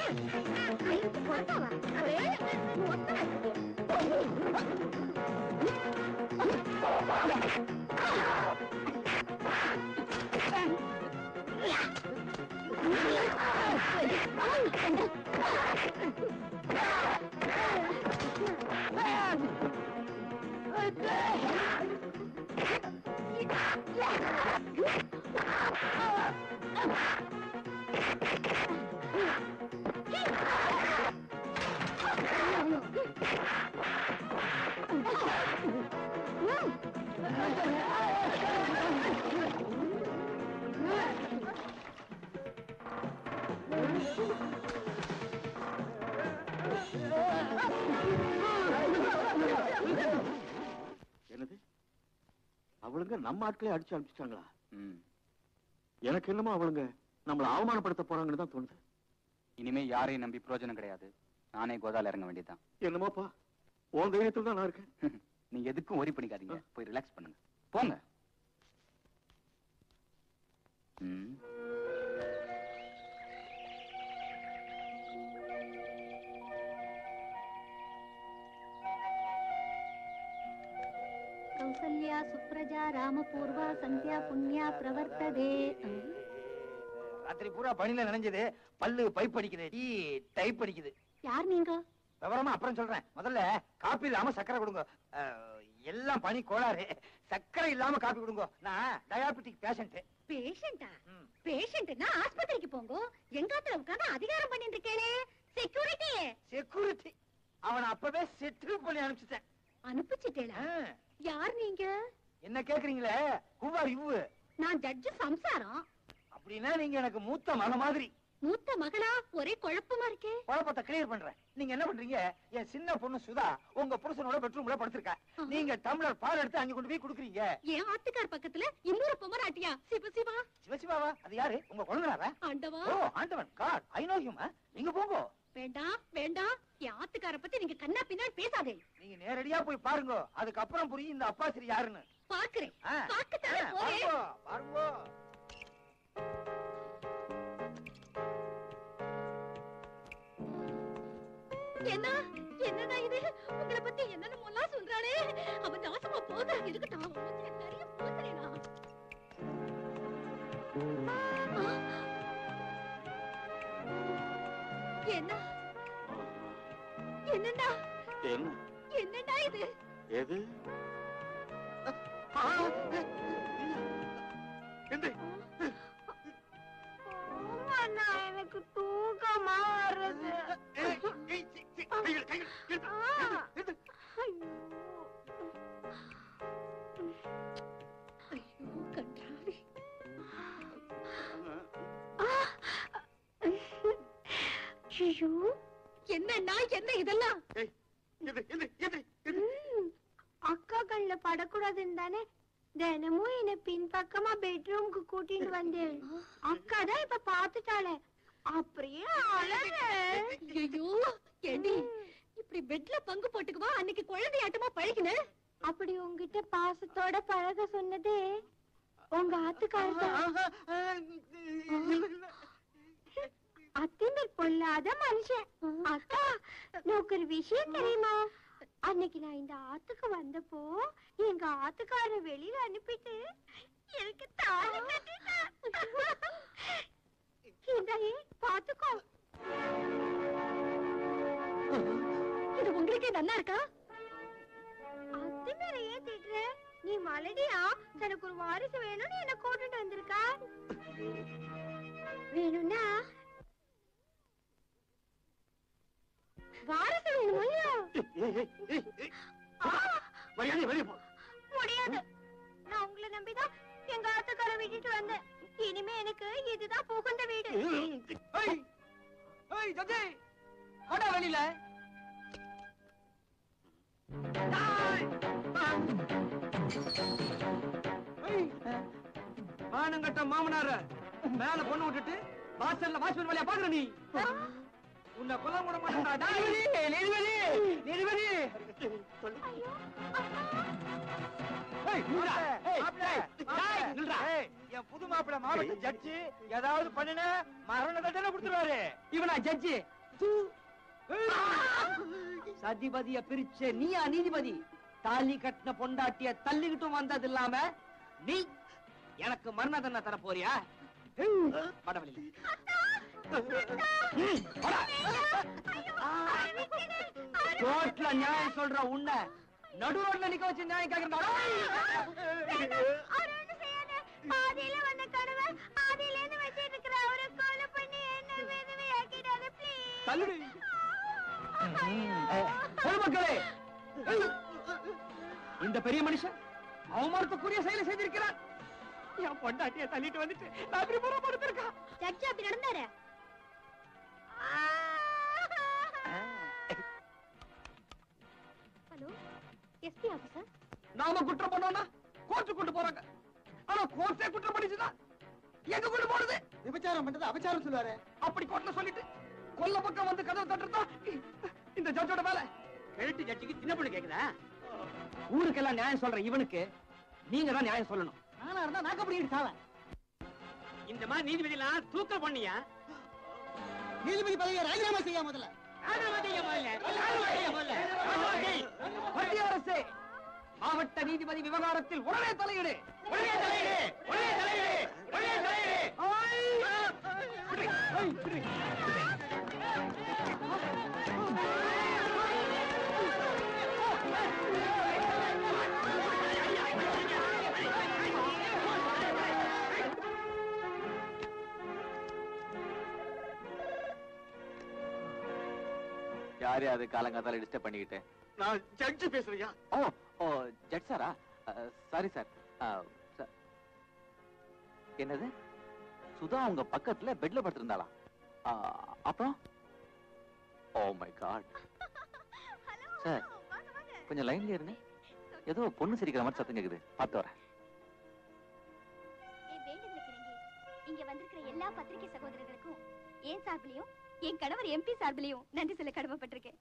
என்னது அவளுங்க நம்ம ஆட்களே அடிச்சு அனுப்பிச்சிட்டாங்களா எனக்கு என்னமோ அவளுங்க நம்மள அவமானப்படுத்த போறாங்கன்னு தான் தோணுது இனிமே யாரையும் நம்பி பிரயோஜனம் கிடையாது நானே கோதால இறங்க வேண்டியதுதான் என்னமோப்பா உன் தைரியத்துல தான் நான் இருக்கேன் நீங்க எதுக்கும் ஒரி பண்ணிக்காதீங்க போய் ரிலாக்ஸ் பண்ணுங்க போங்க ம். கௌசல்யா சுப்ரஜா ராமபூர்வா சந்தியா புண்ணியா பிரவர்த்ததே ராத்திரி பூரா பணியில நினைஞ்சது பல்லு பைப் அடிக்குது டீ டைப் அடிக்குது யார் நீங்க விவரமா அப்புறம் சொல்றேன் முதல்ல காப்பி இல்லாம சக்கரை கொடுங்க அஹ், எல்லாம் பனி கோளாறு சக்கரை இல்லாம காப்பி கொடுங்க நான் டயாபெட்டிக் பேஷண்ட் பேஷண்டா பேஷண்ட்னா ஆஸ்பத்திரிக்கு போங்க எங்காத்துல உட்கார்ந்து அதிகாரம் பண்ணிட்டு இருக்கேளே செக்யூரிட்டி செக்யூரிட்டி அவனை அப்பவே செட்டில் பண்ணி அனுப்பிச்சிட்டேன் அனுப்பிச்சிட்டேளா யார் நீங்க என்ன கேக்குறீங்களே ஹூவார் யூ நான் ஜட்ஜ் சம்சாரம் அப்படின்னா நீங்க எனக்கு மூத்த மக மாதிரி மூத்த மகளா ஒரே குழப்பமா இருக்கே குழப்பத்தை கிளியர் பண்றேன் நீங்க என்ன பண்றீங்க என் சின்ன பொண்ணு சுதா உங்க புருஷனோட பெட்ரூம்ல படுத்திருக்கா நீங்க டம்ளர் பால் எடுத்து அங்க கொண்டு போய் குடுக்குறீங்க என் ஆத்துக்கார் பக்கத்துல இன்னொரு பொம்மராட்டியா சிவ சிவா சிவசிவாவா அது யாரு உங்க குழந்தைனாரா ஆண்டவா ஓ ஆண்டவன் காட் ஐ நோ ஹிம் நீங்க போங்க வேண்டாம் வேண்டாம் என் ஆத்துக்கார பத்தி நீங்க கண்ணா பின்னாடி பேசாதே நீங்க நேரடியா போய் பாருங்க அதுக்கப்புறம் புரியும் இந்த அப்பாசிரி யாருன்னு பாக்குறேன் ஆ, பாக்கத்தானே ஆ, போறேன் பாருங்க, பாருங்க என்ன என்னடா இது உங்களை பத்தி என்னென்னமோலாம் சொல்றாளே அவ நாசமா போக இருக்கட்டும் அவ மூஞ்சில நிறைய பூசலேனா என்ன என்னடா என்ன என்னடா இது எது அண்ணா எனக்கு தூக்கமா வருது ஐயோ என்னண்ணா என்ன இதெல்லாம் ம், அக்கா கண்ணுல படக்கூடாதுன்னு தானே தினமும் என்ன பின்பக்கமா பெட்ரூம்க்கு கூட்டிட்டு வந்தேன் அக்கா தான் இப்ப பாத்துட்டாளே அப்படியே அழறேன் ஐயோ ஏண்டி இப்படி பெட்ல பங்கு போட்டுக்குவா அன்னைக்கு குழந்தையாட்டமா பழகின அப்படி உங்ககிட்ட பாசத்தோட பழக சொன்னதே உங்க ஆத்துக்காரர் அத்திமர் பொல்லாத மனுஷன் அக்கா உனக்கு ஒரு விஷயம் தெரியுமா அன்னைக்கு நான் இந்த ஆத்துக்கு வந்தப்போ எங்க ஆத்துக்காரரை வெளியில அனுப்பிட்டு எனக்கு தாலி கட்டிட்டான் இந்தாயே பாத்துக்கோ இது உங்களுக்கே நல்லா இருக்கா அத்திமரை ஏன் திட்டுற நீ மலடியா தனக்கு ஒரு வாரிசு வேணும்னு என்ன கூட்டிட்டு வந்திருக்கா வேணும்னா வாரிசு வேணும் இல்லையா மரியாதை வெளியே போ முடியாது நான் உங்களை நம்பிதான் எங்க ஆத்துக்கார விட்டுட்டு வந்தேன் இனிமே எனக்கு இதுதான் புகுந்த வீடு ஏய் ஜஜே வாடா வெளியில மானங்கட்ட மாமனார மேல பொண்ணு விட்டுட்டு வாசல்ல வாசல் வழியா பாக்குற நீ உன்னை கொல்ல விட மாட்டேன்டா நீதிபதி நீதிபதி நீதிபதி ஏய், நில்றா. ஏய், ஏய், ஏய், நில்றா. ஏய், என் புது மாப்பிள்ளை மாவட்ட ஜட்ஜி ஏதாவது பண்ணுன மரண தண்டனை கொடுத்துருவாரு இவனா ஜட்ஜி சதிபதிய பிரிச்ச நீயா நீதிபதி தாலி கட்டின பொண்டாட்டிய தள்ளிக்கிட்டும் வந்தது இல்லாம நீ எனக்கு மரண தண்டனை தர போறியா வாடா வெளியில. ம், வாடா. கோர்ட்ல நியாயம் சொல்ற உன்னை நடு ரோட்ல நிக்க வச்சு நியாயம் கேக்குறா பாதியில வந்த கனவை ஆதியில இருந்து வச்சிட்டு இருக்கிற அவரை கொலை பண்ணி என்ன விதவை ஆக்கிடாத ப்ளீஸ் தள்ளுடு பொதுமக்களே இந்த பெரிய மனுஷன் அவமானத்துக்குரிய செயலை செய்திருக்கிறார் என் பொண்டாட்டிய தள்ளிட்டு வந்துட்டு நான் இப்படி புறம் படுத்திருக்கான் ஜட்ஜ் அப்படி நடந்தாரு ஹலோ எஸ்பி ஆபீசர் நாம குற்றம் பண்ணோம்னா கோர்ட்டு கொண்டு போறாங்க ஆனா கோர்ட்டே குற்றம் பண்ணிச்சுன்னா எங்க கொண்டு போறது விபச்சாரம் பண்றது அபச்சாரம் சொல்லுவாரு அப்படி கோர்ட்ல சொல்லிட்டு கொல்ல பக்கம் வந்து கதவு தட்டுறதா இந்த ஜட்ஜோட வேலை எழுத்து ஜட்ஜுக்கு சின்ன பொண்ணு கேக்குதா ஊருக்கெல்லாம் நியாயம் சொல்ற இவனுக்கு நீங்க தான் நியாயம் சொல்லணும் நானா இருந்தா நாக்க பிடிக்கிட்டு சாவேன் இந்த மாதிரி நீதிபதி எல்லாம் தூக்கல் பண்ணியா நீதிபதி பதவியை ராஜினாமா செய்ய முதல்ல ராஜினாமா செய்ய முதல்ல. ராஜினாமா செய்ய முதல்ல. ராஜினாமா செய். மத்திய அரசே மாவட்ட நீதிபதி விவகாரத்தில் உடனே தலையிடு உடனே தலையிடு. உடனே தலையிடு. உடனே தலையிடு. யாரு அது காலங்காத்தால டிஸ்டர்ப் பண்ணிக்கிட்டு நான் ஜட்ஜ் பேசுறியா ஓ ஓ ஜட் சாரா சாரி சார் என்னது சுதா உங்க பக்கத்துல பெட்ல படுத்திருந்தாளா ஆ, அப்புறம் ஓ மை காட் சார் கொஞ்சம் லைன்ல இருங்க ஏதோ பொண்ணு சிரிக்கிற மாதிரி சத்தம் கேக்குது பார்த்து வரேன் என் வேண்டுதலுக்கு இணங்கி இங்க வந்திருக்கிற எல்லா பத்திரிகை சகோதரர்களுக்கும் என் சார்பிலையும் என் கணவர் எம்பி சார்பிலையும் நன்றி சொல்ல கடமைப்பட்டிருக்கேன்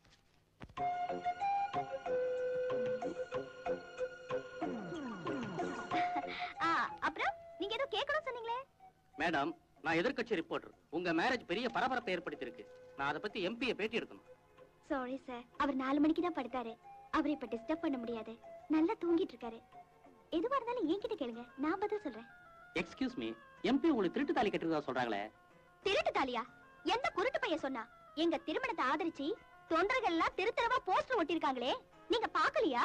ஆ, அப்புறம் நீங்க ஏதோ கேட்கணும் சொன்னீங்களே மேடம் நான் எதிர்க்கட்சி ரிப்போர்ட்டர் உங்க மேரேஜ் பெரிய பரபரப்பை ஏற்படுத்தியிருக்கு நான் அதை பத்தி எம்பியை பேட்டி எடுக்கணும் சாரி சார் அவர் நாலு மணிக்கு தான் படுத்தாரு அவரை இப்ப டிஸ்டர்ப் பண்ண முடியாது நல்லா தூங்கிட்டு இருக்காரு எதுவா இருந்தாலும் என்கிட்ட கேளுங்க நான் பதில் சொல்றேன் எக்ஸ்கியூஸ் மீ எம்பி உங்களுக்கு திருட்டு தாலி கட்டிருக்கா சொல்றாங்களே திருட்டு தாலியா எந்த குருட்டு பையன் சொன்னா எங்க திருமணத்தை ஆதரிச்சு தொண்டர்கள் எல்லாம் தெரு தெருவா போஸ்டர் ஒட்டிருக்காங்களே நீங்க பாக்கலையா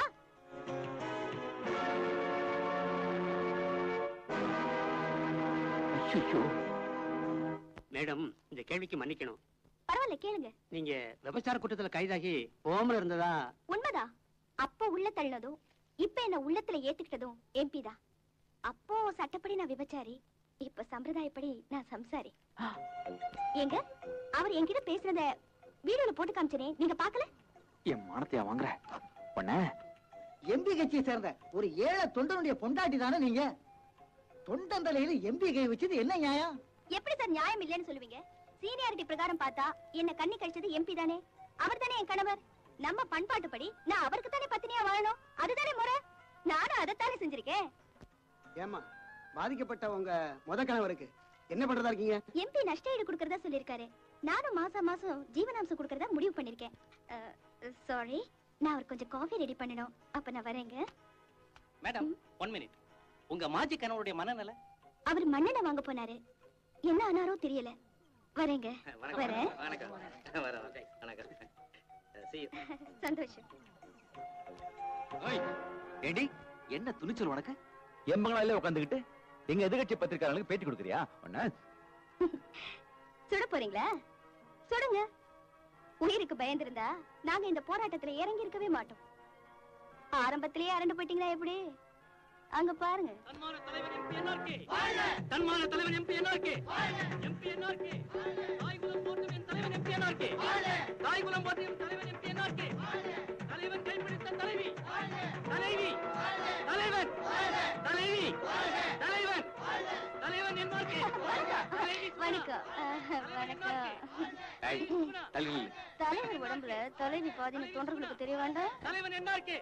மேடம் இந்த கேள்விக்கு மன்னிக்கணும் பரவாயில்ல கேளுங்க நீங்க விபச்சார குற்றத்துல கைதாகி ஓமல இருந்ததா உண்மைதான் அப்போ உள்ள தள்ளினதும் இப்ப என்ன உள்ளத்துல ஏத்துக்கிட்டதும் எம்பி தான் அப்போ சட்டப்படி நான் விபச்சாரி இப்ப சம்பிரதாயப்படி நான் சம்சாரி ஏங்க அவர் என்கிட்ட பேசுறத வீடியோல போட்டு காமிச்சனே நீங்க பாக்கல என் மானத்தையா வாங்குற பொண்ண எம்பி கட்சியை சேர்ந்த ஒரு ஏழை தொண்டனுடைய பொண்டாட்டி தானே நீங்க தொண்டந்தலையில எம்பி கை வச்சது என்ன நியாயம் எப்படி சார் நியாயம் இல்லைன்னு சொல்லுவீங்க சீனியாரிட்டி பிரகாரம் பார்த்தா என்ன கண்ணி கழிச்சது எம்பி தானே அவர் தானே என் கணவர் நம்ம பண்பாட்டுப்படி நான் அவருக்கு தானே பத்தினியா வாழணும் அதுதானே முறை நானும் அதைத்தானே செஞ்சிருக்கேன் ஏமா பாதிக்கப்பட்ட உங்க முத கணவருக்கு என்ன பண்றதா இருக்கீங்க எம்பி நஷ்ட ஈடு கொடுக்கறதா சொல்லிருக்காரு நானும் மாசம் மாசம் ஜீவனாம்சம் கொடுக்கறதா முடிவு பண்ணிருக்கேன் சாரி நான் அவர் கொஞ்சம் காஃபி ரெடி பண்ணணும் அப்ப நான் வரேங்க மேடம் ஒன் மினிட் உங்க மாஜி கணவருடைய மனநிலை அவர் மண்ணெண்ணெய் வாங்க போனாரு என்ன ஆனாரோ தெரியல வரேங்க வரேன் வணக்கம் வர வணக்கம் See you. சந்தோஷம் ஏண்டி என்ன துணிச்சல் உனக்கு என் பங்களாலே உட்காந்துக்கிட்டு எங்க எதிர்கட்சி பத்திரிக்கையாளர்களுக்கு பேட்டி கொடுக்குறியா ஒண்ணு சுட போறீங்களா சுடுங்க உயிருக்கு பயந்திருந்தா நாங்க இந்த போராட்டத்துல இறங்கி இருக்கவே மாட்டோம் ஆரம்பத்திலேயே அரண்டு போயிட்டீங்களா எப்படி அங்க பாருங்க தன்மான தலைவன் எம்பி என்ஆர்கே எம்பி என்ஆர்கே தாய்குலம் போற்றும் என் தலைவன் எம்பி என்ஆர்கே தாய்குலம் போற்றும் என் தலைவன் எம்பி என்ஆர்கே தலைவன் கைப்பிடித்த தலைவி தலைவி தலைவன் தலைவி தலைவன் தலைவன் என்ஆர்கே வணக்கம் அஹ், வணக்கம் ஏய், தள்ளி நில்லு. தலைவர் உடம்புல தலைவி பாதின தொண்டர்களுக்கு தெரிய வேண்டாம் தலைவன் என்ஆர்கே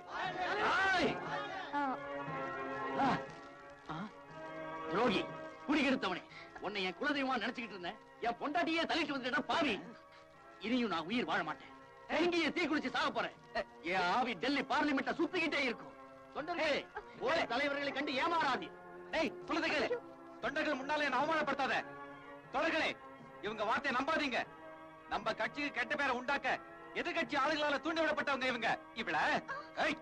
ஆ, துரோகி குடிகெடுத்தவனே உன்னை என் குலதெய்வமா நினைச்சுக்கிட்டு இருந்தேன் என் பொண்டாட்டியே தலையிட்டு வந்துட்டா பாவி இனியும் நான் உயிர் வாழ மாட்டேன் எங்கேயே தீ குளிச்சு சாக போறேன் என் ஆவி டெல்லி பார்லிமெண்ட்ட சுத்திக்கிட்டே இருக்கும் தொண்டர்களே ஓலை தலைவர்களை கண்டு ஏமாறாதே டேய் சொல்லுத கேளு தொண்டர்கள் முன்னாலே என்ன அவமானப்படுத்தாத தொடர்களே இவங்க வார்த்தையை நம்பாதீங்க நம்ம கட்சிக்கு கெட்ட பேரை உண்டாக்க எதிர்கட்சி ஆளுகளால தூண்டி விடப்பட்டவங்க இவங்க இவள ஏய்,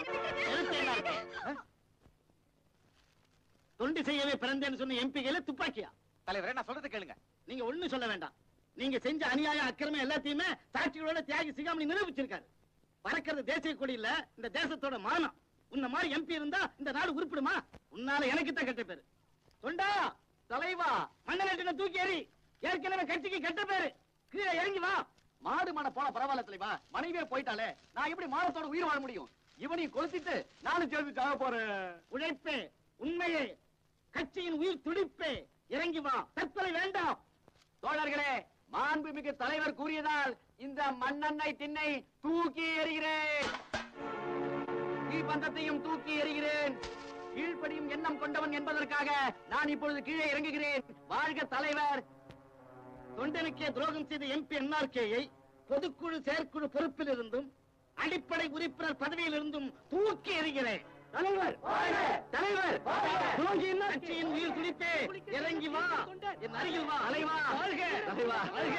தொண்டு செய்யவே பிறந்தேன்னு சொன்ன எம்பிகளை துப்பாக்கியா தலைவரே நான் சொல்றது கேளுங்க நீங்க ஒண்ணு சொல்ல வேண்டாம் நீங்க செஞ்ச அநியாயம் அக்கிரமம் எல்லாத்தையுமே சாட்சிகளோட தியாகி சிகாமணி நிரூபிச்சிருக்காரு பறக்கிறது தேசிய கொடி இல்ல இந்த தேசத்தோட மானம் உன்ன மாதிரி எம்பி இருந்தா இந்த நாடு உருப்பிடுமா உன்னால எனக்கு தான் கெட்ட பேரு தொண்டா தலைவா மண்ணலட்டின தூக்கி எறி ஏற்கனவே கட்சிக்கு கெட்ட பேரு கீழே இறங்கி வா மாடு மன போன பரவாயில்ல தலைவா மனைவியே போயிட்டாலே நான் எப்படி மானத்தோட உயிர் வாழ முடியும் இவனையும் கொளுத்திட்டு நானும் சேர்ந்து சாக போறேன் உழைப்பே உண்மையே கட்சியின் உயிர் துடிப்பே இறங்கி வா தற்கொலை வேண்டாம் தோழர்களே மாண்புமிகு தலைவர் கூறியதால் இந்த மண்ணெண்ணை திண்ணை தூக்கி எறிகிறேன் தீபந்தத்தையும் தூக்கி எறிகிறேன் கீழ்ப்படியும் எண்ணம் கொண்டவன் என்பதற்காக நான் இப்பொழுது கீழே இறங்குகிறேன் வாழ்க தலைவர் தொண்டனுக்கே துரோகம் செய்த எம்பி என்ஆர்கேயை பொதுக்குழு செயற்குழு பொறுப்பில் இருந்தும் அடிப்படை உறுப்பினர் பதவியில் இருந்தும் தூக்கி எறிகிறேன் தலைவர் தலைவர் துரோகி கட்சியின் உயிர் துடிப்பே இறங்கி வா என் அருகில் வா அலைவா தலைவா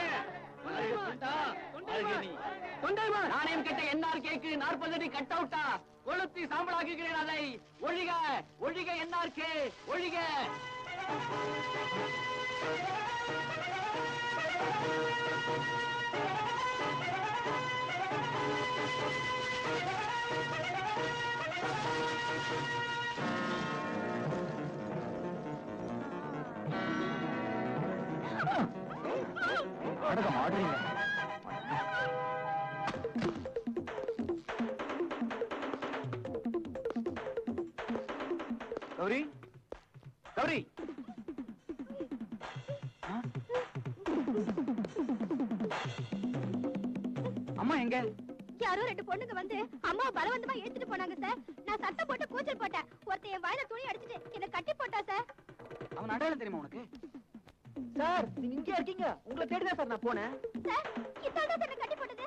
நாணயம் கட்ட என்ஆர் கேக்கு நாற்பது அடி கட் அவுட்டா கொளுத்தி சாம்பலாக்குகிறேன் அதை ஒழிக ஒழிக என்ஆர் கே ஒழிக நாடகம் ஆடுறீங்க கௌரி கௌரி அம்மா எங்க யாரோ ரெண்டு பொண்ணுங்க வந்து அம்மா பலவந்தமா எடுத்துட்டு போனாங்க சார் நான் சத்தம் போட்டு கூச்சல் போட்டேன் ஒருத்தன் என் வாயில துணி அடிச்சிட்டு என்ன கட்டி போட்டா சார் அவன் அடையாளம் தெரியுமா உனக்கு சார் நீங்க இங்கே இருக்கீங்க உங்களை தேடிதான் சார் நான் போனேன் சார் இதாண்டா சார் என்ன கட்டி போட்டது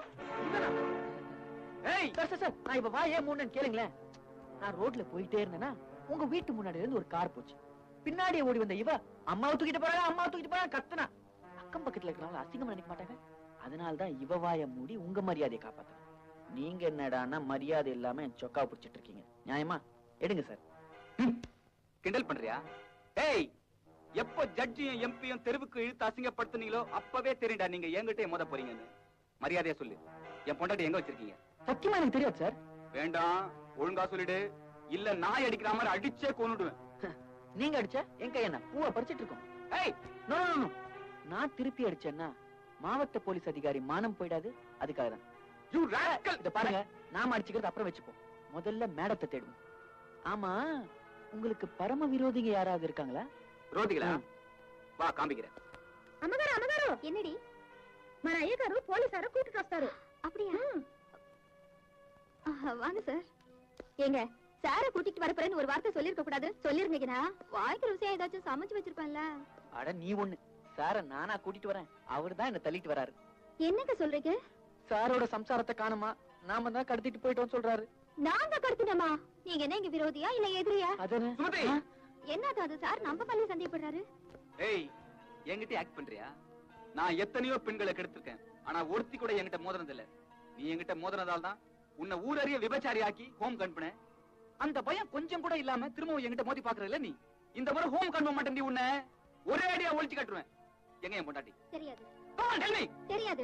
ஏய் சார் சார் சார் நான் இப்ப வா ஏன் மூணு கேளுங்களேன் நான் ரோட்ல போயிட்டே இருந்தேன்னா உங்க வீட்டு முன்னாடி இருந்து ஒரு கார் போச்சு பின்னாடியே ஓடி வந்த இவ அம்மாவை தூக்கிட்டு போறாங்க அம்மாவை தூக்கிட்டு போறாங்க கத்துனா அக்கம் பக்கத்துல இருக்கிறவங்க அசிங்கம் நினைக்க மாட்டாங்க அதனால தான் இவ வாய மூடி உங்க மரியாதையை காப்பாத்துறேன் நீங்க என்னடான்னா மரியாதை இல்லாம என் சொக்கா பிடிச்சிட்டு இருக்கீங்க நியாயமா எடுங்க சார் கிண்டல் பண்றியா ஏய் எப்போ ஜட்ஜியும் எம்பியும் தெருவுக்கு இழுத்து அசிங்கப்படுத்துனீங்களோ அப்பவே தெரியும்டா நீங்க என்கிட்ட மோத போறீங்கன்னு மரியாதையா சொல்லு என் பொண்டாட்டி எங்க வச்சிருக்கீங்க சத்தியமா எனக்கு தெரியாது சார் வேண்டாம் ஒழுங்கா சொல்லிடு இல்ல நாய் அடிக்கிற மாதிரி அடிச்சே கொன்னுடுவேன் நீங்க அடிச்ச என் கை என்ன பூவை பறிச்சிட்டு இருக்கோம் ஏய் நோ நோ நோ நான் திருப்பி அடிச்சேன்னா மாவட்ட போலீஸ் அதிகாரி மானம் போயிடாது அதுக்காக தான் யூ ராஸ்கல் இத பாருங்க நாம அடிச்சுக்கிறது அப்புறம் வச்சுப்போம் முதல்ல மேடத்தை தேடுவோம் ஆமா உங்களுக்கு பரம விரோதிங்க யாராவது இருக்காங்களா ரோதிகளா வா காமிக்கிறேன் అమ్మగారు అమ్మగారు ఎన్నడి మన అయ్య గారు పోలీసారు కూட்டுட்டு వస్తారు அப்படியா வாங்க சார் ஏங்க சார கூட்டிட்டு வரப்போறேன்னு ஒரு வார்த்தை சொல்லிருக்க கூடாது சொல்லிருந்தீங்கன்னா வாய்க்கு ருசியா ஏதாச்சும் சமைச்சு வச்சிருப்பேன்ல அட நீ ஒண்ணு சார நானா கூட்டிட்டு வரேன் அவரு தான் என்ன தள்ளிட்டு வராரு என்னங்க சொல்றீங்க சாரோட சம்சாரத்தை காணுமா நாம தான் கடத்திட்டு போயிட்டோம் சொல்றாரு நாங்க கடத்தினமா நீங்க என்ன இங்க விரோதியா இல்ல எதிரியா அதானே ஆ? என்னது அது சார் நம்ம பண்ணி சந்தேகப்படுறாரு ஏய் என்கிட்ட ஆக்ட் பண்றியா நான் எத்தனையோ பெண்களை கெடுத்திருக்கேன் ஆனா ஒருத்தி கூட என்கிட்ட மோதினது இல்ல நீ என்கிட்ட மோதினதால் தான் உன்னை ஊரறிய விபச்சாரி ஆக்கி ஹோம் கண்புன அந்த பயம் கொஞ்சம் கூட இல்லாம திரும்பவும் என்கிட்ட மோதி பாக்குறல நீ இந்த முறை ஹோம் கண்ப மாட்டேன் நீ உன்னை ஒரே அடியா ஒழிச்சு கட்டுருவேன் எங்க என் பொண்டாட்டி தெரியாது Come on, tell me. தெரியாது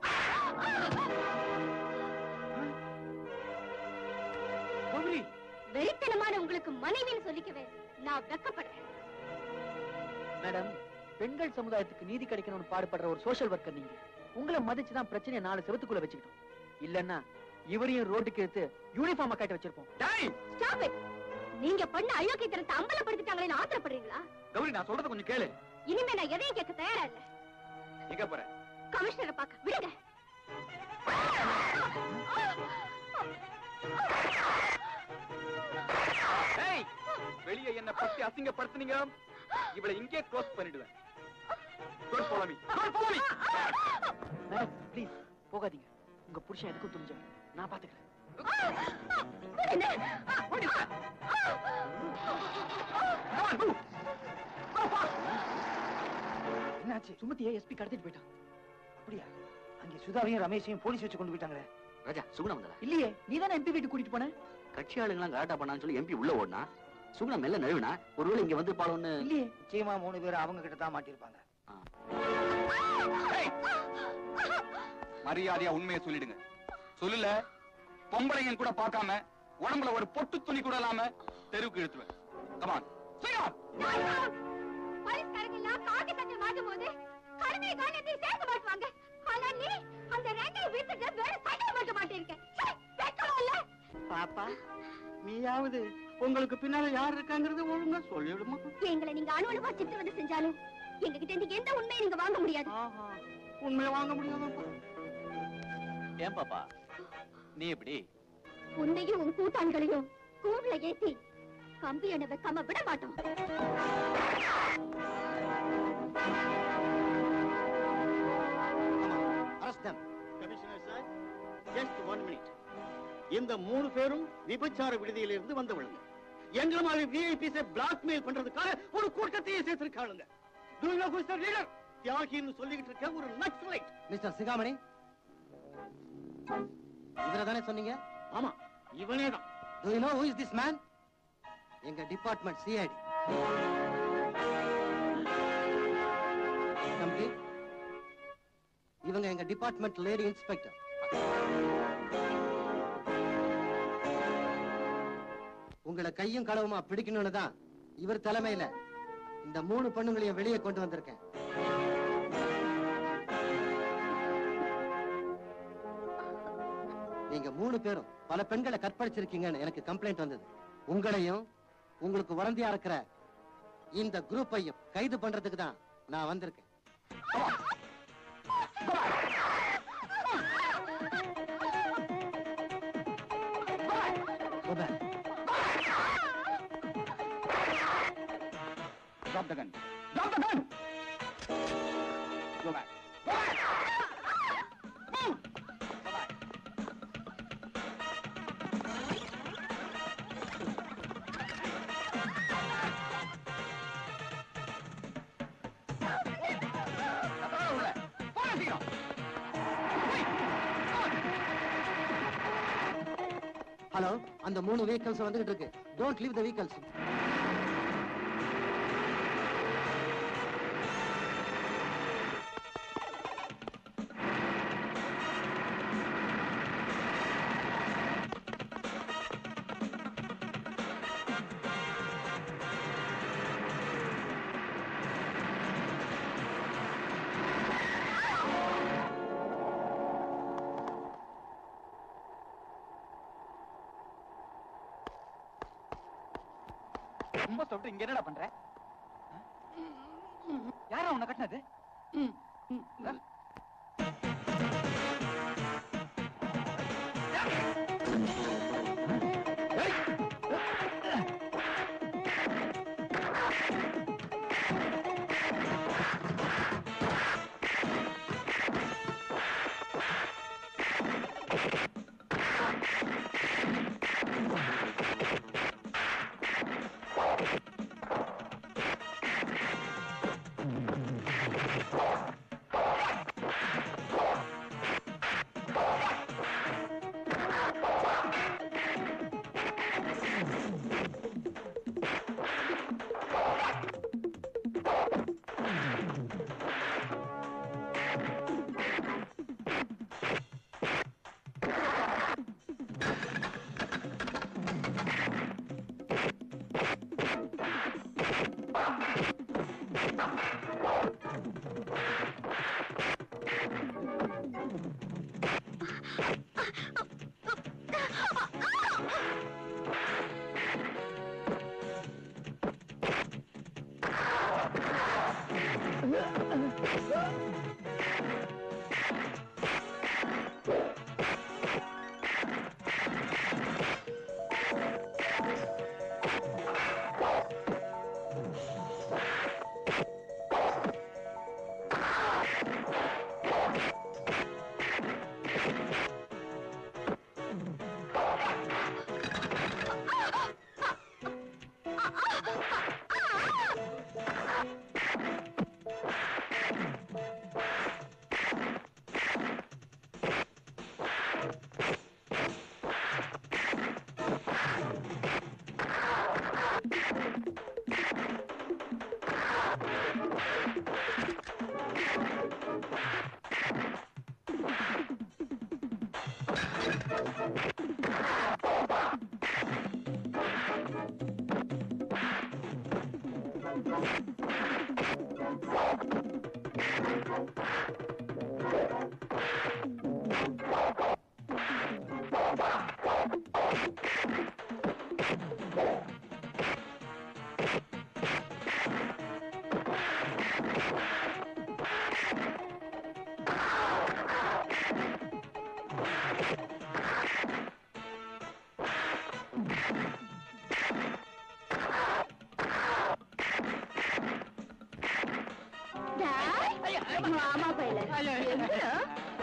கௌரி வெறித்தனமான உங்களுக்கு மனைவின்னு சொல்லிக்கவே நான் வெக்கப்படுறேன் மேடம் பெண்கள் சமுதாயத்துக்கு நீதி கிடைக்கணும்னு பாடுபடுற ஒரு சோஷியல் ஒர்க்கர் நீங்க உங்களை மதிச்சு தான் பிரச்சனையை நாலு செவத்துக்குள்ள வச்சுக்கிட்டோம் இல்லன்னா இவரையும் ரோட்டுக்கு எடுத்து யூனிஃபார்ம் கட்டி வச்சிருப்போம் Stop it. நீங்க பண்ண அயோக்கியத்தனத்தை அம்பலப்படுத்திட்டாங்களேன்னு ஆத்திரப்படுறீங்களா கௌரி நான் சொல்றத கொஞ்சம் கேளு இனிமே நான் எதையும் கேட்க தயாரா இல்ல எங்க போற கமிஷனரை பார்க்க விடுங்க ஏய் வெளியே என்ன பத்தி அசிங்கப்படுத்துனீங்க இவளை இங்கே க்ளோஸ் பண்ணிடுவேன் Don't follow me. Don't follow me. Madam please போகாதீங்க உங்க புருஷன் எதுக்கும் துணிஞ்சவன் நான் பாத்துக்கிறேன் என்னாச்சு சுமதியை எஸ்பி கடத்திட்டு போயிட்டான் அப்படியா அங்க சுதாவையும் ரமேஷையும் போலீஸ் வச்சு கொண்டு போயிட்டாங்களே ராஜா சுகுணம் வந்ததா இல்லையே நீ தானே எம்பி வீட்டுக்கு கூட்டிட்டு போன கட்சி ஆளுங்களாம் கலாட்டா பண்ணான்னு சொல்லி எம்பி உள்ள ஓடினா சுகுணம் மெல்ல நழுவினா ஒருவேளை இங்க வந்து பாலோன்னு இல்லையே நிச்சயமா மூணு பேர் அவங்க கிட்ட தான் மாட்டிருப்பாங்க மரியாதையா உண்மையை சொல்லிடுங்க சொல்லல பொம்பளைங்க கூட பார்க்காம உடம்புல ஒரு பொட்டு துணி கூட இல்லாம தெருவுக்கு இழுத்துவேன் கமான் போலீஸ்காரங்க எல்லாம் காக்கி சட்டை மாட்டும் போது கருமையை காலத்தை சேர்க்க மாட்டுவாங்க ஆனா நீ அந்த ரெண்டையும் வித்துட்டு வேற சட்டை மாட்ட மாட்டேங்க வெட்கம் இல்ல பாப்பா நீயாவது உங்களுக்கு பின்னால யார் இருக்காங்கிறது ஒழுங்கா சொல்லிடுமா எங்களை நீங்க அணுவணுமா சித்திரவதை செஞ்சாலும் எங்க கிட்ட இருந்து எந்த உண்மையை நீங்க வாங்க முடியாது உண்மையை வாங்க முடியாதப்பா ஏன் பாப்பா நீ எப்படி உன்னையும் உன் கூட்டாளிகளையும் கூண்டுல ஏத்தி கம்பி எண்ண வைக்காம விட மாட்டோம் arrest them commissioner sir just one minute இந்த மூணு பேரும் விபச்சார விடுதியிலிருந்து வந்தவளுங்க எங்களை மாதிரி விஐபிஸை பிளாக்மெயில் பண்றதுக்காக ஒரு கூட்டத்தையே சேர்த்திருக்காளுங்க Do you know who is the leader? தியாகின்னு சொல்லிக்கிட்டு இருக்க ஒரு நக்சலைட் மிஸ்டர் சிகாமணி இதுல தானே சொன்னீங்க ஆமா இவனே தான் Do you know who is this man? எங்க டிபார்ட்மெண்ட் சிஐடி தம்பி இவங்க எங்க டிபார்ட்மெண்ட் லேடி இன்ஸ்பெக்டர் உங்களை கையும் களவுமா பிடிக்கணும்னு தான் இவர் தலைமையில இந்த மூணு பொண்ணுங்களையும் வெளியே கொண்டு வந்திருக்கேன் நீங்க மூணு பேரும் பல பெண்களை கற்பழிச்சிருக்கீங்கன்னு எனக்கு கம்ப்ளைண்ட் வந்தது உங்களையும் உங்களுக்கு உடந்தையா இருக்கிற இந்த குரூப்பையும் கைது பண்றதுக்கு தான் நான் வந்திருக்கேன் Go back. Drop the gun. Drop the gun. Go back. Go back. Move. Go back. அப்புறம் உள்ள. போங்க சீக்கிரம். ஹலோ அந்த மூணு vehicles வந்துகிட்டு இருக்கு டோன்ட் லீவ் த vehicles ரொம்ப சொல்லிட்டு இங்க என்னடா பண்ற யாரா உன்னை கட்டினது மாமா பையல எங்கடா?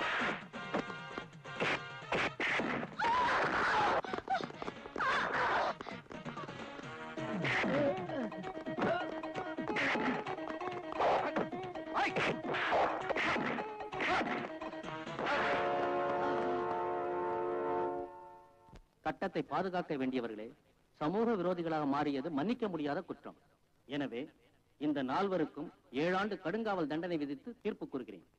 சட்டத்தை பாதுகாக்க வேண்டியவர்களே சமூக விரோதிகளாக மாறியது மன்னிக்க முடியாத குற்றம் எனவே இந்த நால்வருக்கும் ஏழாண்டு கடுங்காவல் தண்டனை விதித்து தீர்ப்பு கூறுகிறேன்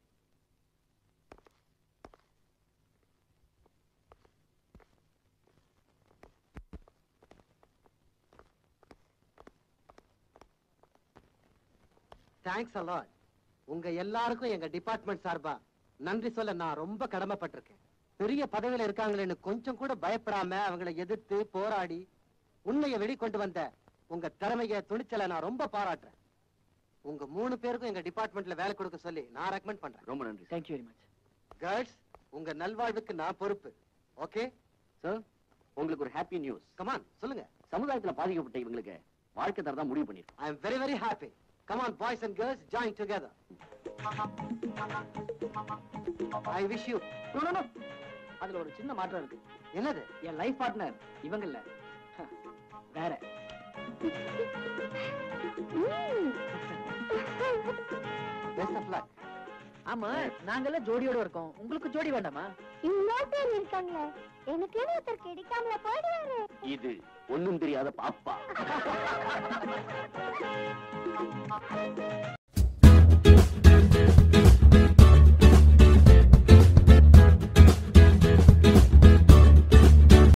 தேங்க்ஸ் அலாட் உங்க எல்லாருக்கும் எங்க டிபார்ட்மெண்ட் சார்பா நன்றி சொல்ல நான் ரொம்ப கடமைப்பட்டிருக்கேன் பெரிய பதவியில இருக்காங்களேன்னு கொஞ்சம் கூட பயப்படாம அவங்களை எதிர்த்து போராடி உண்மையை வெளிக்கொண்டு வந்த உங்க திறமைய துணிச்சலை நான் ரொம்ப பாராட்டுறேன் உங்க மூணு பேருக்கும் எங்க டிபார்ட்மெண்ட்ல வேலை கொடுக்க சொல்லி நான் ரெக்கமெண்ட் பண்றேன் ரொம்ப நன்றி தேங்க்யூ வெரி மச் கேர்ள்ஸ் உங்க நல்வாழ்வுக்கு நான் பொறுப்பு ஓகே சார் உங்களுக்கு ஒரு ஹாப்பி நியூஸ் கமான் சொல்லுங்க சமுதாயத்துல பாதிக்கப்பட்ட இவங்களுக்கு வாழ்க்கை தரதா முடிவு பண்ணிருக்கோம் I am very very happy come on boys and girls join together I wish you அதுல ஒரு சின்ன மாற்றம் இருக்கு என்னது என் லைஃப் பார்ட்னர் இவங்க இல்ல ஹ, வேற பெஸ்ட் ஆஃப் லக் ஆமா நாங்கெல்லாம் ஜோடியோட இருக்கோம் உங்களுக்கு ஜோடி வேண்டாமா இன்னொருத்தர் இருக்காங்களே எனக்கு ஒருத்தர் கிடைக்காமல போயிடுவாரு இது ஒண்ணும் தெரியாத பாப்பா